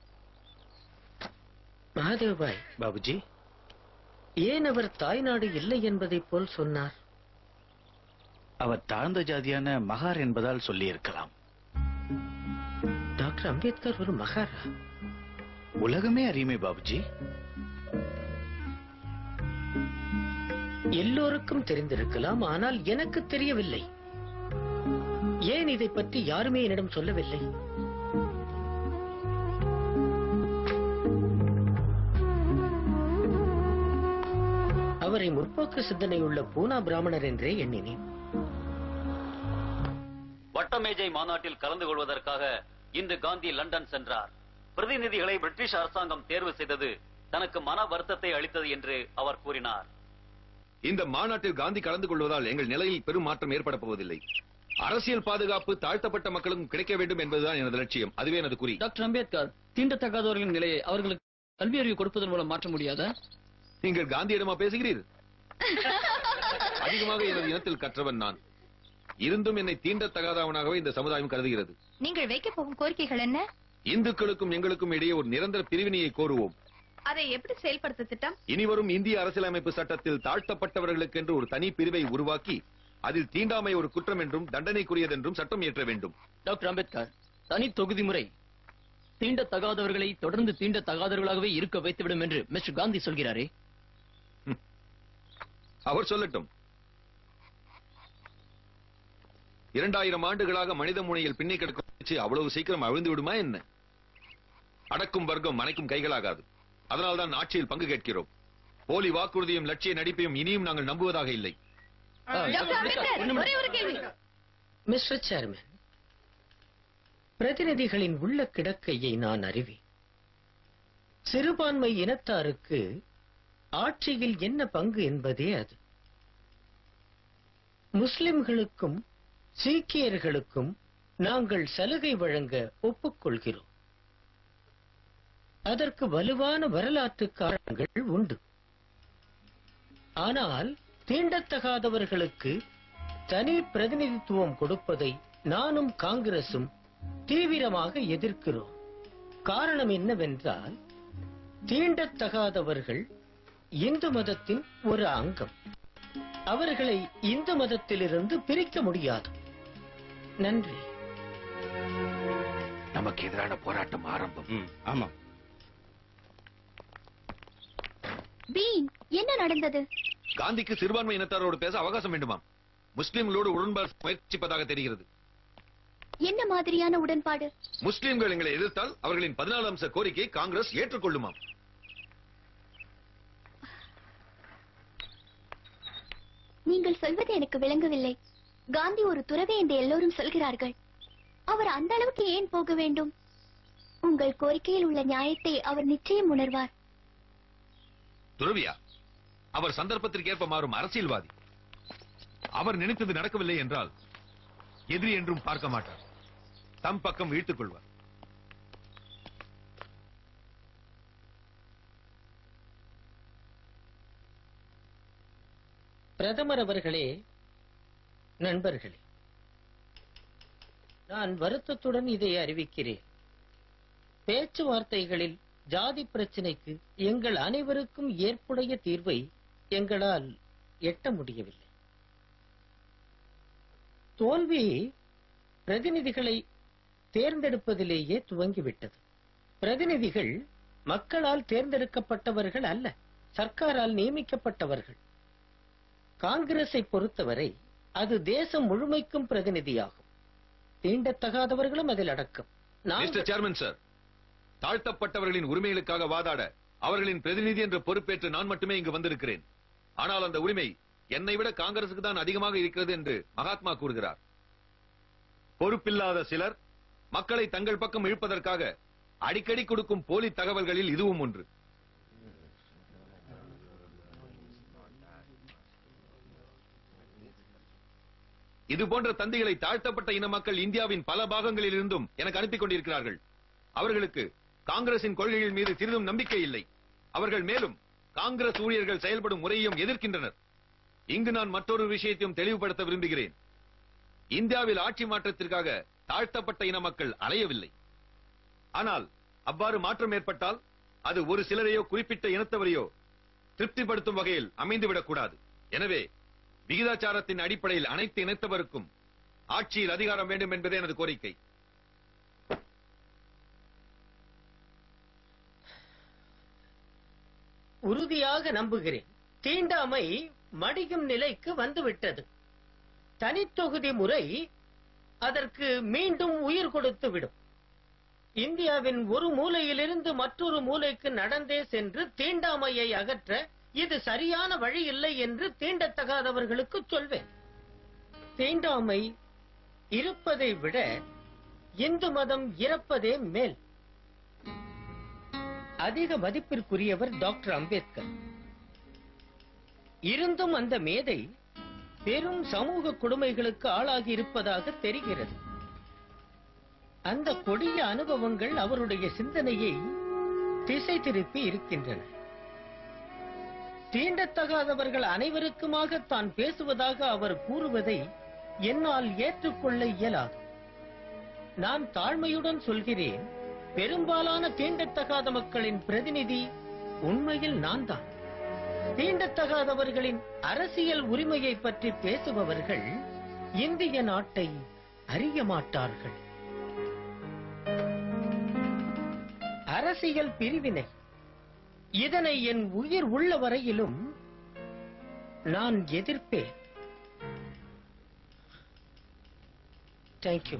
மகாதேவபாய் பாபுஜி ஏன் அவர் தாய்நாடு இல்லை என்பதைப் போல் சொன்னார் அவர் தாழ்ந்த ஜாதியான மகார் என்பதால் சொல்லியிருக்கலாம் டாக்டர் அம்பேத்கர் ஒரு மகாரா உலகமே அறியுமே பாபுஜி எல்லோருக்கும் தெரிந்திருக்கலாம் ஆனால் எனக்கு தெரியவில்லை ஏன் இதை பற்றி யாருமே என்னிடம் சொல்லவில்லை அவரை முற்போக்கு சிந்தனை உள்ள பூனா பிராமணர் என்றே எண்ணினேன் வட்டமேஜை மாநாட்டில் கலந்து கொள்வதற்காக இன்று காந்தி லண்டன் சென்றார் பிரதிநிதிகளை பிரிட்டிஷ் அரசாங்கம் தேர்வு செய்தது தனக்கு மன வருத்தத்தை அளித்தது என்று அவர் கூறினார் இந்த மாநாட்டில் காந்தி கலந்து கொள்வதால் எங்கள் நிலையில் பெரும் மாற்றம் ஏற்பட போவதில்லை அரசியல் பாதுகாப்பு தாழ்த்தப்பட்ட மக்களுக்கும் கிடைக்க வேண்டும் என்பதுதான் எனது லட்சியம் அதுவே எனது குறி டாக்டர் அம்பேத்கர் தீண்டத்தகாதவர்களின் நிலையை அவர்களுக்கு கல்வி அறிவு கொடுப்பதன் மூலம் மாற்ற முடியாதா நீங்கள் காந்தியிடமா பேசுகிறீர் அதிகமாக எனது இனத்தில் கற்றவன் நான் இருந்தும் என்னை தீண்டத்தகாதவனாகவே இந்த சமுதாயம் கருதுகிறது நீங்கள் வைக்க போகும் கோரிக்கைகள் என்ன இந்துக்களுக்கும் எங்களுக்கும் இடையே ஒரு நிரந்தர பிரிவினையை கோருவோம் அதை எப்படி செயல்படுத்த திட்டம் இனிவரும் இந்திய அரசியலமைப்பு சட்டத்தில் தாழ்த்தப்பட்டவர்களுக்கென்று ஒரு தனி பிரிவை உருவாக்கி அதில் தீண்டாமை ஒரு குற்றம் என்றும் தண்டனைக்குரியதென்றும் சட்டம் இயற்ற வேண்டும் டாக்டர் அம்பேத்கர் தனி தொகுதி முறை தீண்டத்தகாதவர்களை தொடர்ந்து தீண்டத்தகாதவர்களாகவே இருக்க வைத்துவிடும் என்று மிஸ்டர் காந்தி சொல்கிறாரே அவர் சொல்லட்டும் இரண்டாயிரம் ஆண்டுகளாக மனித முனையில் பின்னி கிடக்கும் பேச்சு அவ்வளவு சீக்கிரம் அவிழ்ந்து விடுமா என்ன அடக்கும் வர்க்கம் மனைக்கும் கைகளாகாது அதனால்தான் ஆட்சியில் பங்கு கேட்கிறோம் போலி வாக்குறுதியும் லட்சிய நடிப்பையும் இனியும் நாங்கள் நம்புவதாக இல்லை டாக்டர் அம்பேத்கர் ஒரே ஒரு கேள்வி மிஸ்டர் சேர்மன் பிரதிநிதிகளின் உள்ள கிடக்கையை நான் அறிவேன் சிறுபான்மை இனத்தாருக்கு ஆட்சியில் என்ன பங்கு என்பதே அது முஸ்லிம்களுக்கும் சீக்கியர்களுக்கும் நாங்கள் சலுகை வழங்க ஒப்புக்கொள்கிறோம் அதற்கு வலுவான வரலாற்று காரணங்கள் உண்டு ஆனால் தீண்டத்தகாதவர்களுக்கு தனி பிரதிநிதித்துவம் கொடுப்பதை நானும் காங்கிரசும் தீவிரமாக எதிர்க்கிறோம் காரணம் என்னவென்றால் தீண்டத்தகாதவர்கள் இந்து மதத்தின் ஒரு அங்கம் அவர்களை இந்து மதத்திலிருந்து பிரிக்க முடியாது நன்றி நமக்கு எதிரான போராட்டம் ஆரம்பம் ஆமா பீன் என்ன நடந்தது காந்திக்கு சிறுபான்மை இனத்தாரோடு பேச அவகாசம் வேண்டுமாம் முஸ்லிம்களோடு உடன்பாடு முயற்சிப்பதாக தெரிகிறது என்ன மாதிரியான உடன்பாடு முஸ்லிம்கள் எங்களை எதிர்த்தால் அவர்களின் பதினாலு அம்ச கோரிக்கையை காங்கிரஸ் ஏற்றுக்கொள்ளுமாம் நீங்கள் சொல்வது எனக்கு விளங்கவில்லை காந்தி ஒரு துறவி என்று எல்லோரும் சொல்கிறார்கள் அவர் அந்த அளவுக்கு ஏன் போக வேண்டும் உங்கள் கோரிக்கையில் உள்ள நியாயத்தை அவர் நிச்சயம் உணர்வார் துறவியா அவர் சந்தர்ப்பத்திற்கு ஏற்ப மாறும் அரசியல்வாதி அவர் நினைத்தது நடக்கவில்லை என்றால் எதிரி என்றும் பார்க்க மாட்டார் தம் பக்கம் இழுத்துக் கொள்வார் பிரதமர் அவர்களே நண்பர்களே நான் வருத்தத்துடன் இதை அறிவிக்கிறேன் பேச்சுவார்த்தைகளில் ஜாதி பிரச்சினைக்கு எங்கள் அனைவருக்கும் ஏற்புடைய தீர்வை எங்களால் எட்ட முடியவில்லை தோல்வி பிரதிநிதிகளை தேர்ந்தெடுப்பதிலேயே துவங்கிவிட்டது பிரதிநிதிகள் மக்களால் தேர்ந்தெடுக்கப்பட்டவர்கள் அல்ல சர்க்காரால் நியமிக்கப்பட்டவர்கள் காங்கிரஸை பொறுத்தவரை அது தேசம் முழுமைக்கும் பிரதிநிதியாகும் தீண்டத்தகாதவர்களும் அதில் அடக்கம் மிஸ்டர் சேர்மன் சார் தாழ்த்தப்பட்டவர்களின் உரிமைகளுக்காக வாதாட அவர்களின் பிரதிநிதி என்ற பொறுப்பேற்று நான் மட்டுமே இங்கு வந்திருக்கிறேன் ஆனால் அந்த உரிமை என்னை விட காங்கிரசுக்கு தான் அதிகமாக இருக்கிறது என்று மகாத்மா கூறுகிறார் பொறுப்பில்லாத சிலர் மக்களை தங்கள் பக்கம் இழுப்பதற்காக அடிக்கடி கொடுக்கும் போலி தகவல்களில் இதுவும் ஒன்று இது போன்ற தந்திகளை தாழ்த்தப்பட்ட இன மக்கள் இந்தியாவின் பல பாகங்களில் இருந்தும் எனக்கு அனுப்பிக் கொண்டிருக்கிறார்கள் அவர்களுக்கு காங்கிரசின் கொள்கைகள் மீது சிறிதும் நம்பிக்கை இல்லை அவர்கள் மேலும் காங்கிரஸ் ஊழியர்கள் செயல்படும் முறையையும் எதிர்க்கின்றனர் இங்கு நான் மற்றொரு விஷயத்தையும் தெளிவுபடுத்த விரும்புகிறேன் இந்தியாவில் ஆட்சி மாற்றத்திற்காக தாழ்த்தப்பட்ட இன மக்கள் அலையவில்லை ஆனால் அவ்வாறு மாற்றம் ஏற்பட்டால் அது ஒரு சிலரையோ குறிப்பிட்ட இனத்தவரையோ திருப்திப்படுத்தும் வகையில் அமைந்துவிடக் கூடாது எனவே விகிதாச்சாரத்தின் அடிப்படையில் அனைத்து இனத்தவருக்கும் ஆட்சியில் அதிகாரம் வேண்டும் என்பதே எனது கோரிக்கை உறுதியாக நம்புகிறேன் தீண்டாமை மடியும் நிலைக்கு வந்துவிட்டது தனித்தொகுதி முறை அதற்கு மீண்டும் உயிர் கொடுத்து விடும் இந்தியாவின் ஒரு மூலையிலிருந்து மற்றொரு மூலைக்கு நடந்தே சென்று தீண்டாமையை அகற்ற இது சரியான வழி இல்லை என்று தீண்டத்தகாதவர்களுக்கு சொல்வேன் தீண்டாமை இருப்பதை விட இந்து மதம் இறப்பதே மேல் அதிக மதிப்பிற்குரியவர் டாக்டர் அம்பேத்கர் இருந்தும் அந்த மேதை பெரும் சமூக கொடுமைகளுக்கு ஆளாகி இருப்பதாக தெரிகிறது அந்த கொடிய அனுபவங்கள் அவருடைய சிந்தனையை திசை திருப்பி இருக்கின்றன தீண்டத்தகாதவர்கள் அனைவருக்குமாக தான் பேசுவதாக அவர் கூறுவதை என்னால் ஏற்றுக்கொள்ள இயலாது நான் தாழ்மையுடன் சொல்கிறேன் பெரும்பாலான தீண்டத்தகாத மக்களின் பிரதிநிதி உண்மையில் நான் தான் தீண்டத்தகாதவர்களின் அரசியல் உரிமையை பற்றி பேசுபவர்கள் இந்திய நாட்டை அறிய மாட்டார்கள் அரசியல் பிரிவினை இதனை என் உயிர் உள்ள வரையிலும் நான் எதிர்ப்பேன் தேங்க்யூ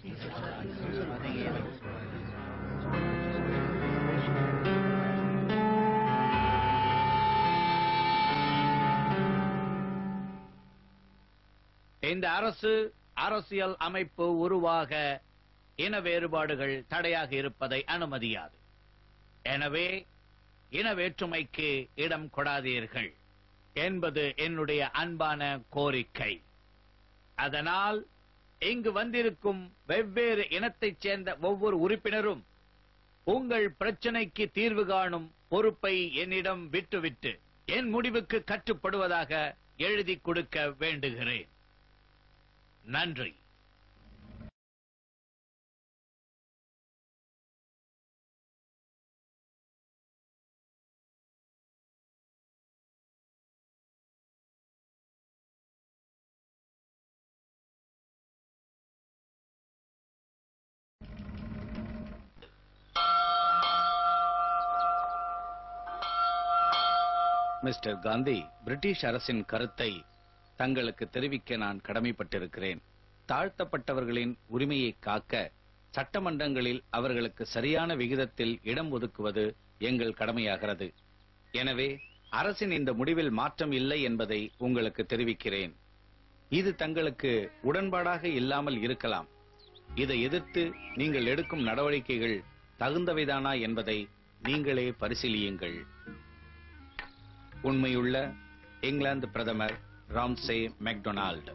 இந்த அரசு அரசியல் அமைப்பு உருவாக இன வேறுபாடுகள் தடையாக இருப்பதை அனுமதியாது எனவே இன வேற்றுமைக்கு இடம் கொடாதீர்கள் என்பது என்னுடைய அன்பான கோரிக்கை அதனால் இங்கு வந்திருக்கும் வெவ்வேறு இனத்தைச் சேர்ந்த ஒவ்வொரு உறுப்பினரும் உங்கள் பிரச்சனைக்கு தீர்வு காணும் பொறுப்பை என்னிடம் விட்டுவிட்டு என் முடிவுக்கு கட்டுப்படுவதாக எழுதி கொடுக்க வேண்டுகிறேன் நன்றி மிஸ்டர் காந்தி பிரிட்டிஷ் அரசின் கருத்தை தங்களுக்கு தெரிவிக்க நான் கடமைப்பட்டிருக்கிறேன் தாழ்த்தப்பட்டவர்களின் உரிமையை காக்க சட்டமன்றங்களில் அவர்களுக்கு சரியான விகிதத்தில் இடம் ஒதுக்குவது எங்கள் கடமையாகிறது எனவே அரசின் இந்த முடிவில் மாற்றம் இல்லை என்பதை உங்களுக்கு தெரிவிக்கிறேன் இது தங்களுக்கு உடன்பாடாக இல்லாமல் இருக்கலாம் இதை எதிர்த்து நீங்கள் எடுக்கும் நடவடிக்கைகள் தகுந்தவைதானா என்பதை நீங்களே பரிசீலியுங்கள் உண்மையுள்ள இங்கிலாந்து பிரதமர் ராம்சே மெக்டொனால்ட்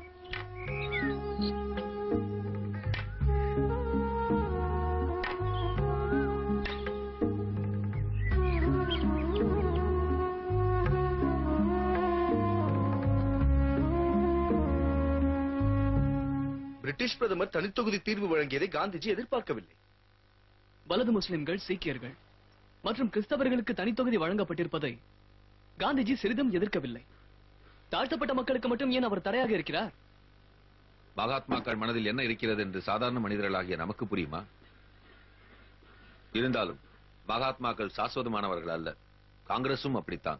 பிரிட்டிஷ் பிரதமர் தனித்தொகுதி தீர்வு வழங்கியதை காந்திஜி எதிர்பார்க்கவில்லை வலது முஸ்லிம்கள் சீக்கியர்கள் மற்றும் கிறிஸ்தவர்களுக்கு தனித்தொகுதி வழங்கப்பட்டிருப்பதை காந்திஜி சிறிதும் எதிர்க்கவில்லை தாழ்த்தப்பட்ட மக்களுக்கு மட்டும் ஏன் அவர் தடையாக இருக்கிறார் மகாத்மாக்கள் மனதில் என்ன இருக்கிறது என்று சாதாரண மனிதர்களாகிய நமக்கு புரியுமா இருந்தாலும் மகாத்மாக்கள் சாஸ்வதமானவர்கள் அல்ல காங்கிரசும் அப்படித்தான்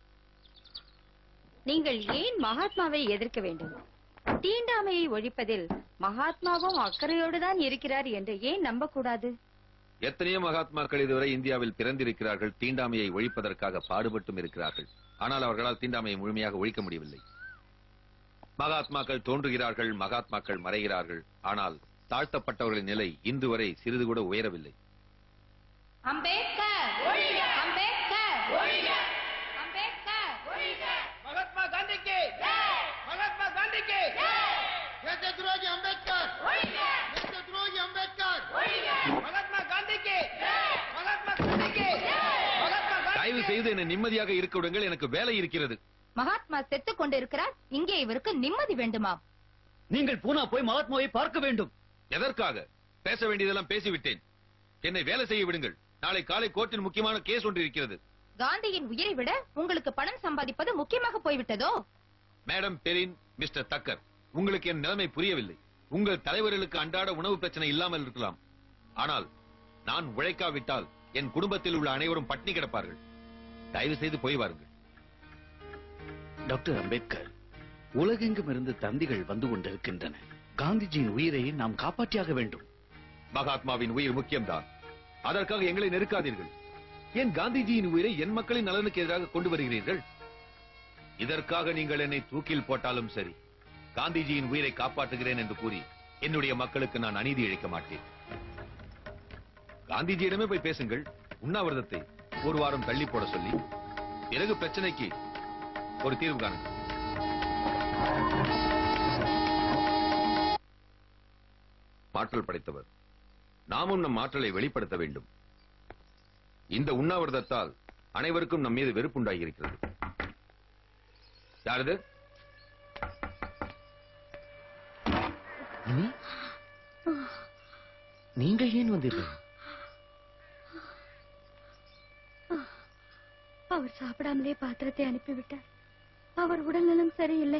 நீங்கள் ஏன் மகாத்மாவை எதிர்க்க வேண்டும் தீண்டாமையை ஒழிப்பதில் மகாத்மாவும் அக்கறையோடு தான் இருக்கிறார் என்று ஏன் நம்பக்கூடாது எத்தனையோ மகாத்மாக்கள் இதுவரை இந்தியாவில் பிறந்திருக்கிறார்கள் தீண்டாமையை ஒழிப்பதற்காக பாடுபட்டும் இருக்கிறார்கள் ஆனால் அவர்களால் தீண்டாமையை முழுமையாக ஒழிக்க முடியவில்லை மகாத்மாக்கள் தோன்றுகிறார்கள் மகாத்மாக்கள் மறைகிறார்கள் ஆனால் தாழ்த்தப்பட்டவர்களின் நிலை இன்று வரை சிறிது கூட உயரவில்லை அம்பேத்கர் அம்பேத்கர் அம்பேத்கர் மகாத்மா காந்திக்கு மகாத்மா காந்திக்கு தேச துரோகி அம்பேத்கர் தேச துரோகி அம்பேத்கர் மகாத்மா காந்திக்கு மகாத்மா காந்திக்கு மகாத்மா தயவு செய்து என்னை நிம்மதியாக இருக்க விடுங்கள் எனக்கு வேலை இருக்கிறது மகாத்மா செத்துக் கொண்டிருக்கிறார் இங்கே இவருக்கு நிம்மதி வேண்டுமாம் நீங்கள் பூனா போய் மகாத்மாவை பார்க்க வேண்டும் எதற்காக பேச வேண்டியதெல்லாம் பேசிவிட்டேன் என்னை வேலை செய்ய விடுங்கள் நாளை காலை கோர்ட்டில் முக்கியமான கேஸ் ஒன்று இருக்கிறது காந்தியின் உயிரை விட உங்களுக்கு பணம் சம்பாதிப்பது முக்கியமாக போய்விட்டதோ மேடம் பெரின் மிஸ்டர் தக்கர் உங்களுக்கு என் நிலைமை புரியவில்லை உங்கள் தலைவர்களுக்கு அன்றாட உணவு பிரச்சனை இல்லாமல் இருக்கலாம் ஆனால் நான் உழைக்காவிட்டால் என் குடும்பத்தில் உள்ள அனைவரும் பட்டினி கிடப்பார்கள் தயவு செய்து போய் வாருங்கள் டாக்டர் அம்பேத்கர் உலகெங்கும் இருந்து தந்திகள் வந்து கொண்டிருக்கின்றன காந்திஜியின் உயிரை நாம் காப்பாற்றியாக வேண்டும் மகாத்மாவின் உயிர் முக்கியம்தான் அதற்காக எங்களை நெருக்காதீர்கள் ஏன் காந்திஜியின் உயிரை என் மக்களின் நலனுக்கு எதிராக கொண்டு வருகிறீர்கள் இதற்காக நீங்கள் என்னை தூக்கில் போட்டாலும் சரி காந்திஜியின் உயிரை காப்பாற்றுகிறேன் என்று கூறி என்னுடைய மக்களுக்கு நான் அநீதி இழைக்க மாட்டேன் காந்திஜியிடமே போய் பேசுங்கள் உண்ணாவிரதத்தை ஒரு வாரம் தள்ளி போட சொல்லி பிறகு பிரச்சனைக்கு ஒரு தீர்வு காணுங்கள் மாற்றல் படைத்தவர் நாமும் நம் ஆற்றலை வெளிப்படுத்த வேண்டும் இந்த உண்ணாவிரதத்தால் அனைவருக்கும் நம் மீது வெறுப்புண்டாகி இருக்கிறது யாரது நீங்கள் ஏன் வந்தீர்கள் அவர் சாப்பிடாமலே பாத்திரத்தை அனுப்பிவிட்டார் அவர் உடல்நலம் சரியில்லை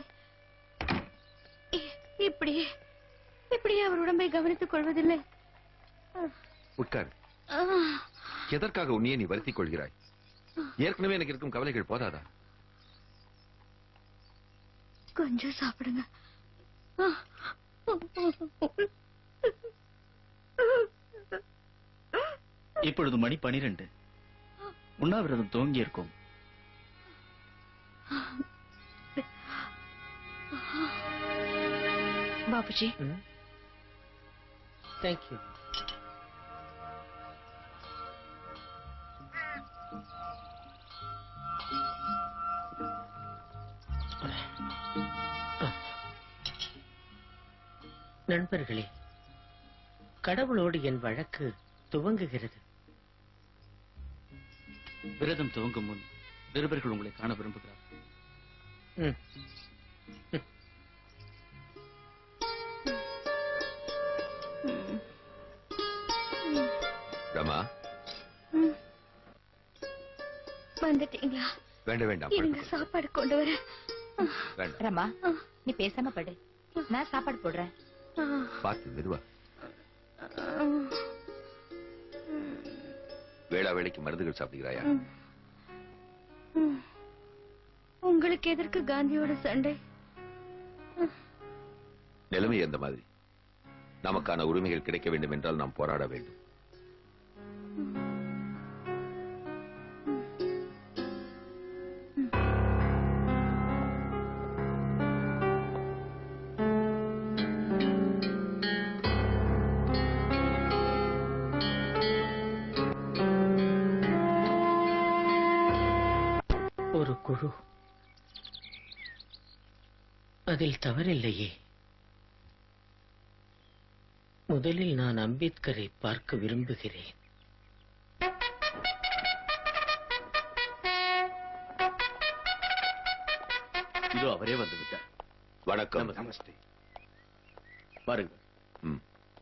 இ- இப்படியே இப்படியே அவர் உடம்பை கவனித்துக் கொள்வதில்லை உட்கார் ஆ, எதற்காக உன்னையே நீ வருத்திக் கொள்கிறாய் ஏற்கனவே எனக்கு இருக்கும் கவலைகள் போதாதா கொஞ்சம் சாப்பிடுங்க ஆ. இப்பொழுது மணி பனிரெண்டு உண்ணாவிரதம் துவங்கி இருக்கும் பாபுஜி தேங்க்யூ நண்பர்களே கடவுளோடு என் வழக்கு துவங்குகிறது விரதம் துவங்கும் முன் நிருபர்கள் உங்களை காண விரும்புகிறார் ம். ரமா ம். வந்துட்டீங்களா வேண்டாம் வேண்டாம் இருங்க சாப்பாடு கொண்டு வரேன் வேண்டாம் ரமா நீ பேசாம படு நான் சாப்பாடு போடுறேன் ஆ. பார்த்து மெதுவா ஆ. வேளா வேலைக்கு மருந்துகள் சாப்பிடுகிறாயா ம். ம். உங்களுக்கு எதற்கு காந்தியோட சண்டை நிலைமை அந்த மாதிரி நமக்கான உரிமைகள் கிடைக்க வேண்டும் என்றால் நாம் போராட வேண்டும் ஒரு குழு அதில் தவறில்லையே முதலில் நான் அம்பேத்கரை பார்க்க விரும்புகிறேன் இதோ அவரே வந்து விட்டார் வணக்கம் நமஸ்தே வாருங்கள் ம்.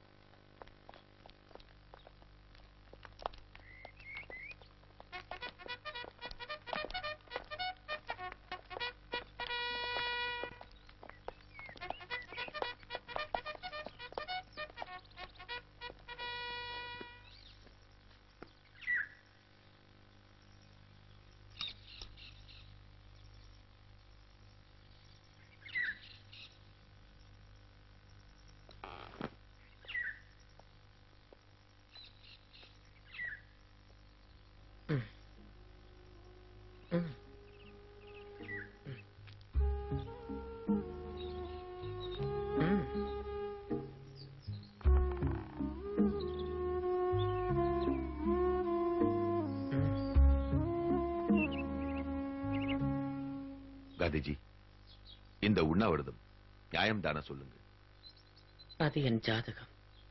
காந்திஜி இந்த உண்ணாவிரதம் நியாயம் தானே சொல்லுங்க அது என் ஜாதகம்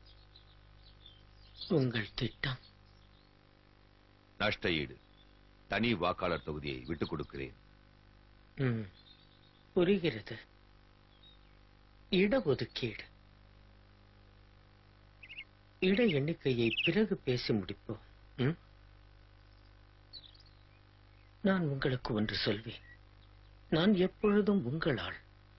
உங்கள் திட்டம் நஷ்ட ஈடு தனி வாக்காளர் தொகுதியை விட்டுக் கொடுக்கிறேன் ம், புரிகிறது இடஒதுக்கீடு இட எண்ணிக்கையை பிறகு பேசி முடிப்போம் ம்? நான் உங்களுக்கு ஒன்று சொல்வேன் நான் எப்பொழுதும் உங்களால்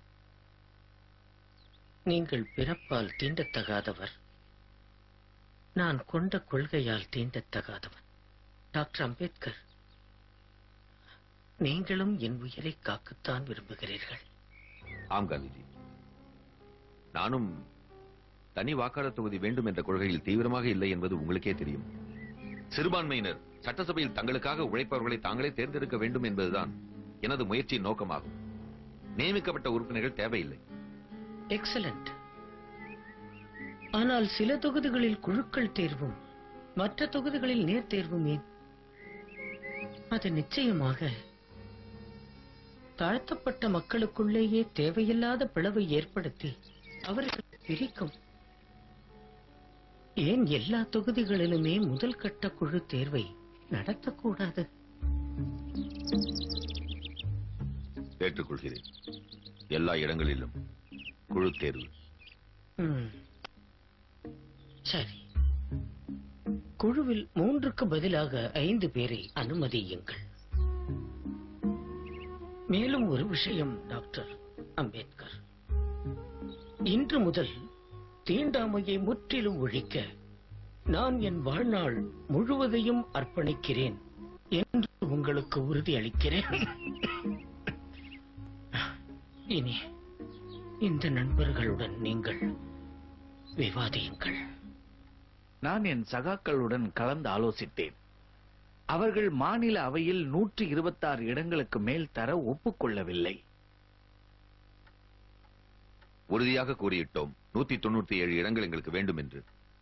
நீங்கள் பிறப்பால் தீண்டத்தகாதவர் நான் கொண்ட கொள்கையால் தீண்டத்தகாதவன் டாக்டர் அம்பேத்கர் நீங்களும் என் உயிரை காக்கத்தான் விரும்புகிறீர்கள் ஆம் காந்திஜி நானும் தனி வாக்காளர் தொகுதி வேண்டும் என்ற கொள்கையில் தீவிரமாக இல்லை என்பது உங்களுக்கே தெரியும் சிறுபான்மையினர் சட்டசபையில் தங்களுக்காக உழைப்பவர்களை தாங்களே தேர்ந்தெடுக்க வேண்டும் என்பதுதான் எனது முயற்சியின் நோக்கமாகும் நியமிக்கப்பட்ட உறுப்பினர்கள் தேவையில்லை எக்ஸலண்ட் ஆனால் சில தொகுதிகளில் குழுக்கள் தேர்வும் மற்ற தொகுதிகளில் நேர் தேர்வும் ஏன் அது நிச்சயமாக தாழ்த்தப்பட்ட மக்களுக்குள்ளேயே தேவையில்லாத பிளவை ஏற்படுத்தி அவர்களை பிரிக்கும் ஏன் எல்லா தொகுதிகளிலுமே முதல் கட்ட குழு தேர்வை நடத்தக்கூடாது ஏற்றுக்கொள்கிறேன் எல்லா இடங்களிலும் குழு தேர்வு ம். சரி குழுவில் மூன்றுக்கு பதிலாக ஐந்து பேரை அனுமதியுங்கள் மேலும் ஒரு விஷயம் டாக்டர் அம்பேத்கர் இன்று முதல் தீண்டாமையை முற்றிலும் ஒழிக்க நான் என் வாழ்நாள் முழுவதையும் அர்ப்பணிக்கிறேன் என்று உங்களுக்கு உறுதி அளிக்கிறேன் இனி இந்த நண்பர்களுடன் நீங்கள் விவாதியுங்கள் நான் என் சகாக்களுடன் கலந்து ஆலோசித்தேன் அவர்கள் மாநில அவையில் நூற்றி இருபத்தாறு இடங்களுக்கு மேல் தர ஒப்புக்கொள்ளவில்லை உறுதியாக கூறியிட்டோம் நூத்தி தொண்ணூத்தி ஏழு இடங்கள் எங்களுக்கு வேண்டும் என்று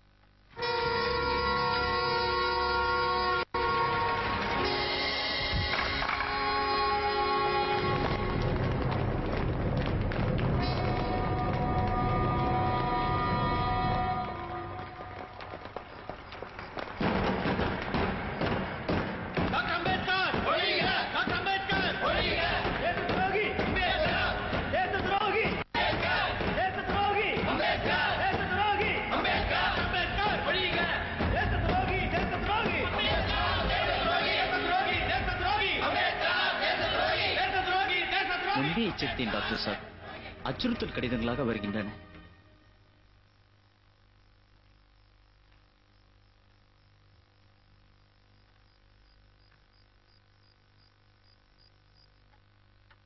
டாக்டர் அம்பேத்கர் ஒழிக டாக்டர் அம்பேத்கர் ஒழிக தேச துரோகி அம்பேத்கர் தேச துரோகி அம்பேத்கர் தேச துரோகி அம்பேத்கர் தேச துரோகி அம்பேத்கர் அம்பேத்கர் ஒழிக தேச துரோகி தேச துரோகி அம்பேத்கர் தேச துரோகி தேச துரோகி தேச துரோகி அம்பேத்கர் தேச துரோகி தேச துரோகி தேச துரோகி முன்பே எச்சரித்தேன் டாக்டர் சார் அச்சுறுத்தல் கடிதங்களாக வருகின்றன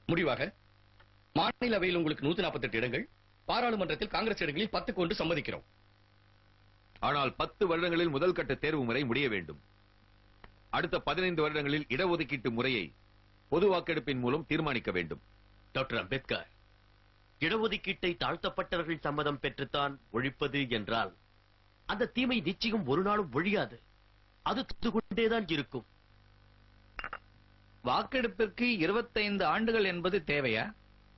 முடிவாக மாநிலவையில் உங்களுக்கு நூத்தி நாற்பத்தெட்டு இடங்கள் பாராளுமன்றத்தில் காங்கிரஸ் இடங்களில் பத்துக்கு ஒன்று சம்மதிக்கிறோம் ஆனால் பத்து வருடங்களில் முதல் கட்ட தேர்வு முறை முடிய வேண்டும் அடுத்த பதினைந்து வருடங்களில் இடஒதுக்கீட்டு முறையை பொது வாக்கெடுப்பின் மூலம் தீர்மானிக்க வேண்டும் டாக்டர் அம்பேத்கர் இடஒதுக்கீட்டை தாழ்த்தப்பட்டவர்கள் சம்மதம் பெற்றுத்தான் ஒழிப்பது என்றால் அந்த தீமை நிச்சயம் ஒரு நாளும் ஒழியாது அது தொட்டு கொண்டேதான் இருக்கும் வாக்கெடுப்பிற்கு இருபத்தைந்து ஆண்டுகள் என்பது தேவையா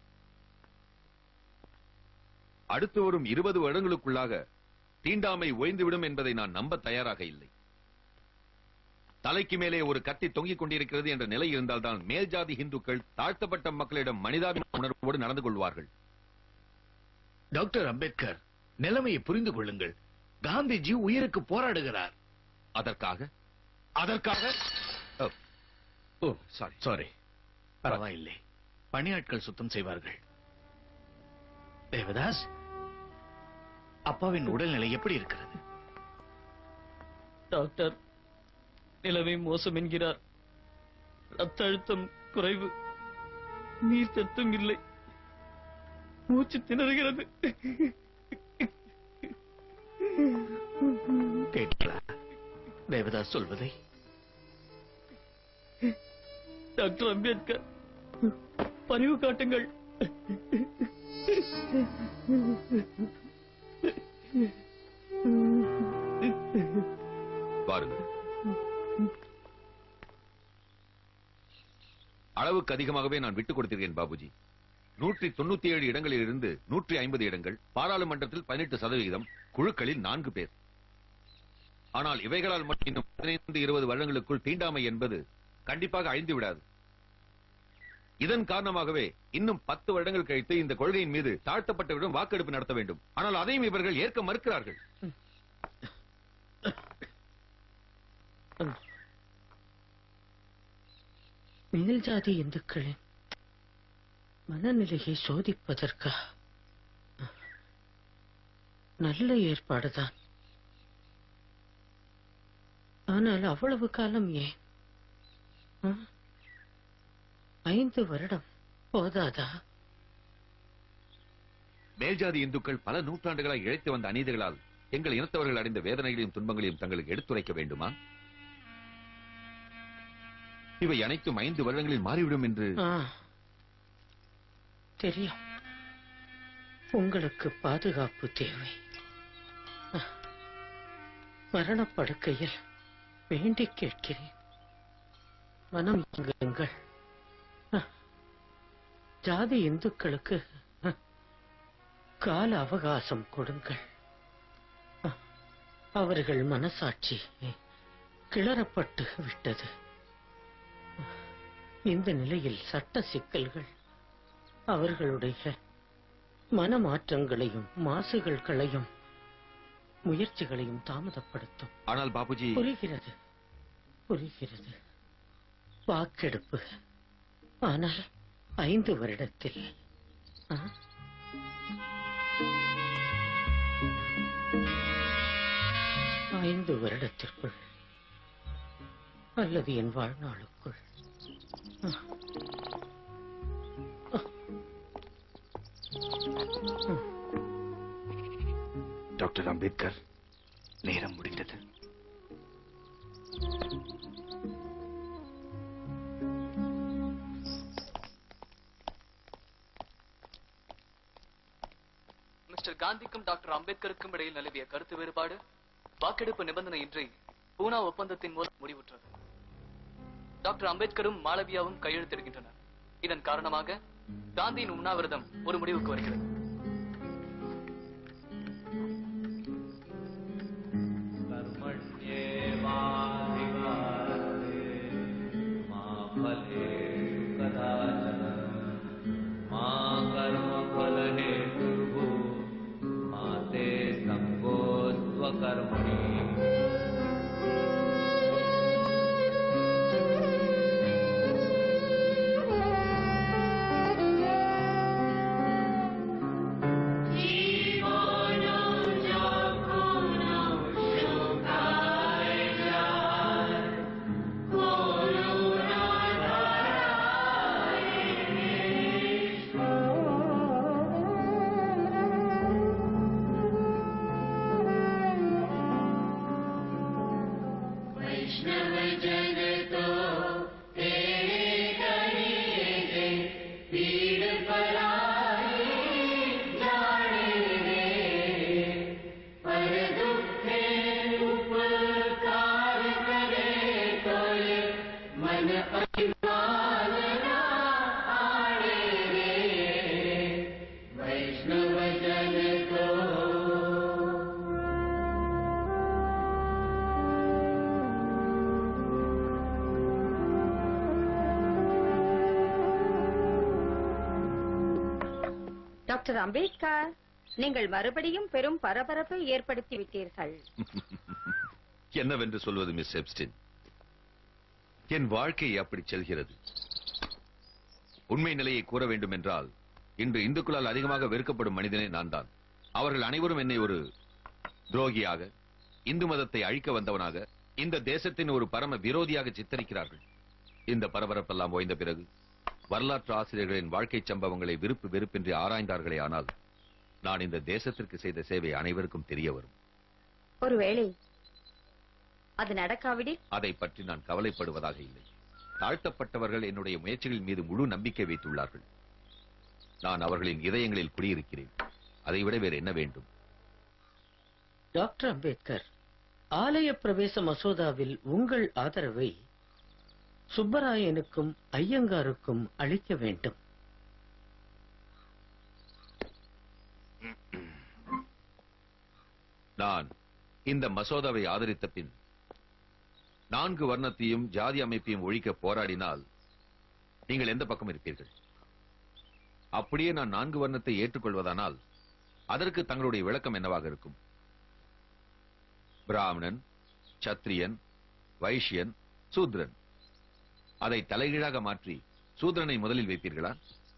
அடுத்து வரும் இருபது வருடங்களுக்குள்ளாக தீண்டாமை ஓய்ந்துவிடும் என்பதை நான் நம்ப தயாராக இல்லை தலைக்கு மேலே ஒரு கத்தி தொங்கிக் கொண்டிருக்கிறது என்ற நிலை இருந்தால்தான் மேல் ஜாதி இந்துக்கள் தாழ்த்தப்பட்ட மக்களிடம் மனிதாபிமான உணர்வோடு நடந்து கொள்வார்கள் டாக்டர் அம்பேத்கர் நிலைமையை புரிந்து கொள்ளுங்கள் காந்திஜி உயிருக்கு போராடுகிறார் அதற்காக அதற்காக ஓ சாரி சாரி பரவாயில்லை பணியாட்கள் சுத்தம் செய்வார்கள் தேவதாஸ் அப்பாவின் உடல்நிலை எப்படி இருக்கிறது டாக்டர் நிலைமை மோசம் என்கிறார் ரத்த அழுத்தம் குறைவு நீர் சத்தும் இல்லை மூச்சு திணறுகிறது கேட்கிறா தேவதாஸ் சொல்வதை டாக்டர் அம்பேத்கர் பரிவு காட்டுங்கள் பாருங்கள் அளவுக்கு அதிகமாகவே நான் விட்டுக் கொடுத்திருக்கேன் பாபுஜி நூற்றி தொண்ணூத்தி ஏழு இடங்களில் இருந்து நூற்றி ஐம்பது இடங்கள் பாராளுமன்றத்தில் பதினெட்டு சதவிகிதம் குழுக்களில் நான்கு பேர் ஆனால் இவைகளால் மட்டும் இன்னும் பதினைந்து இருபது வருடங்களுக்குள் தீண்டாமை என்பது கண்டிப்பாக அழிந்து விடாது இதன் காரணமாகவே இன்னும் பத்து வருடங்கள் கழித்து இந்த கொள்கையின் மீது தாழ்த்தப்பட்டவரிடம் வாக்கெடுப்பு நடத்த வேண்டும் ஆனால் அதையும் இவர்கள் ஏற்க மறுக்கிறார்கள் மேல் ஜாதி இந்துக்களின் மனநிலையை சோதிப்பதற்கா நல்ல ஏற்பாடுதான் ஆனால் அவ்வளவு காலம் ஏன் ஆ? ஐந்து வருடம் போதாதா மேல்ஜாதி இந்துக்கள் பல நூற்றாண்டுகளாய் இழைத்து வந்த அநீதிகளால் எங்கள் இனத்தவர்கள் அடைந்த வேதனைகளையும் துன்பங்களையும் தங்களுக்கு எடுத்துரைக்க வேண்டுமா இவை அனைத்தும் ஐந்து வருடங்களில் மாறிவிடும் என்று ஆ. தெரியும் உங்களுக்கு பாதுகாப்பு தேவை ஆ. மரணப்படுக்கையில் வேண்டிக் கேட்கிறேன் மனம் இயங்குங்கள் ஆ. ஜாதி இந்துக்களுக்கு ஆ, கால அவகாசம் கொடுங்கள் ஆ. அவர்கள் மனசாட்சி கிளறப்பட்டு விட்டது இந்த நிலையில் சட்ட சிக்கல்கள் அவர்களுடைய மனமாற்றங்களையும் மாசுகள்களையும் முயற்சிகளையும் தாமதப்படுத்தும் ஆனால் பாபுஜி புரிகிறது புரிகிறது வாக்கெடுப்பு ஆனால் ஐந்து வருடத்தில் ஆ? ஐந்து வருடத்திற்குள் அல்லது என் வாழ்நாளுக்குள் ஆ. ஆ. ம். டாக்டர் அம்பேத்கர் நேரம் முடிந்தது மிஸ்டர் காந்திக்கும் டாக்டர் அம்பேத்கருக்கும் இடையில் நிலவிய கருத்து வேறுபாடு வாக்கெடுப்பு நிபந்தனையின்றி பூனா ஒப்பந்தத்தின் மூலம் முடிவுற்றது டாக்டர் அம்பேத்கரும் மாளவியாவும் கையெழுத்திடுகின்றனர் இதன் காரணமாக காந்தியின் உண்ணாவிரதம் ஒரு முடிவுக்கு வருகிறது Thank you. டாக்டர் அம்பேத்கர் நீங்கள் மறுபடியும் பெரும் பரபரப்பை ஏற்படுத்தி விட்டீர்கள் என்னவென்று சொல்வது மிஸ் எப்ஸ்டின் என் வாழ்க்கை அப்படி செல்கிறது உண்மை நிலையை கூற வேண்டும் என்றால் இன்று இந்துக்களால் அதிகமாக வெறுக்கப்படும் மனிதனே நான் தான் அவர்கள் அனைவரும் என்னை ஒரு துரோகியாக இந்து மதத்தை அழிக்க வந்தவனாக இந்த தேசத்தின் ஒரு பரம விரோதியாக சித்தரிக்கிறார்கள் இந்த பரபரப்பெல்லாம் ஓய்ந்த பிறகு வரலாற்று ஆசிரியர்களின் வாழ்க்கை சம்பவங்களை விருப்பு வெறுப்பின்றி ஆராய்ந்தார்களே ஆனால் நான் இந்த தேசத்திற்கு செய்த சேவை அனைவருக்கும் தெரிய வரும் ஒருவேளை அது நடக்காவிடில் அதை பற்றி நான் கவலைப்படுவதாக இல்லை தாழ்த்தப்பட்டவர்கள் என்னுடைய முயற்சிகள் மீது முழு நம்பிக்கை வைத்துள்ளார்கள் நான் அவர்களின் இதயங்களில் குடியிருக்கிறேன் அதைவிட வேறு என்ன வேண்டும் டாக்டர் அம்பேத்கர் ஆலய பிரவேச மசோதாவில் உங்கள் ஆதரவை சுப்பராயனுக்கும் ஐயங்காருக்கும் அளிக்க வேண்டும் நான் இந்த மசோதாவை ஆதரித்த பின் நான்கு வர்ணத்தையும் ஜாதி அமைப்பையும் ஒழிக்க போராடினால் நீங்கள் எந்த பக்கம் இருப்பீர்கள் அப்படியே நான் நான்கு வர்ணத்தை ஏற்றுக்கொள்வதானால் அதற்கு தங்களுடைய விளக்கம் என்னவாக இருக்கும் பிராமணன் சத்திரியன் வைஷ்யன் சூத்ரன் அதை தலைகீழாக மாற்றி சூத்ரனை முதலில் வைப்பீர்களா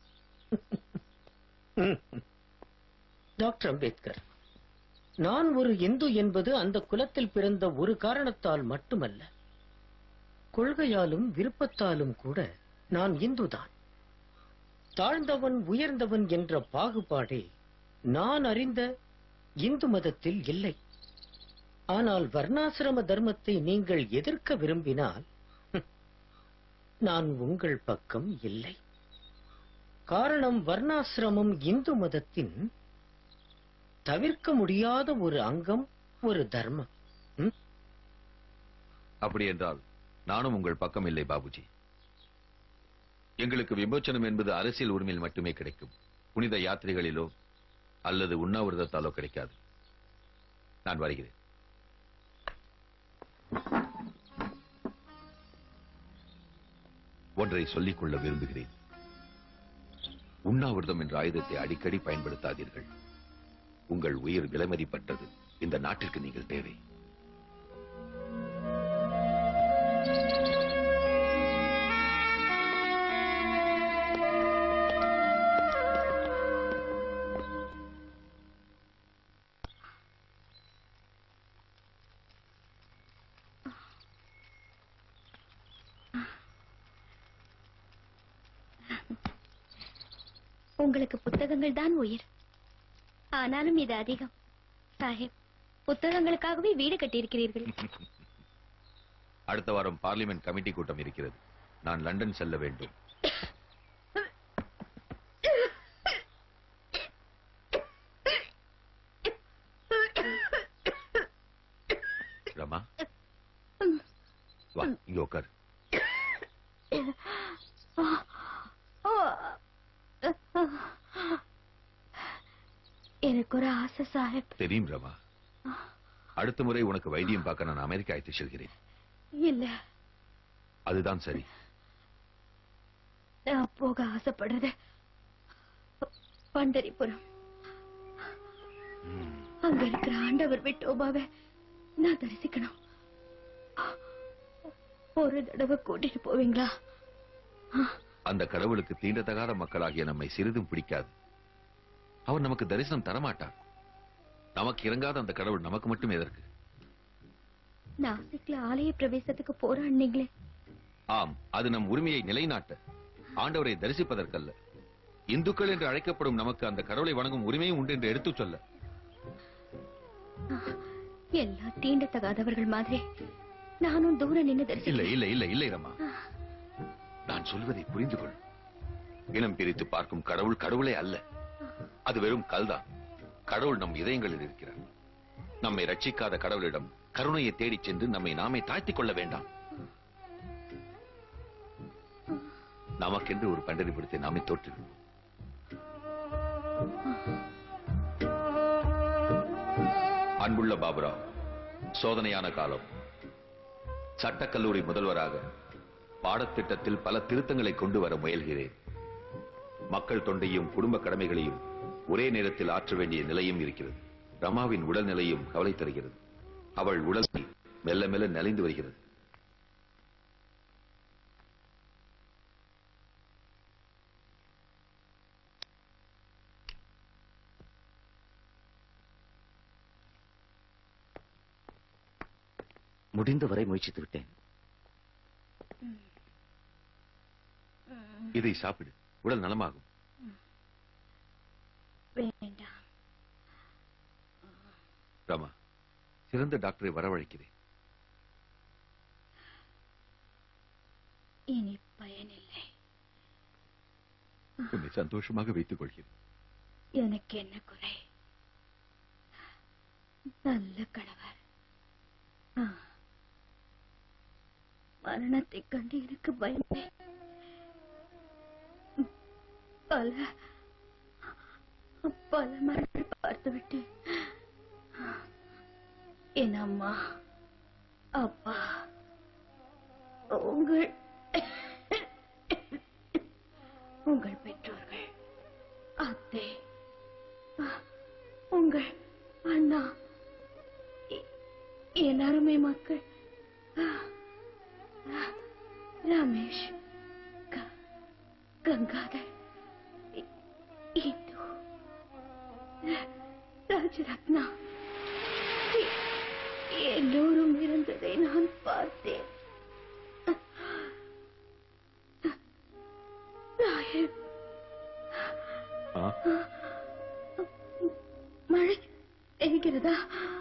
டாக்டர் அம்பேத்கர் நான் ஒரு இந்து என்பது அந்த குலத்தில் பிறந்த ஒரு காரணத்தால் மட்டுமல்ல கொள்கையாலும் விருப்பத்தாலும் கூட நான் இந்துதான் தாழ்ந்தவன் உயர்ந்தவன் என்ற பாகுபாடே நான் அறிந்த இந்து மதத்தில் இல்லை ஆனால் வர்ணாசிரம தர்மத்தை நீங்கள் எதிர்க்க விரும்பினால் ஹம், நான் உங்கள் பக்கம் இல்லை காரணம் வர்ணாசிரமம் இந்து மதத்தின் தவிர்க்க முடியாத ஒரு அங்கம் ஒரு தர்மம் ம்? அப்படி என்றால் நானும் உங்கள் பக்கம் இல்லை பாபுஜி எங்களுக்கு விமோச்சனம் என்பது அரசியல் உரிமையில் மட்டுமே கிடைக்கும் புனித யாத்திரைகளிலோ அல்லது உண்ணாவிரதத்தாலோ கிடைக்காது நான் வருகிறேன் ஒன்றை சொல்லிக் கொள்ள விரும்புகிறேன் உண்ணாவிரதம் என்ற ஆயுதத்தை அடிக்கடி பயன்படுத்தாதீர்கள் உங்கள் உயிர் விலைமதிப்பட்டது இந்த நாட்டிற்கு நீங்கள் தேவை உங்களுக்கு புத்தகங்கள் தான் உயிர் ஆனாலும் இது அதிகம் சாஹிப் புத்தகங்களுக்காகவே வீடு கட்டியிருக்கிறீர்கள் அடுத்த வாரம் பார்லிமெண்ட் கமிட்டி கூட்டம் இருக்கிறது நான் லண்டன் செல்ல வேண்டும் ரமா வா இங்க உட்கார் எனக்கு ஒரு ஆசை சாஹிப் தெரியும் ரமா அடுத்த முறை உனக்கு வைத்தியம் பார்க்க நான் அமெரிக்கா அழைத்து செல்கிறேன் இல்ல அதுதான் சரி நான் போக ஆசைப்படுறது பண்டரிபுரம் அங்க இருக்கிற ஆண்டவர் விட்டோபாவை நான் தரிசிக்கணும் ஒரு தடவை கூட்டிட்டு போவீங்களா அந்த கடவுளுக்கு தீண்டத்தகாத மக்களாகிய நம்மை சிறிதும் பிடிக்காது அவர் நமக்கு தரிசனம் தரமாட்டார் நமக்கு இறங்காத அந்த கடவுள் நமக்கு மட்டும் எதற்கு நாசிக்ல ஆலய பிரவேசத்துக்கு போராடினீங்களே ஆம் அது நம் உரிமையை நிலைநாட்ட ஆண்டவரை தரிசிப்பதற்கல்ல இந்துக்கள் என்று அழைக்கப்படும் நமக்கு அந்த கடவுளை வணங்கும் உரிமையும் உண்டு என்று எடுத்துச் சொல்ல எல்லா தீண்டத்தகாதவர்கள் மாதிரி நானும் தூர நின்னு இல்லை தரிசிக்கிறேன் இல்லை இல்லை இல்லை ரமா நான் சொல்வதை புரிந்து கொள் இனம் பிரித்து பார்க்கும் கடவுள் கடவுளே அல்ல அது வெறும் கல்தான் கடவுள் நம் இதயங்களில் இருக்கிறார் நம்மை ரட்சிக்காத கடவுளிடம் கருணையை தேடிச் சென்று நம்மை நாமே தாழ்த்திக் கொள்ள வேண்டாம் நமக்கென்று ஒரு பண்டறிபடுத்தை நாமே தோற்றுகிறோம் அன்புள்ள பாபுராவ் சோதனையான காலம் சட்டக்கல்லூரி முதல்வராக பாடத்திட்டத்தில் பல திருத்தங்களை கொண்டு வர முயல்கிறேன் மக்கள் தொண்டையும் குடும்ப கடமைகளையும் ஒரே நேரத்தில் ஆற்ற வேண்டிய நிலையும் இருக்கிறது ரமாவின் உடல்நிலையும் கவலை தருகிறது அவள் உடல் மெல்ல மெல்ல நலிந்து வருகிறது முடிந்தவரை முயற்சித்து விட்டேன் இதை சாப்பிடு உடல் நலமாகும் வேண்டாம் ராமா சிறந்த டாக்டரை வரவழைக்கிறேன் இனி பயனில்லை உன்னை சந்தோஷமாக வைத்துக் கொள்கிறேன் எனக்கு என்ன குறை நல்ல கணவர் ஆ. மரணத்தைக் கண்டு எனக்கு பயந்தேன் பல பல மரணங்கள் பார்த்து விட்டேன் என் அம்மா அப்பா உங்கள் உங்கள் பெற்றோர்கள் அத்தை உங்கள் அண்ணா எ- என் அருமை மக்கள் ரமேஷ் க- கங்காதர் இ- இந்து ராஜரத்னா எ- எல்லோரும் இருந்ததை நான் பார்த்தேன் ராயல் மழை என்கிறதா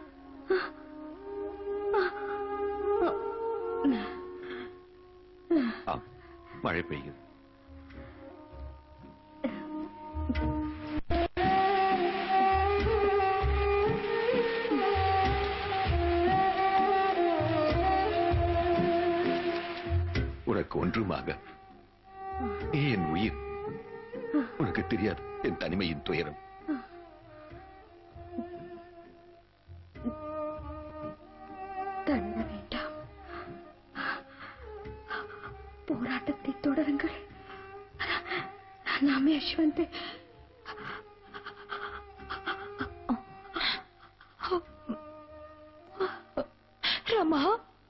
ஆம் மழை பெய்கிறது உனக்கு ஒன்றுமாக நீ என் உயிர் உனக்கு தெரியாது என் தனிமையின் துயரம் தள்ள வேண்டாம் போராட்டத்தை தொடருங்கள் நாம் யஷ்வந்த் ரமா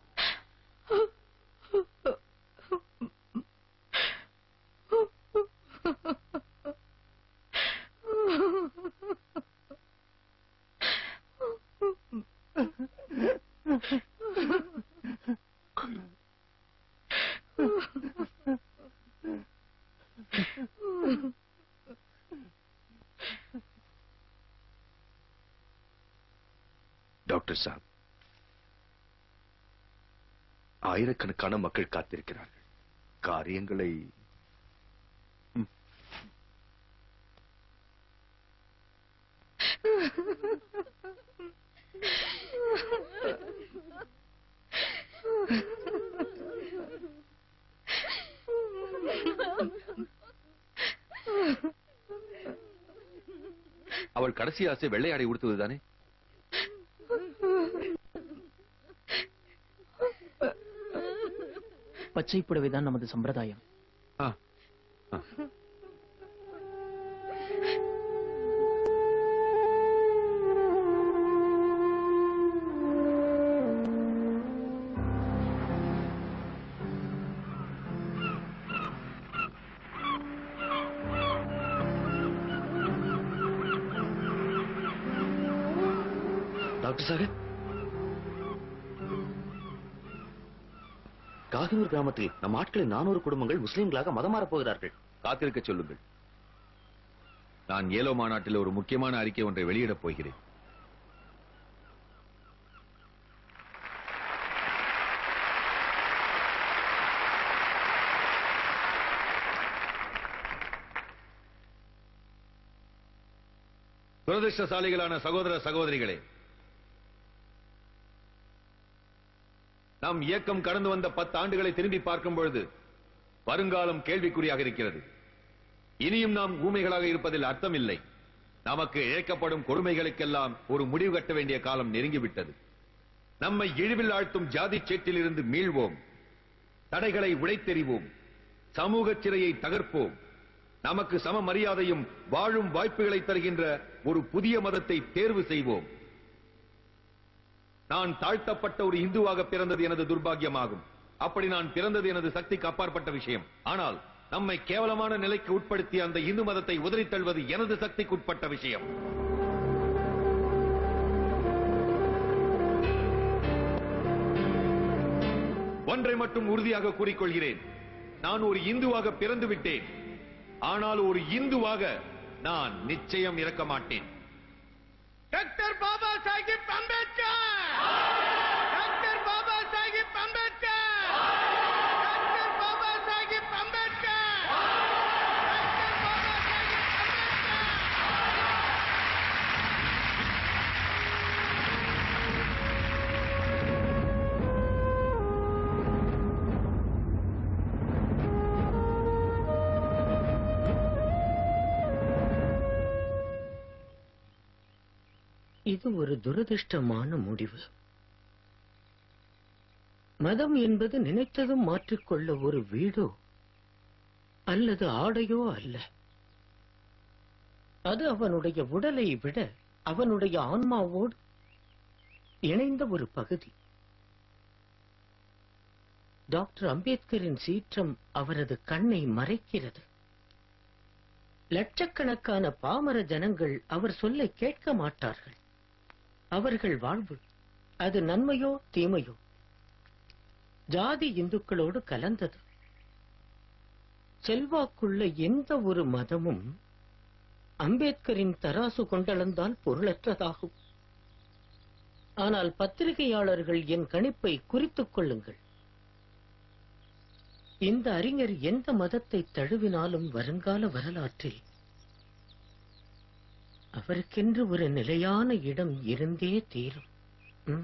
டாக்டர் சாப் ஆயிரக்கணக்கான மக்கள் காத்திருக்கிறார்கள் காரியங்களை அவள் கடைசி ஆசை வெள்ளையாடை உடுத்துவதுதானே பச்சை புடவைதான் நமது சம்பிரதாயம் டாக்டர் சாகர் காகினூர் கிராமத்தில் நம் ஆட்களின் நானூறு குடும்பங்கள் முஸ்லிம்களாக மதம் மாறப் போகிறார்கள் காத்திருக்க சொல்லுங்கள் நான் ஏலோ மாநாட்டில் ஒரு முக்கியமான அறிக்கை ஒன்றை வெளியிடப் போகிறேன் துரதிருஷ்டசாலிகளான சகோதர சகோதரிகளே நம் இயக்கம் கடந்து வந்த பத்து ஆண்டுகளை திரும்பி பார்க்கும் பொழுது வருங்காலம் கேள்விக்குறியாக இருக்கிறது இனியும் நாம் ஊமைகளாக இருப்பதில் அர்த்தமில்லை நமக்கு இழைக்கப்படும் கொடுமைகளுக்கெல்லாம் ஒரு முடிவு கட்ட வேண்டிய காலம் நெருங்கிவிட்டது நம்மை இழிவில் ஆழ்த்தும் ஜாதி சேற்றிலிருந்து மீள்வோம் தடைகளை உடைத்தெறிவோம் சமூக சிறையை தகர்ப்போம் நமக்கு சம மரியாதையும் வாழும் வாய்ப்புகளை தருகின்ற ஒரு புதிய மதத்தை தேர்வு செய்வோம் நான் தாழ்த்தப்பட்ட ஒரு இந்துவாக பிறந்தது எனது துர்பாக்கியமாகும் அப்படி நான் பிறந்தது எனது சக்திக்கு அப்பாற்பட்ட விஷயம் ஆனால் நம்மை கேவலமான நிலைக்கு உட்படுத்திய அந்த இந்து மதத்தை உதறித் தள்ளுவது எனது சக்திக்கு உட்பட்ட விஷயம் ஒன்றை மட்டும் உறுதியாக கூறிக்கொள்கிறேன் நான் ஒரு இந்துவாக பிறந்து விட்டேன் ஆனால் ஒரு இந்துவாக நான் நிச்சயம் இறக்க மாட்டேன் doctor Baba Saheb Ambedkar doctor Baba Saheb Ambedkar doctor Baba Saheb Ambedkar இது ஒரு துரதிர்ஷ்டமான முடிவு மதம் என்பது நினைத்ததும் மாற்றிக்கொள்ள ஒரு வீடோ அல்லது ஆடையோ அல்ல அது அவனுடைய உடலை விட அவனுடைய ஆன்மாவோடு இணைந்த ஒரு பகுதி டாக்டர் அம்பேத்கரின் சீற்றம் அவரது கண்ணை மறைக்கிறது லட்சக்கணக்கான பாமர ஜனங்கள் அவர் சொல்லை கேட்க மாட்டார்கள் அவர்கள் வாழ்வு அது நன்மையோ தீமையோ ஜாதி இந்துக்களோடு கலந்தது செல்வாக்குள்ள எந்த ஒரு மதமும் அம்பேத்கரின் தராசு கொண்டளந்தால் பொருளற்றதாகும் ஆனால் பத்திரிகையாளர்கள் என் கணிப்பை குறித்துக் கொள்ளுங்கள் இந்த அறிஞர் எந்த மதத்தை தழுவினாலும் வருங்கால வரலாற்றில் அவருக்கென்று ஒரு நிலையான இடம் இருந்தே தீரும் ம்.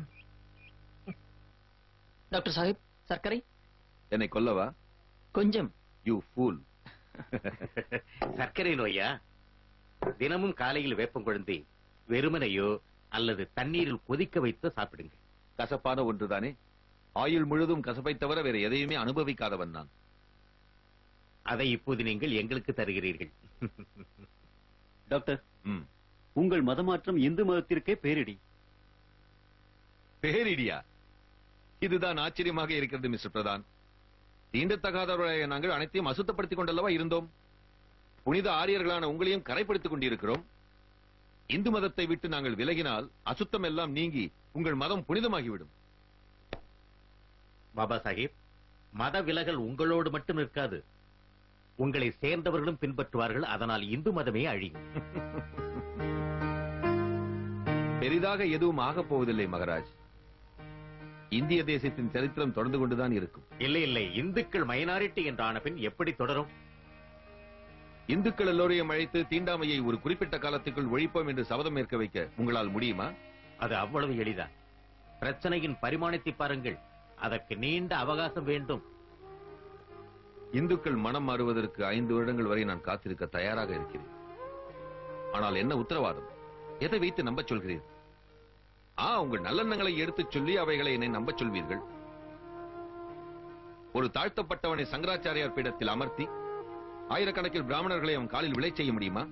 டாக்டர் சாஹிப் சர்க்கரை என்னை கொல்லவா கொஞ்சம் யூ ஃபூல் சர்க்கரை நோயா தினமும் காலையில் வேப்பம் குழந்தை வெறுமனையோ அல்லது தண்ணீரில் கொதிக்க வைத்து சாப்பிடுங்க கசப்பான ஒன்றுதானே ஆயுள் முழுதும் கசப்பை தவிர வேற எதையுமே அனுபவிக்காதவன் நான் அதை இப்போது நீங்கள் எங்களுக்கு தருகிறீர்கள் டாக்டர் ம். உங்கள் மதமாற்றம் இந்து மதத்திற்கே பேரிடி பேரிடியா இதுதான் ஆச்சரியமாக இருக்கிறது மிஸ்டர் பிரதான் தீண்டத்தகாதவர்களாയ நாங்கள் அனைத்தையும் அசுத்தப்படுத்திக் கொண்டல்லவா இருந்தோம் புனித ஆரியர்களான உங்களையும் கரைப்படுத்திக் கொண்டிருக்கிறோம் இந்து மதத்தை விட்டு நாங்கள் விலகினால் அசுத்தம் எல்லாம் நீங்கி உங்கள் மதம் புனிதமாகிவிடும் பாபா சாஹிப் மத விலகல் உங்களோடு மட்டும் இருக்காது உங்களை சேர்ந்தவர்களும் பின்பற்றுவார்கள் அதனால் இந்து மதமே அழியும் பெரிதாக எதுவும் ஆகப் போவதில்லை மகராஜ் இந்திய தேசத்தின் சரித்திரம் தொடர்ந்து கொண்டுதான் இருக்கும் இல்லை இல்லை இந்துக்கள் மைனாரிட்டி என்றான பின் எப்படி தொடரும் இந்துக்கள் எல்லோரையும் அழைத்து தீண்டாமையை ஒரு குறிப்பிட்ட காலத்துக்குள் ஒழிப்போம் என்று சபதம் ஏற்க வைக்க உங்களால் முடியுமா அது அவ்வளவு எளிதா பிரச்சனையின் பரிமாணத்தை பாருங்கள் அதற்கு நீண்ட அவகாசம் வேண்டும் இந்துக்கள் மனம் மாறுவதற்கு ஐந்து வருடங்கள் வரை நான் காத்திருக்க தயாராக இருக்கிறேன் ஆனால் என்ன உத்தரவாதம் எதை வைத்து நம்பச் சொல்கிறீர்கள் ஆ உங்கள் நல்லெண்ணங்களை எடுத்துச் சொல்லி அவைகளை என்னை நம்பச் சொல்வீர்கள் ஒரு தாழ்த்தப்பட்டவனை சங்கராச்சாரியார் பீடத்தில் அமர்த்தி ஆயிரக்கணக்கில் பிராமணர்களை அவன் காலில் விளைச் செய்ய முடியுமா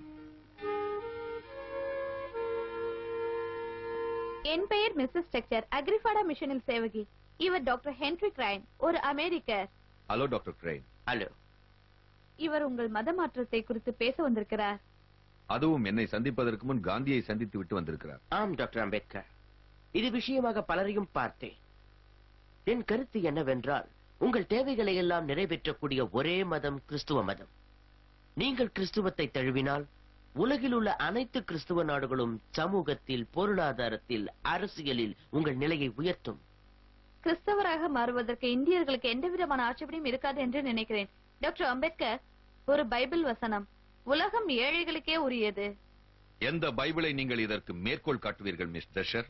என் பெயர் மிஸ்ஸஸ் ஸ்ட்ரக்சர் அக்ரிஃபாடா மிஷனில் சேவகி இவர் டாக்டர் ஹென்ரி கிரைன் ஒரு அமெரிக்கர் ஹலோ டாக்டர் கிரைன் ஹலோ இவர் உங்கள் மத மாற்றத்தை குறித்து பேச வந்திருக்கிறார் அதுவும் என்னை சந்திப்பதற்கு முன் காந்தியை சந்தித்து விட்டு வந்திருக்கிறார் ஆம் டாக்டர் அம்பேத்கர் இது விஷயமாக பலரையும் பார்த்தேன் என் கருத்து என்னவென்றால் உங்கள் தேவைகளை எல்லாம் நிறைவேற்றக்கூடிய ஒரே மதம் கிறிஸ்துவ மதம் நீங்கள் கிறிஸ்துவத்தை தழுவினால் உலகில் உள்ள அனைத்து கிறிஸ்துவ நாடுகளும் சமூகத்தில் பொருளாதாரத்தில் அரசியலில் உங்கள் நிலையை உயர்த்தும் கிறிஸ்தவராக மாறுவதற்கு இந்தியர்களுக்கு எந்த விதமான ஆட்சேபனையும் இருக்காது என்று நினைக்கிறேன் டாக்டர் அம்பேத்கர் ஒரு பைபிள் வசனம் உலகம் ஏழைகளுக்கே உரியது எந்த பைபிளை நீங்கள் இதற்கு மேற்கோள் காட்டுவீர்கள் மிஸ் தஷர்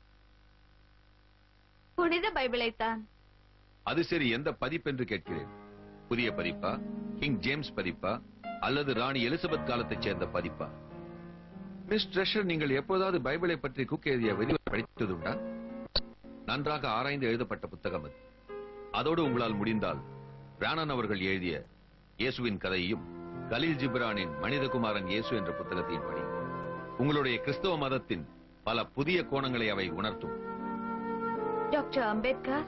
புனித பைபிளைத்தான் அது சரி எந்த பதிப்பென்று கேட்கிறேன் புதிய பதிப்பா கிங் ஜேம்ஸ் பதிப்பா அல்லது ராணி எலிசபெத் காலத்தைச் சேர்ந்த பதிப்பா மிஸ் ட்ரெஷர் நீங்கள் எப்போதாவது பைபிளை பற்றி குக் எழுதிய விரிவாக படித்ததுண்டா நன்றாக ஆராய்ந்து எழுதப்பட்ட புத்தகம் அது அதோடு உங்களால் முடிந்தால் பிராணன் அவர்கள் எழுதிய இயேசுவின் கதையையும் கலீல் ஜிப்ரானின் மனிதகுமாரன் இயேசு என்ற புத்தகத்தின் படி உங்களுடைய கிறிஸ்தவ மதத்தின் பல புதிய கோணங்களை அவை உணர்த்தும் டாக்டர் அம்பேத்கர்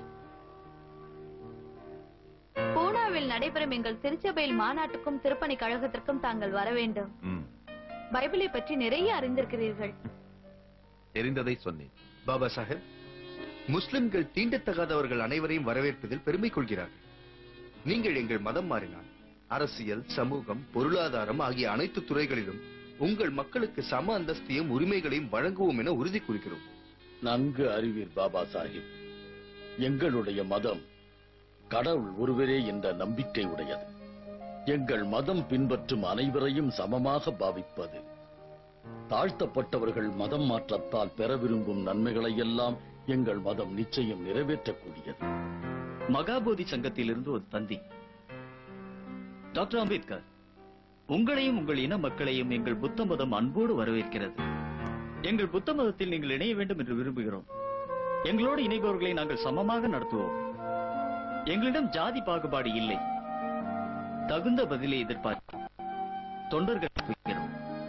பூனாவில் நடைபெறும் எங்கள் திருச்சபையில் மாநாட்டுக்கும் திருப்பணி கழகத்திற்கும் தாங்கள் வர வேண்டும் ம், பைபிளை பற்றி நிறைய அறிந்திருக்கிறீர்கள் தெரிந்ததை சொன்னேன் பாபா சாஹேப் முஸ்லிம்கள் தீண்டத்தகாதவர்கள் அனைவரையும் வரவேற்பதில் பெருமை கொள்கிறார்கள் நீங்கள் எங்கள் மதம் மாறினால் அரசியல் சமூகம் பொருளாதாரம் ஆகிய அனைத்து துறைகளிலும் உங்கள் மக்களுக்கு சம அந்தஸ்தையும் உரிமைகளையும் வழங்குவோம் என உறுதி கூறுகிறோம் நன்கு அறிவீர் பாபா சாஹிப் எங்களுடைய மதம் கடவுள் ஒருவரே என்ற நம்பிக்கை உடையது எங்கள் மதம் பின்பற்றும் அனைவரையும் சமமாக பாவிப்பது தாழ்த்தப்பட்டவர்கள் மதம் மாற்றத்தால் பெற விரும்பும் நன்மைகளை எல்லாம் எங்கள் மதம் நிச்சயம் நிறைவேற்றக்கூடியது மகாபோதி சங்கத்திலிருந்து ஒரு தந்தி டாக்டர் அம்பேத்கர் உங்களையும் உங்கள் இன மக்களையும் எங்கள் புத்த மதம் அன்போடு வரவேற்கிறது எங்கள் புத்த மதத்தில் நீங்கள் இணைய வேண்டும் என்று விரும்புகிறோம் எங்களோடு இணைபவர்களை நாங்கள் சமமாக நடத்துவோம் எங்களிடம் ஜாதி பாகுபாடு இல்லை தகுந்த பதிலை எதிர்பார்க்கிறோம் தொண்டர்கள் குறிக்கிறோம்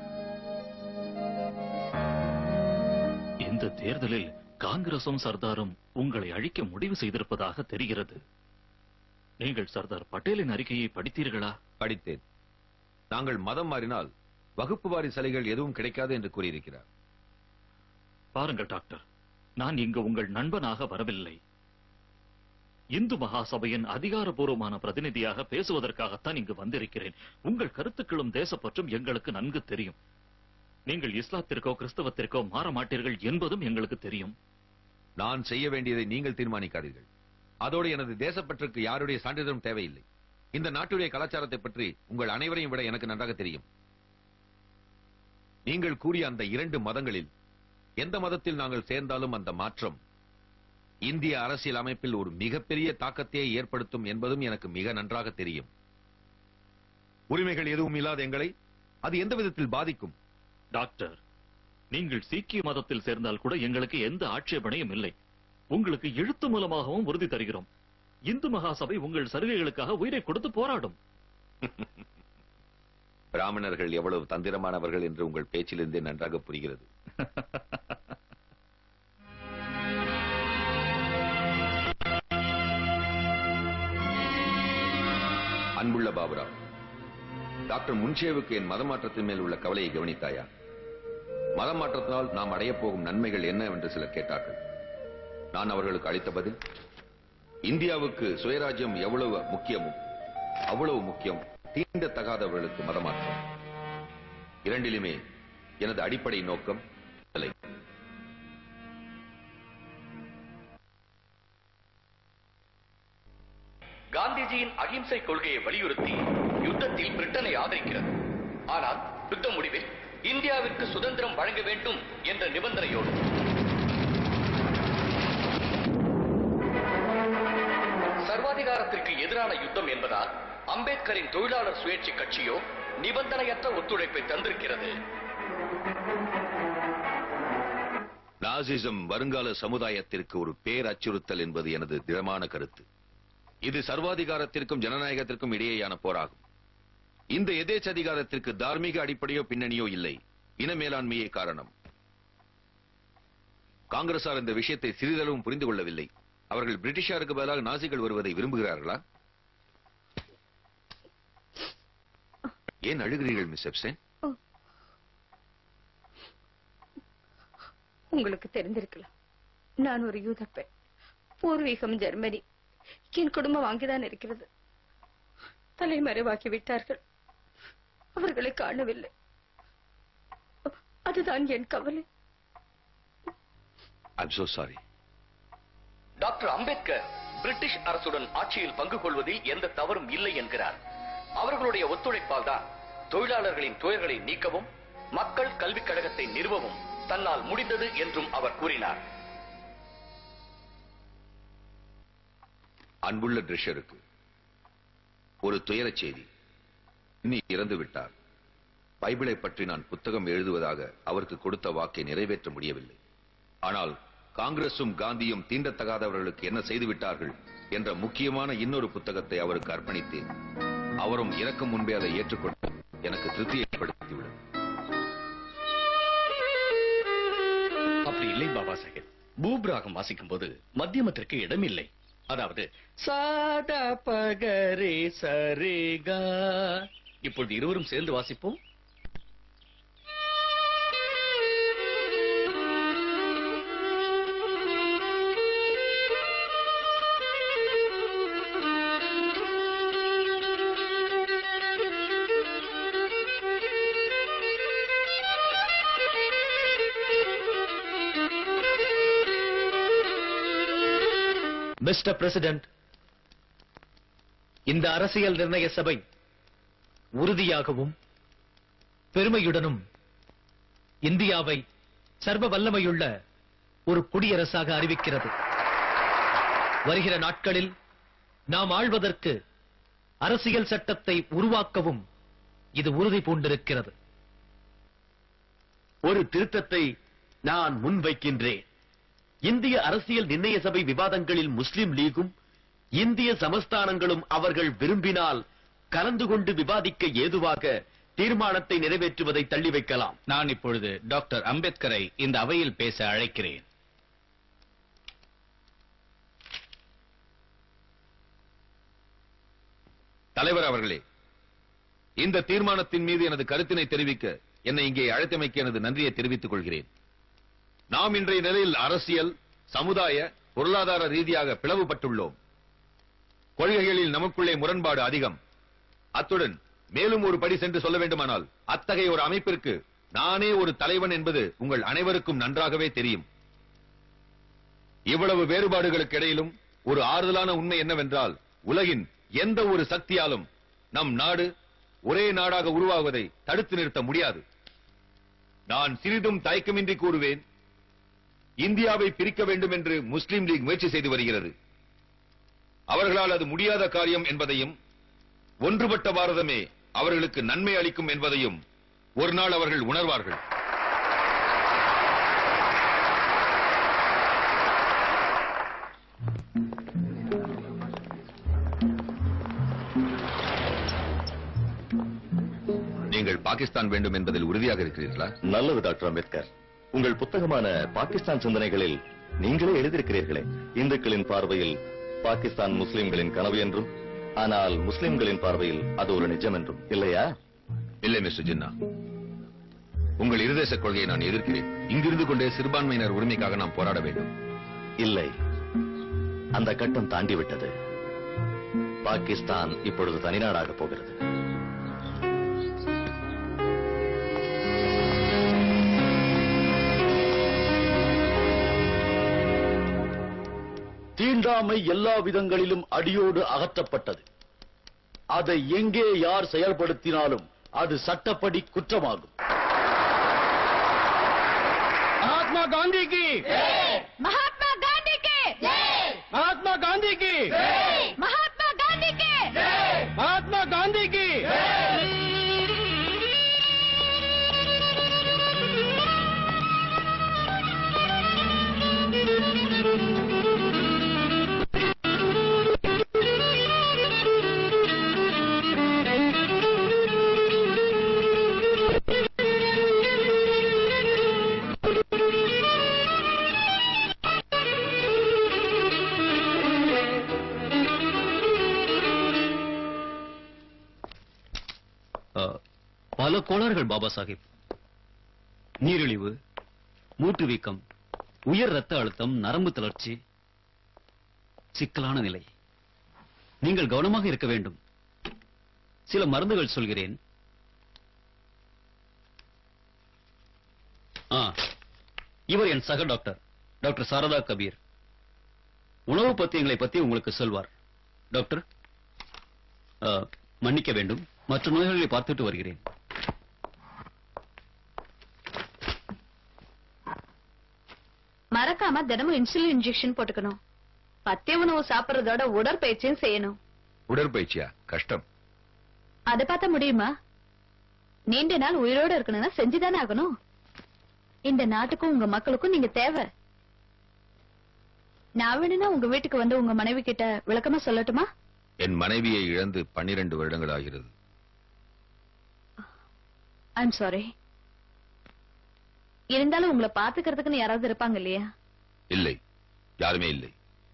இந்த தேர்தலில் காங்கிரசும் சர்தாரும் உங்களை அழிக்க முடிவு செய்திருப்பதாக தெரிகிறது நீங்கள் சர்தார் பட்டேலின் அறிக்கையை படித்தீர்களா படித்தேன் நாங்கள் மதம் மாறினால் வகுப்பு வாரி சலுகைகள் எதுவும் கிடைக்காது என்று கூறியிருக்கிறார் பாருங்கள் டாக்டர் நான் இங்கு உங்கள் நண்பனாக வரவில்லை இந்து மகாசபையின் அதிகாரபூர்வமான பிரதிநிதியாக பேசுவதற்காகத்தான் இங்கு வந்திருக்கிறேன் உங்கள் கருத்துக்களும் தேசப்பற்றும் எங்களுக்கு நன்கு தெரியும் நீங்கள் இஸ்லாத்திற்கோ கிறிஸ்தவத்திற்கோ மாற மாட்டீர்கள் என்பதும் எங்களுக்கு தெரியும் நான் செய்ய வேண்டியதை நீங்கள் தீர்மானிக்காதீர்கள் அதோடு எனது தேசப்பற்றுக்கு யாருடைய சான்றிதழும் தேவையில்லை இந்த நாட்டுடைய கலாச்சாரத்தை பற்றி உங்கள் அனைவரையும் விட எனக்கு நன்றாக தெரியும் நீங்கள் கூறிய அந்த இரண்டு மதங்களில் எந்த மதத்தில் நாங்கள் சேர்ந்தாலும் அந்த மாற்றம் இந்திய அரசியல் அமைப்பில் ஒரு மிகப்பெரிய தாக்கத்தையே ஏற்படுத்தும் என்பதும் எனக்கு மிக நன்றாக தெரியும் உரிமைகள் எதுவும் இல்லாத எங்களை அது எந்த விதத்தில் பாதிக்கும் டாக்டர் நீங்கள் சீக்கிய மதத்தில் சேர்ந்தால் கூட எங்களுக்கு எந்த ஆட்சேபனையும் இல்லை உங்களுக்கு எழுத்து மூலமாகவும் உறுதி தருகிறோம் இந்து மகாசபை உங்கள் சலுகைகளுக்காக உயிரை கொடுத்து போராடும் பிராமணர்கள் எவ்வளவு தந்திரமானவர்கள் என்று உங்கள் பேச்சிலிருந்தே நன்றாக புரிகிறது அன்புள்ள பாபுராவ் டாக்டர் முன்ஷேவுக்கு என் மதமாற்றத்தின் மேல் உள்ள கவலையை கவனித்தாயா மதம் மாற்றத்தினால் நாம் அடையப் போகும் நன்மைகள் என்ன என்று சிலர் கேட்டார்கள் நான் அவர்களுக்கு அளித்த பதில் இந்தியாவுக்கு சுயராஜ்யம் எவ்வளவு முக்கியமோ அவ்வளவு முக்கியம் தீண்டத்தகாதவர்களுக்கு மதமாற்றம் இரண்டிலுமே எனது அடிப்படை நோக்கம் இல்லை காந்திஜியின் அகிம்சை கொள்கையை வலியுறுத்தி யுத்தத்தில் பிரிட்டனை ஆதரிக்கிறது ஆனால் யுத்த முடிவில் இந்தியாவிற்கு சுதந்திரம் வழங்க வேண்டும் என்ற நிபந்தனையோடு சர்வாதிகாரத்திற்கு எதிரான யுத்தம் என்பதால் அம்பேத்கரின் தொழிலாளர் சுயேட்சை கட்சியோ நிபந்தனையற்ற ஒத்துழைப்பை தந்திருக்கிறது நாசிசம் வருங்கால சமுதாயத்திற்கு ஒரு பேர் அச்சுறுத்தல் என்பது எனது திடமான கருத்து இது சர்வாதிகாரத்திற்கும் ஜனநாயகத்திற்கும் இடையேயான போராகும் இந்த எதேச்சதிகாரத்திற்கு தார்மீக அடிப்படையோ பின்னணியோ இல்லை இன மேலாண்மையே காரணம் காங்கிரசார் இந்த விஷயத்தை சிறிதளவும் புரிந்து கொள்ளவில்லை அவர்கள் பிரிட்டிஷாருக்கு பதிலாக நாசிகள் வருவதை விரும்புகிறார்களா ஏன் அழுகிறீர்கள் மிஸ் எப்ஸ்டைன் உங்களுக்கு தெரிந்திருக்கலாம் நான் ஒரு யூத பெண் பூர்வீகம் ஜெர்மனி என் குடும்பம் அங்குதான் இருக்கிறது தலைமறைவாக்கி விட்டார்கள் அவர்களை காணவில்லை அதுதான் என் கவலை I'm so sorry doctor Ambedkar British அரசுடன் ஆட்சியில் பங்கு கொள்வதில் எந்த தவறும் இல்லை என்கிறார் அவர்களுடைய ஒத்துழைப்பால் தான் தொழிலாளர்களின் துயர்களை நீக்கவும் மக்கள் கல்விக் கழகத்தை நிறுவவும் தன்னால் முடிந்தது என்றும் அவர் கூறினார் அன்புள்ள ட்ரிஷருக்கு ஒரு துயரச் செய்தி இனி இறந்து விட்டார் பைபிளை பற்றி நான் புத்தகம் எழுதுவதாக அவருக்கு கொடுத்த வாக்கை நிறைவேற்ற முடியவில்லை ஆனால் காங்கிரசும் காந்தியும் தீண்டத்தகாதவர்களுக்கு என்ன செய்து விட்டார்கள் என்ற முக்கியமான இன்னொரு புத்தகத்தை அவருக்கு அர்ப்பணித்தேன் அவரும் இறக்கும் முன்பே அதை ஏற்றுக்கொண்டார் எனக்கு திருப்தியை ஏற்படுத்திவிடும் அப்படி இல்லை பாபா சாஹேப் பூப்ராகம் வாசிக்கும் போது மத்தியமத்திற்கு இடமில்லை அதாவது சாதா பகரே சரிகா இப்பொழுது இருவரும் சேர்ந்து வாசிப்போம் மிஸ்டர் பிரசிடென்ட் இந்த அரசியல் நிர்ணய சபை உறுதியாகவும் பெருமையுடனும் இந்தியாவை சர்வ வல்லமையுள்ள ஒரு குடியரசாக அறிவிக்கிறது வருகிற நாட்களில் நாம் ஆள்வதற்கு அரசியல் சட்டத்தை உருவாக்கவும் இது உறுதி பூண்டிருக்கிறது ஒரு திருத்தத்தை நான் முன்வைக்கின்றேன் இந்திய அரசியல் நிர்ணய சபை விவாதங்களில் முஸ்லிம் லீகும் இந்திய சமஸ்தானங்களும் அவர்கள் விரும்பினால் கலந்து கொண்டு விவாதிக்க ஏதுவாக தீர்மானத்தை நிறைவேற்றுவதை தள்ளி வைக்கலாம் நான் இப்பொழுது டாக்டர் அம்பேத்கரை இந்த அவையில் பேச அழைக்கிறேன் தலைவர் அவர்களே இந்த தீர்மானத்தின் மீது எனது கருத்தினை தெரிவிக்க என்னை இங்கே அழைத்தமைக்கு எனது நன்றியை தெரிவித்துக் கொள்கிறேன் நாம் இன்றைய நிலையில் அரசியல் சமுதாய பொருளாதார ரீதியாக பிளவுபட்டுள்ளோம் கொள்கைகளில் நமக்குள்ளே முரண்பாடு அதிகம் அத்துடன் மேலும் ஒரு படி சென்று சொல்ல வேண்டுமானால் அத்தகைய ஒரு அமைப்பிற்கு நானே ஒரு தலைவன் என்பது உங்கள் அனைவருக்கும் நன்றாகவே தெரியும் இவ்வளவு வேறுபாடுகளுக்கு இடையிலும் ஒரு ஆறுதலான உண்மை என்னவென்றால் உலகின் எந்த ஒரு சக்தியாலும் நம் நாடு ஒரே நாடாக உருவாகுவதை தடுத்து நிறுத்த முடியாது நான் சிறிதும் தயக்கமின்றி கூறுவேன் இந்தியாவை பிரிக்க வேண்டும் என்று முஸ்லிம் லீக் முயற்சி செய்து வருகிறது அவர்களால் அது முடியாத காரியம் என்பதையும் ஒன்றுபட்ட பாரதமே அவர்களுக்கு நன்மை அளிக்கும் என்பதையும் ஒரு நாள் அவர்கள் உணர்வார்கள் நீங்கள் பாகிஸ்தான் வேண்டும் என்பதில் உறுதியாக இருக்கிறீர்களா நல்லது டாக்டர் அம்பேத்கர் உங்கள் புத்தகமான பாகிஸ்தான் சிந்தனைகளில் நீங்களே எழுதியிருக்கிறீர்களே இந்துக்களின் பார்வையில் பாகிஸ்தான் முஸ்லிம்களின் கனவு என்றும் ஆனால் முஸ்லிம்களின் பார்வையில் அது ஒரு நிஜம் என்றும் இல்லையா இல்லை மிஸ்டர் ஜின்னா உங்கள் இருதேச கொள்கையை நான் எதிர்க்கிறேன் இங்கிருந்து கொண்டே சிறுபான்மையினர் உரிமைக்காக நாம் போராட வேண்டும் இல்லை அந்த கட்டம் தாண்டி விட்டது பாகிஸ்தான் இப்பொழுது தனிநாடாக போகிறது தீண்டாமை எல்லா விதங்களிலும் அடியோடு அகற்றப்பட்டது அதை எங்கே யார் செயல்படுத்தினாலும் அது சட்டப்படி குற்றமாகும் महात्मा गांधी की महात्मा गांधी के महात्मा गांधी की महात्मा गांधी के महात्मा गांधी की பல கோளாறுகள் பாபா சாஹிப் நீரிழிவு மூட்டு வீக்கம் உயர் ரத்த அழுத்தம் நரம்பு தளர்ச்சி சிக்கலான நிலை நீங்கள் கவனமாக இருக்க வேண்டும் சில மருந்துகள் சொல்கிறேன் ஆ, இவர் என் சக டாக்டர் டாக்டர் சாரதா கபீர் உணவு பத்தியங்களை பத்தி உங்களுக்கு சொல்வார் டாக்டர் ஆ, மன்னிக்க வேண்டும் மற்ற நோயாளிகளை பார்த்துட்டு வருகிறேன் மறக்காம தினமும் இன்சுலின் இன்ஜெக்ஷன் போட்டுக்கணும் பத்திய உணவு சாப்பிடுறதோட உடற்பயிற்சியும் செய்யணும் உடற்பயிற்சியா கஷ்டம் அதை பார்த்தா முடியுமா நீண்ட நாள் உயிரோட இருக்கணும்னா செஞ்சுதானே ஆகணும் இந்த நாட்டுக்கும் உங்க மக்களுக்கும் நீங்க தேவை நான் வேணும்னா உங்க வீட்டுக்கு வந்து உங்க மனைவி கிட்ட விளக்கமா சொல்லட்டுமா என் மனைவியை இழந்து பன்னிரண்டு வருடங்கள் ஆகிறது ஐம் சாரி இருந்தாலும் உங்களை பாத்துக்கிறதுக்குன்னு யாராவது இருப்பாங்க இல்லையா இல்லை யாருமே இல்லை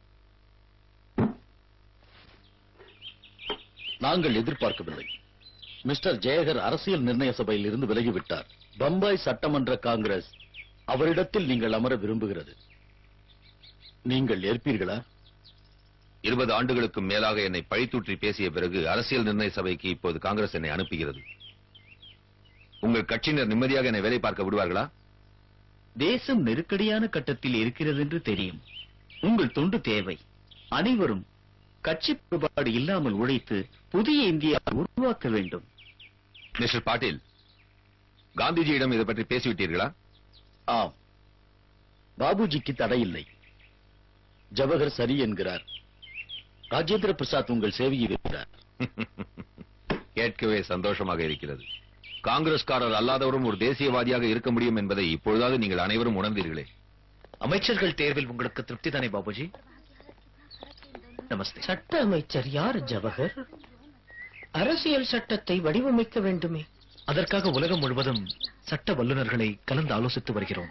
நாங்கள் எதிர்பார்க்கவில்லை மிஸ்டர் ஜெயகர் அரசியல் நிர்ணய சபையில் இருந்து விலகிவிட்டார் பம்பாய் சட்டமன்ற காங்கிரஸ் அவரிடத்தில் நீங்கள் அமர விரும்புகிறது நீங்கள் ஏற்பீர்களா இருபது ஆண்டுகளுக்கு மேலாக என்னை பழித்தூற்றி பேசிய பிறகு அரசியல் நிர்ணய சபைக்கு இப்போது காங்கிரஸ் என்னை அனுப்புகிறது உங்கள் கட்சியினர் நிம்மதியாக என்னை வேலை பார்க்க விடுவார்களா தேசம் நெருக்கடியான கட்டத்தில் இருக்கிறது என்று தெரியும் உங்கள் தொண்டு தேவை அனைவரும் கட்சி பாகுபாடு இல்லாமல் உழைத்து புதிய இந்தியா உருவாக்க வேண்டும் மிஸ்டர் பாட்டீல் காந்திஜியிடம் இதை பற்றி பேசிவிட்டீர்களா ஆம் பாபுஜிக்கு தடையில்லை ஜவஹர் சரி என்கிறார் ராஜேந்திர பிரசாத் உங்கள் சேவையை இருக்கிறார் கேட்கவே சந்தோஷமாக இருக்கிறது காங்கிரஸ்காரர் அல்லாதவரும் ஒரு தேசியவாதியாக இருக்க முடியும் என்பதை இப்பொழுதாவது நீங்கள் அனைவரும் உணர்ந்தீர்களே அமைச்சர்கள் தேர்வில் உங்களுக்கு திருப்தி தானே பாபுஜி நமஸ்தே சட்ட அமைச்சர் யார் ஜவஹர் அரசியல் சட்டத்தை வடிவமைக்க வேண்டுமே அதற்காக உலகம் முழுவதும் சட்ட வல்லுநர்களை கலந்து ஆலோசித்து வருகிறோம்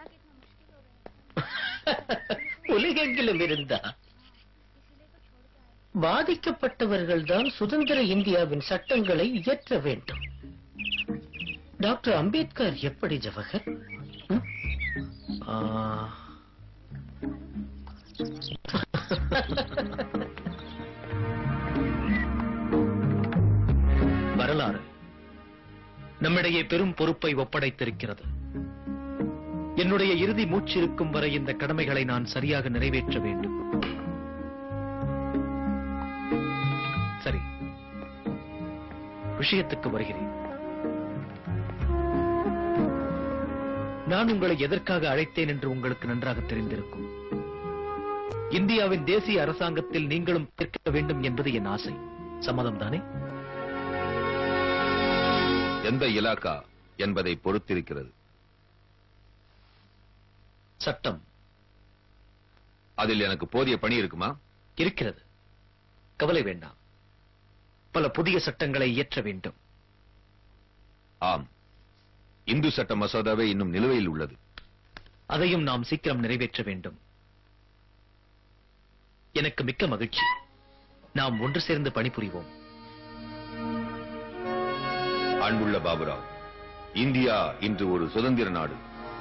உலகெங்கிலும் இருந்தா பாதிக்கப்பட்டவர்கள் தான் சுதந்திர இந்தியாவின் சட்டங்களை இயற்ற வேண்டும் டாக்டர் அம்பேத்கர் எப்படி ஜவஹர் ம்? ஆ, வரலாறு நம்மிடையே பெரும் பொறுப்பை ஒப்படைத்திருக்கிறது என்னுடைய இறுதி மூச்சிருக்கும் வரை இந்த கடமைகளை நான் சரியாக நிறைவேற்ற வேண்டும் சரி விஷயத்துக்கு வருகிறேன் நான் உங்களை எதற்காக அழைத்தேன் என்று உங்களுக்கு நன்றாக தெரிந்திருக்கும் இந்தியாவின் தேசிய அரசாங்கத்தில் நீங்களும் கேட்க வேண்டும் என்பது என் ஆசை சம்மதம் தானே எந்த இலாக்கா என்பதை பொறுத்திருக்கிறது சட்டம் அதில் எனக்கு போதிய பணி இருக்குமா இருக்கிறது கவலை வேண்டாம் பல புதிய சட்டங்களை இயற்ற வேண்டும் ஆம் இந்து சட்ட மசோதாவே இன்னும் நிலுவையில் உள்ளது அதையும் நாம் சீக்கிரம் நிறைவேற்ற வேண்டும் எனக்கு மிக்க மகிழ்ச்சி நாம் ஒன்று சேர்ந்து பணிபுரிவோம் அன்புள்ள பாபுராவ் இந்தியா இன்று ஒரு சுதந்திர நாடு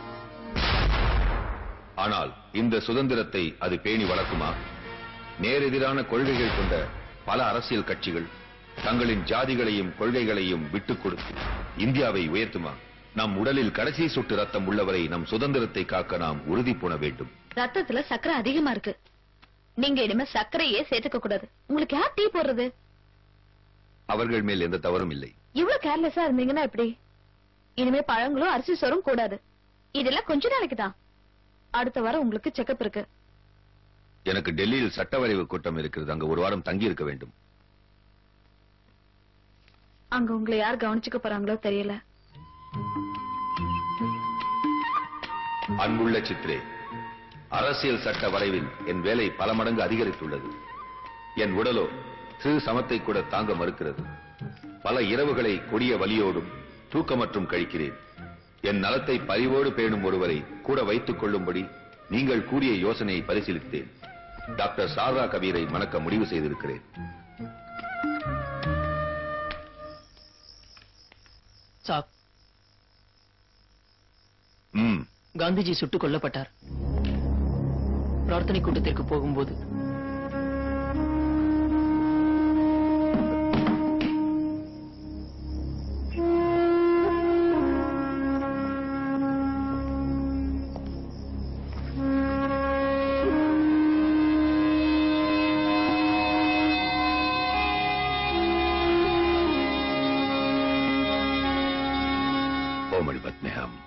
ஆனால் இந்த சுதந்திரத்தை அது பேணி வளர்க்குமா நேரெதிரான கொள்கைகள் கொண்ட பல அரசியல் கட்சிகள் தங்களின் ஜாதிகளையும் கொள்கைகளையும் விட்டுக் கொடுத்து இந்தியாவை உயர்த்துமா நம் உடலில் கடைசி சொட்டு ரத்தம் உள்ளவரை நம் சுதந்திரத்தை காக்க நாம் உறுதி பூண வேண்டும் ரத்தத்துல சக்கரை அதிகமா இருக்கு நீங்க இனிமே சர்க்கரையே சேர்த்துக்க கூடாது உங்களுக்கு யார் டீ போடுறது அவர்கள் மேல் எந்த தவறும் இல்லை இவ்வளவு கேர்லெஸ்ஸா இருந்தீங்கன்னா எப்படி இனிமே பழங்களும் அரிசி சோறும் கூடாது இதெல்லாம் கொஞ்ச நாளைக்கு தான் அடுத்த வாரம் உங்களுக்கு செக்கப் இருக்கு எனக்கு டெல்லியில் சட்ட வரைவு கூட்டம் இருக்கிறது அங்கு ஒரு வாரம் தங்கி இருக்க வேண்டும் அங்க உங்களை யார் கவனிச்சுக்க போறாங்களோ தெரியல அன்புள்ள சித்ரே அரசியல் சட்ட வரைவில் என் வேலை பல மடங்கு அதிகரித்துள்ளது என் உடலோ சிறு சமத்தை கூட தாங்க மறுக்கிறது பல இரவுகளை கொடிய வலியோடும் தூக்கமற்றும் கழிக்கிறேன் என் நலத்தை பரிவோடு பேணும் ஒருவரை கூட வைத்துக் கொள்ளும்படி நீங்கள் கூறிய யோசனையை பரிசீலித்தேன் டாக்டர் சாரதா கபீரை மணக்க முடிவு செய்திருக்கிறேன் சாப் ம் காந்திஜி சுட்டுக் கொல்லப்பட்டார் பிரார்த்தனை கூட்டத்திற்கு போகும்போது ओ मणिपत में हम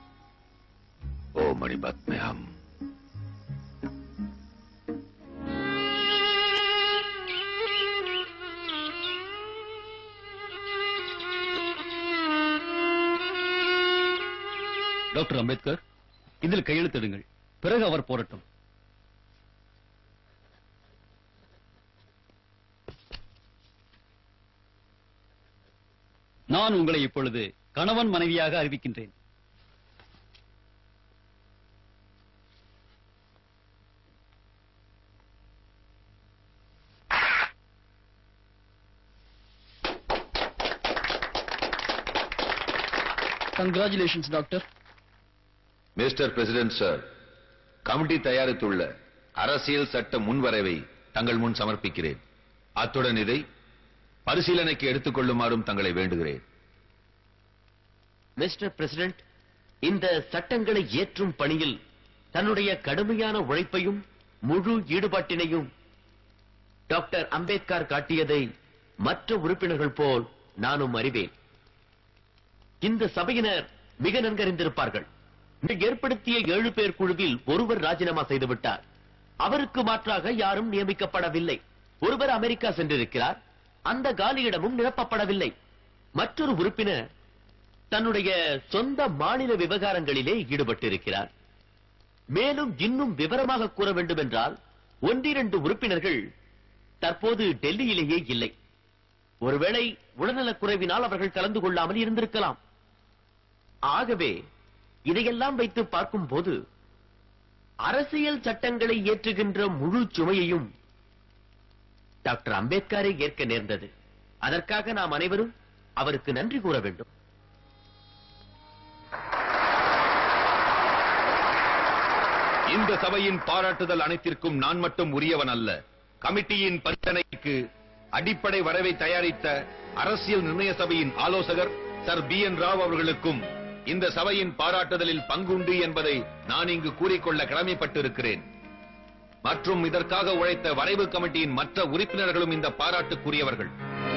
ओ मणिपत में हम டாக்டர் அம்பேத்கர் இதில் கையெழுத்திடுங்கள் பிறகு அவர் போரட்டும் நான் உங்களை இப்பொழுது கணவன் மனைவியாக அறிவிக்கின்றேன் congratulations doctor mister president sir committee தயாரித்துள்ள அரசியல் சட்ட முன்வரைவை தங்கள் முன் சமர்ப்பிக்கிறேன் அத்துடன் இதை பரிசீலனைக்கு எடுத்துக் கொள்ளுமாறும் தங்களை வேண்டுகிறேன் மிஸ்டர் பிரசிடென்ட் இந்த சட்டங்களை ஏற்றும் பணியில் தன்னுடைய கடுமையான உழைப்பையும் முழு ஈடுபாட்டினையும் டாக்டர் அம்பேத்கர் காட்டியதை மற்ற உறுப்பினர்கள் போல் நானும் அறிவேன் இந்த சபையினர் மிக நன்கறிந்திருப்பார்கள் நீங்கள் ஏற்படுத்திய ஏழு பேர் குழுவில் ஒருவர் ராஜினாமா செய்துவிட்டார் அவருக்கு மாற்றாக யாரும் நியமிக்கப்படவில்லை ஒருவர் அமெரிக்கா சென்றிருக்கிறார் அந்த காலியிடமும் நிரப்பப்படவில்லை மற்றொரு உறுப்பினர் தன்னுடைய சொந்த மாநில விவகாரங்களிலே ஈடுபட்டிருக்கிறார் மேலும் இன்னும் விவரமாக கூற வேண்டும் என்றால் ஒன்றிரண்டு உறுப்பினர்கள் தற்போது டெல்லியிலேயே இல்லை ஒருவேளை உடல்நலக் குறைவினால் அவர்கள் கலந்து கொள்ளாமல் இருந்திருக்கலாம் ஆகவே இதையெல்லாம் வைத்து பார்க்கும்போது அரசியல் சட்டங்களை ஏற்றுகின்ற முழு சுமையையும் டாக்டர் அம்பேத்கரை ஏற்க நேர்ந்தது அதற்காக நாம் அனைவரும் அவருக்கு நன்றி கூற வேண்டும் இந்த சபையின் பாராட்டுதல் அனைத்திற்கும் நான் மட்டும் உரியவன் அல்ல கமிட்டியின் பரிசனைக்கு அடிப்படை வரைவை தயாரித்த அரசியல் நிர்ணய சபையின் ஆலோசகர் சர் பி என் ராவ் அவர்களுக்கும் இந்த சபையின் பாராட்டுதலில் பங்குண்டு என்பதை நான் இங்கு கூறிக்கொள்ள கடமைப்பட்டிருக்கிறேன் மற்றும் இதற்காக உழைத்த வரைவு கமிட்டியின் மற்ற உறுப்பினர்களும் இந்த பாராட்டுக்குரியவர்கள்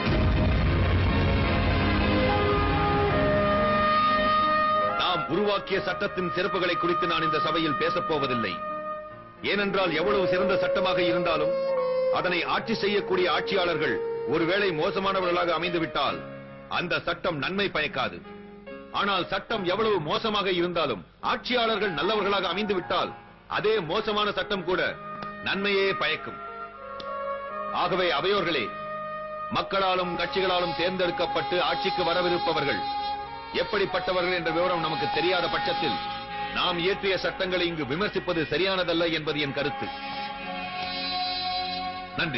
நாம் உருவாக்கிய சட்டத்தின் சிறப்புகளை குறித்து நான் இந்த சபையில் பேசப் போவதில்லை ஏனென்றால் எவ்வளவு சிறந்த சட்டமாக இருந்தாலும் அதனை ஆட்சி செய்யக்கூடிய ஆட்சியாளர்கள் ஒருவேளை மோசமானவர்களாக அமைந்துவிட்டால் அந்த சட்டம் நன்மை பயக்காது ஆனால் சட்டம் எவ்வளவு மோசமாக இருந்தாலும் ஆட்சியாளர்கள் நல்லவர்களாக அமைந்துவிட்டால் அதே மோசமான சட்டம் கூட நன்மையே பயக்கும் ஆகவே அவையோர்களே மக்களாலும் கட்சிகளாலும் தேர்ந்தெடுக்கப்பட்டு ஆட்சிக்கு வரவிருப்பவர்கள் எப்படிப்பட்டவர்கள் என்ற விவரம் நமக்கு தெரியாத பட்சத்தில் நாம் இயற்றிய சட்டங்களை இங்கு விமர்சிப்பது சரியானதல்ல என்பது என் கருத்து நன்றி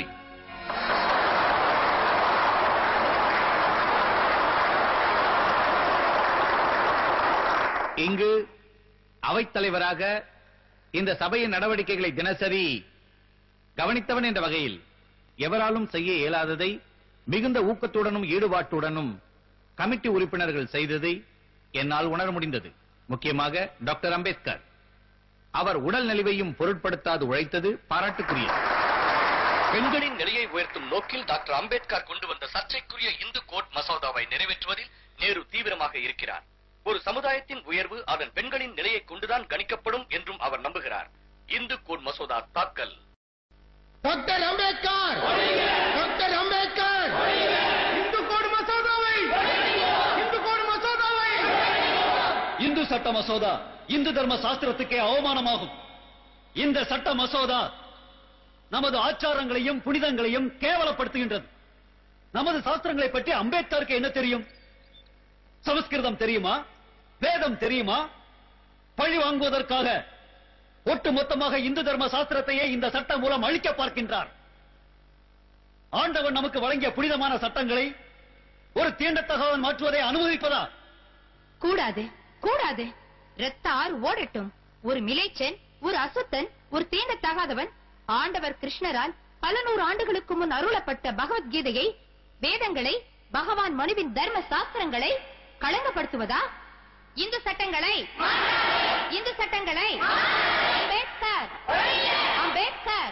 இங்கு அவைத்தலைவராக இந்த சபையின் நடவடிக்கைகளை தினசரி கவனித்தவன் என்ற வகையில் எவராலும் செய்ய இயலாததை மிகுந்த ஊக்கத்துடனும் ஈடுபாட்டுடனும் கமிட்டி உறுப்பினர்கள் செய்ததை என்னால் உணர முடிந்தது முக்கியமாக டாக்டர் அம்பேத்கர் அவர் உடல் நலிவையும் பொருட்படுத்தாது உழைத்தது பாராட்டுக்குரியது பெண்களின் நிலையை உயர்த்தும் நோக்கில் டாக்டர் அம்பேத்கர் கொண்டு வந்த சர்ச்சைக்குரிய இந்து கோட் மசோதாவை நிறைவேற்றுவதில் நேரு தீவிரமாக இருக்கிறார் ஒரு சமுதாயத்தின் உயர்வு அதன் பெண்களின் நிலையை கொண்டுதான் கணிக்கப்படும் என்றும் அவர் நம்புகிறார் இந்து கோட் மசோதா தாக்கல் doctor Ambedkar doctor Ambedkar Hindu code மசோதாவை இந்து கோடு மசோதாவை இந்து சட்ட மசோதா இந்து தர்ம சாஸ்திரத்துக்கே அவமானமாகும் இந்த சட்ட மசோதா நமது ஆச்சாரங்களையும் புனிதங்களையும் கேவலப்படுத்துகின்றது நமது சாஸ்திரங்களை பற்றி அம்பேத்கருக்கு என்ன தெரியும் சமஸ்கிருதம் தெரியுமா வேதம் தெரியுமா பழி வாங்குவதற்காக ஒட்டு மொத்தமாக இந்து தர்ம சாஸ்திரத்தையே இந்த சட்டம் மூலம் அழிக்க பார்க்கின்றார் ஆண்டவன் நமக்கு வழங்கிய புனிதமான சட்டங்களை ஒரு தீண்டத்தகவன் மாற்றுவதை அனுமதிப்பதா கூடாது கூடாது ரத்த ஆறு ஓடட்டும் ஒரு மிலேச்சன் ஒரு அசுத்தன் ஒரு தீண்டத்தகாதவன் ஆண்டவர் கிருஷ்ணரால் பல நூறு ஆண்டுகளுக்கு முன் அருளப்பட்ட பகவத்கீதையை வேதங்களை பகவான் மனுவின் தர்ம சாஸ்திரங்களை களங்கப்படுத்துவதா இந்து சட்டங்களை இந்து சட்டங்களை அம்பேத்கர் அம்பேத்கர்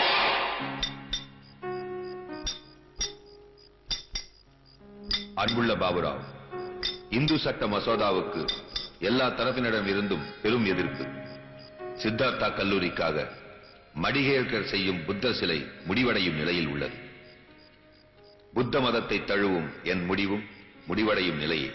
அன்புள்ள பாபுராவ் இந்து சட்ட மசோதாவுக்கு எல்லா தரப்பினரிடம் இருந்தும் பெரும் எதிர்ப்பு சித்தார்த்தா கல்லூரிக்காக மடிகேற்கர் செய்யும் புத்தர் சிலை முடிவடையும் நிலையில் உள்ளது புத்த மதத்தை தழுவும் என் முடிவும் முடிவடையும் நிலையே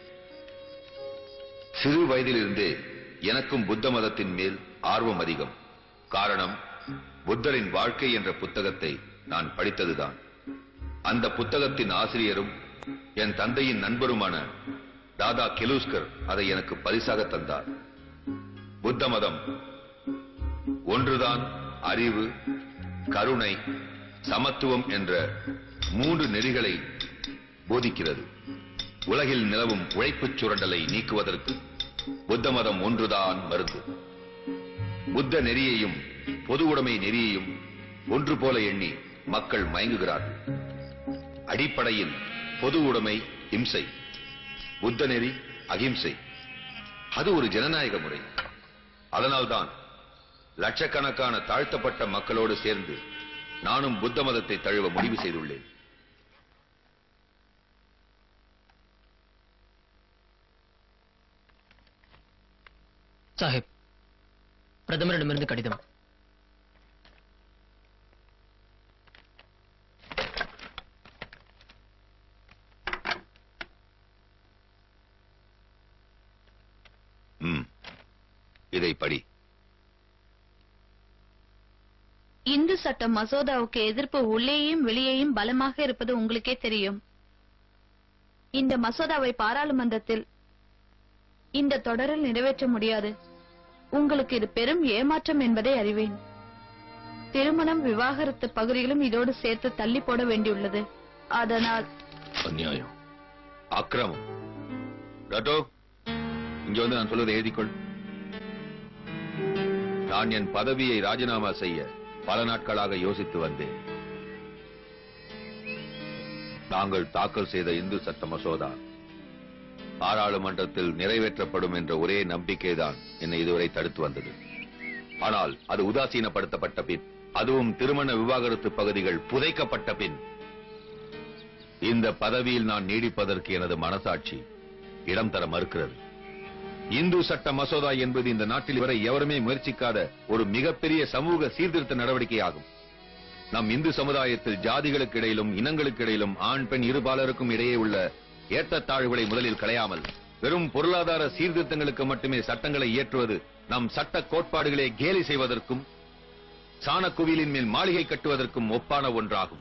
சிறு வயதிலிருந்தே எனக்கும் புத்த மதத்தின் மேல் ஆர்வம் அதிகம் காரணம் புத்தரின் வாழ்க்கை என்ற புத்தகத்தை நான் படித்ததுதான் அந்த புத்தகத்தின் ஆசிரியரும் என் தந்தையின் நண்பருமான தாதா கெலூஸ்கர் அதை எனக்கு பரிசாக தந்தார் புத்த மதம் ஒன்றுதான் அறிவு கருணை சமத்துவம் என்ற மூன்று நெறிகளை போதிக்கிறது உலகில் நிலவும் உழைப்புச் சுரண்டலை நீக்குவதற்கு புத்த மதம் ஒன்றுதான் மருந்து புத்த நெறியையும் பொது உடைமை நெறியையும் ஒன்று போல எண்ணி மக்கள் மயங்குகிறார்கள் அடிப்படையில் பொது உடைமை இம்சை புத்த நெறி அகிம்சை அது ஒரு ஜனநாயக முறை அதனால்தான் லட்சக்கணக்கான தாழ்த்தப்பட்ட மக்களோடு சேர்ந்து நானும் புத்த மதத்தை தழுவ முடிவு செய்துள்ளேன் சாஹிப் பிரதமரிடமிருந்து கடிதம் ம். இதை படி இந்து சட்ட மசோதாவுக்கு எதிர்ப்பு உள்ளேயும் வெளியேயும் பலமாக இருப்பது உங்களுக்கே தெரியும் இந்த மசோதாவை பாராளுமன்றத்தில் இந்த தொடரில் நிறைவேற்ற முடியாது உங்களுக்கு இது பெரும் ஏமாற்றம் என்பதை அறிவேன் திருமணம் விவாகரத்து பகுதிகளும் இதோடு சேர்த்து தள்ளி போட வேண்டியுள்ளது அதனால் அநியாயம் அக்கிரமம் ரட்டோ இங்க வந்து நான் சொல்வதை எழுதிக்கொள் நான் என் பதவியை ராஜினாமா செய்ய பல நாட்களாக யோசித்து வந்தேன் நாங்கள் தாக்கல் செய்த இந்து சட்ட மசோதா பாராளுமன்றத்தில் நிறைவேற்றப்படும் என்ற ஒரே நம்பிக்கைதான் என்னை இதுவரை தடுத்து வந்தது ஆனால் அது உதாசீனப்படுத்தப்பட்ட பின் அதுவும் திருமண விவாகரத்து பகுதிகள் புதைக்கப்பட்ட பின் இந்த பதவியில் நான் நீடிப்பதற்கு எனது மனசாட்சி இடம் தர மறுக்கிறது இந்து சட்ட மசோதா என்பது இந்த நாட்டில் வரை எவருமே முயற்சிக்காத ஒரு மிகப்பெரிய சமூக சீர்திருத்த நடவடிக்கையாகும் நம் இந்து சமுதாயத்தில் ஜாதிகளுக்கு இடையிலும் இனங்களுக்கு இடையிலும் ஆண் பெண் இருபாலருக்கும் இடையே உள்ள ஏற்றத்தாழ்வுகளை முதலில் களையாமல் வெறும் பொருளாதார சீர்திருத்தங்களுக்கு மட்டுமே சட்டங்களை இயற்றுவது நம் சட்ட கோட்பாடுகளை கேலி செய்வதற்கும் சாணக்குவியலின் மேல் மாளிகை கட்டுவதற்கும் ஒப்பான ஒன்றாகும்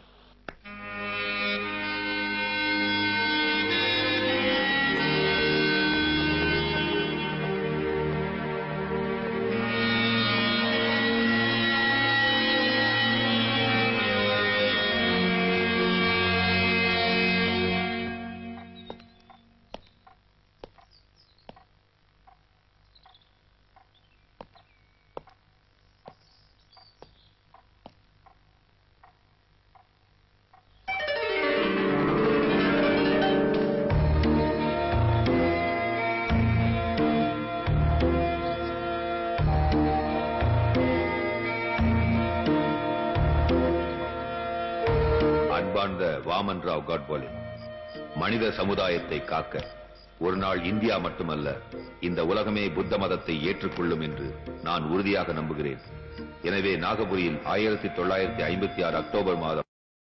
அன்பார்ந்த வாமன் ராவ் காட்போலே மனித சமுதாயத்தை காக்க ஒரு நாள் இந்தியா மட்டுமல்ல இந்த உலகமே புத்த மதத்தை ஏற்றுக்கொள்ளும் என்று நான் உறுதியாக நம்புகிறேன் எனவே நாகபுரியில் ஆயிரத்தி தொள்ளாயிரத்தி ஐம்பத்தி ஆறு அக்டோபர் மாதம்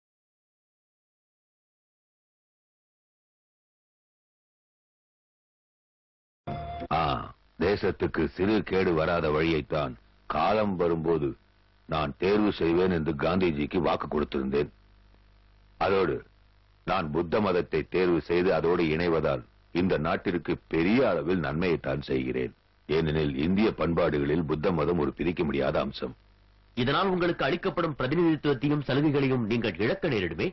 ஆ, தேசத்துக்கு சிறு கேடு வராத வழியைத்தான் காலம் வரும்போது நான் தேர்வு செய்வேன் என்று காந்திஜிக்கு வாக்கு கொடுத்திருந்தேன் அதோடு நான் புத்த மதத்தை தேர்வு செய்து அதோடு இணைவதால் இந்த நாட்டிற்கு பெரிய அளவில் நன்மையைத்தான் செய்கிறேன் ஏனெனில் இந்திய பண்பாடுகளில் புத்த மதம் ஒரு பிரிக்க முடியாத அம்சம் இதனால் உங்களுக்கு அளிக்கப்படும் பிரதிநிதித்துவத்தையும் சலுகைகளையும் நீங்கள் இழக்க நேரிடுமே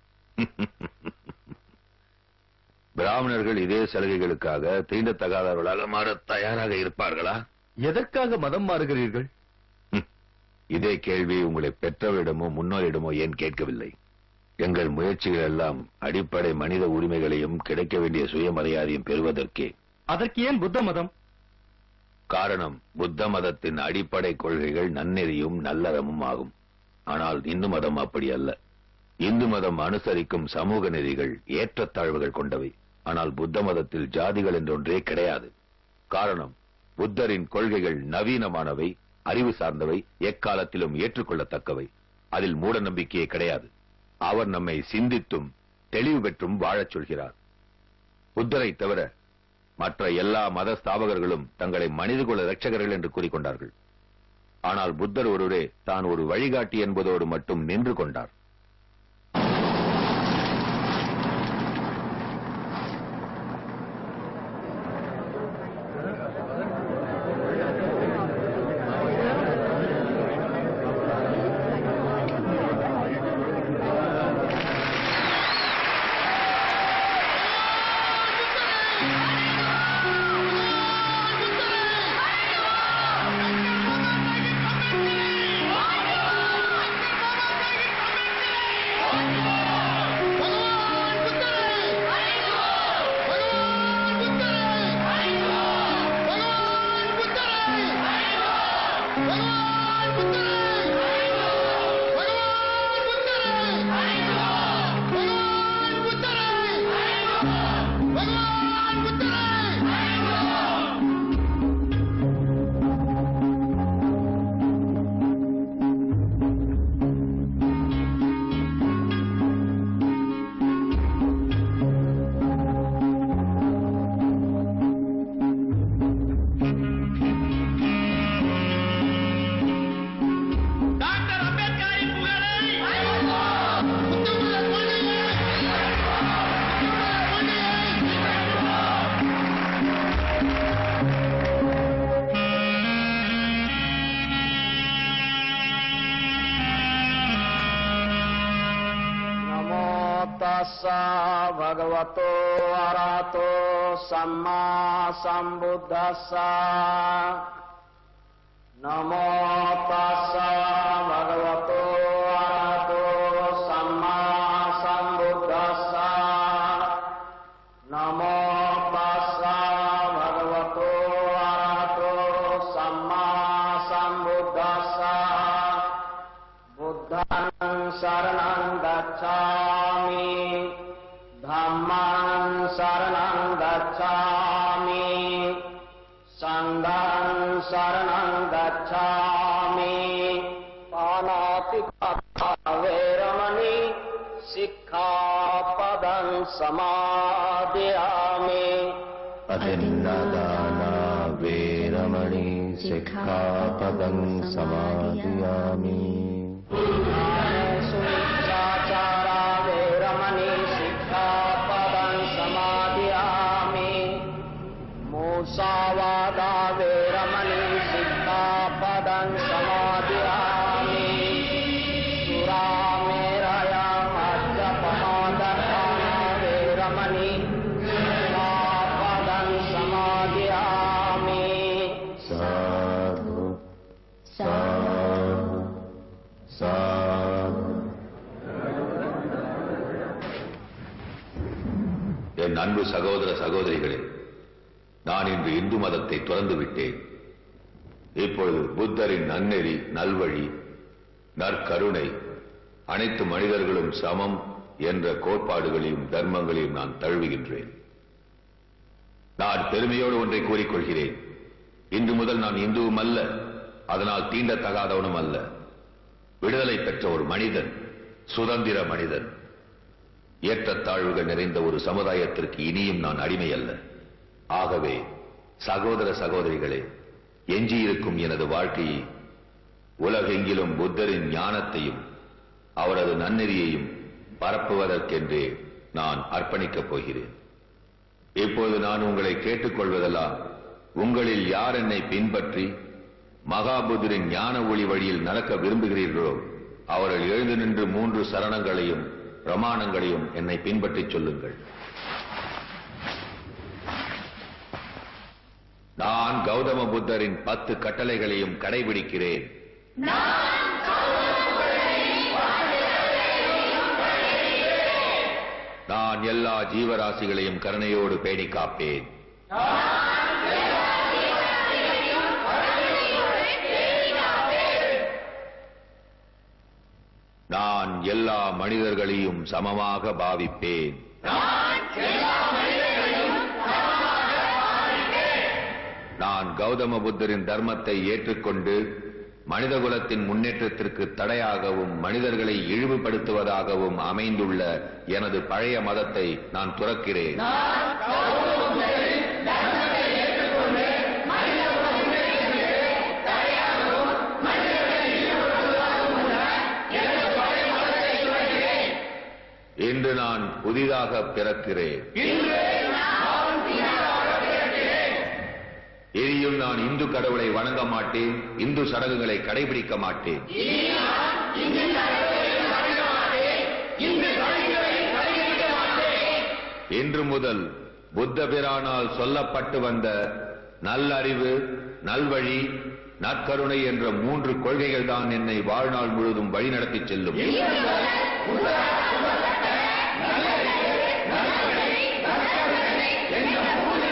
பிராமணர்கள் இதே சலுகைகளுக்காக தீண்டத்தகாதவர்களாக மாற தயாராக இருப்பார்களா எதற்காக மதம் மாறுகிறீர்கள் இதே கேள்வி உங்களை பெற்றவரிடமோ முன்னோரிடமோ ஏன் கேட்கவில்லை எங்கள் முயற்சிகள் எல்லாம் அடிப்படை மனித உரிமைகளையும் கிடைக்க வேண்டிய சுயமரியாதையும் பெறுவதற்கே அதற்கு ஏன் புத்த மதம் காரணம் புத்த மதத்தின் அடிப்படை கொள்கைகள் நன்னெறியும் நல்லறமும் ஆகும் ஆனால் இந்து மதம் அப்படி அல்ல இந்து மதம் அனுசரிக்கும் சமூக நெறிகள் ஏற்றத்தாழ்வுகள் கொண்டவை ஆனால் புத்த மதத்தில் ஜாதிகள் என்றொன்றே கிடையாது காரணம் புத்தரின் கொள்கைகள் நவீனமானவை அறிவு சார்ந்தவை எக்காலத்திலும் ஏற்றுக்கொள்ளத்தக்கவை அதில் மூட நம்பிக்கையே கிடையாது அவர் நம்மை சிந்தித்தும் தெளிவு பெற்றும் வாழச் சொல்கிறார் புத்தரை தவிர மற்ற எல்லா மத ஸ்தாபகர்களும் தங்களை மனிதகுல இரட்சகர்கள் என்று கூறிக்கொண்டார்கள் ஆனால் புத்தர் ஒருவரே தான் ஒரு வழிகாட்டி என்பதோடு மட்டும் நின்று கொண்டார் තස්සා භගවතෝ අරහතෝ සම්මා සම්බුද්දස්සා නමෝ තස්සා භගවතෝ අරහතෝ සම්මා සම්බුද්දස්සා නමෝ තස්සා භගවතෝ අරහතෝ සම්මා සම්බුද්දස්සා බුද්ධං शरणं गच्छामि धम्मं शरणं गच्छामि सङ्घं शरणं गच्छामि पानातिपाता वैरमणि सिक्खापदं समादयामि अदिन्नदाना वेरमणि सिक्खापदं समादयामि सुचाचारा वैरमणि सिक्खापदं समादयामि मूसावादा वैरमणि सिक्खापदं समादयामि सुरामेरया मद्यपमादपाना वैरमणि सिक्खापदं समादयामि साधु साधु साधु என் அன்பு சகோதர சகோதரிகளே நான் இன்று இந்து மதத்தை துறந்து விட்டேன் இப்பொழுது புத்தரின் நன்னெறி நல்வழி நற்கருணை அனைத்து மனிதர்களும் சமம் என்ற கோட்பாடுகளையும் தர்மங்களையும் நான் தழுவுகின்றேன் நான் பெருமையோடு ஒன்றை கூறிக்கொள்கிறேன் இன்று முதல் நான் இந்துவும் அல்ல அதனால் தீண்டத்தகாதவனும் அல்ல விடுதலை பெற்ற ஒரு மனிதன் சுதந்திர மனிதன் ஏற்றத்தாழ்வுகள் நிறைந்த ஒரு சமுதாயத்திற்கு இனியும் நான் அடிமை அல்ல ஆகவே சகோதர சகோதரிகளே எஞ்சியிருக்கும் எனது வாழ்க்கையை உலகெங்கிலும் புத்தரின் ஞானத்தையும் அவரது நன்னெறியையும் பரப்புவதற்கென்றே நான் அர்ப்பணிக்கப் போகிறேன் இப்போது நான் உங்களை கேட்டுக்கொள்வதெல்லாம் உங்களில் யார் என்னை பின்பற்றி மகாபுத்தரின் ஞான ஒளி வழியில் நடக்க விரும்புகிறீர்களோ அவர்கள் எழுந்து நின்று மூன்று சரணங்களையும் பிரமாணங்களையும் என்னை பின்பற்றிச் சொல்லுங்கள் நான் கௌதம புத்தரின் பத்து கட்டளைகளையும் கடைபிடிக்கிறேன் நான் எல்லா ஜீவராசிகளையும் கருணையோடு பேணி காப்பேன் நான் எல்லா மனிதர்களையும் சமமாக பாவிப்பேன் நான் கௌதம புத்தரின் தர்மத்தை ஏற்றுக்கொண்டு மனிதகுலத்தின் முன்னேற்றத்திற்கு தடையாகவும் மனிதர்களை இழிவுபடுத்துவதாகவும் அமைந்துள்ள எனது பழைய மதத்தை நான் துறக்கிறேன் இன்று நான் புதிதாக பிறக்கிறேன் இனியும் நான் இந்து கடவுளை வணங்க மாட்டேன் இந்து சடங்குகளை கடைபிடிக்க மாட்டேன் இன்று முதல் புத்த பிரானால் சொல்லப்பட்டு வந்த நல்லறிவு நல்வழி நற்கருணை என்ற மூன்று கொள்கைகள் தான் என்னை வாழ்நாள் முழுவதும் வழிநடத்திச் செல்லும் என்ற மூன்று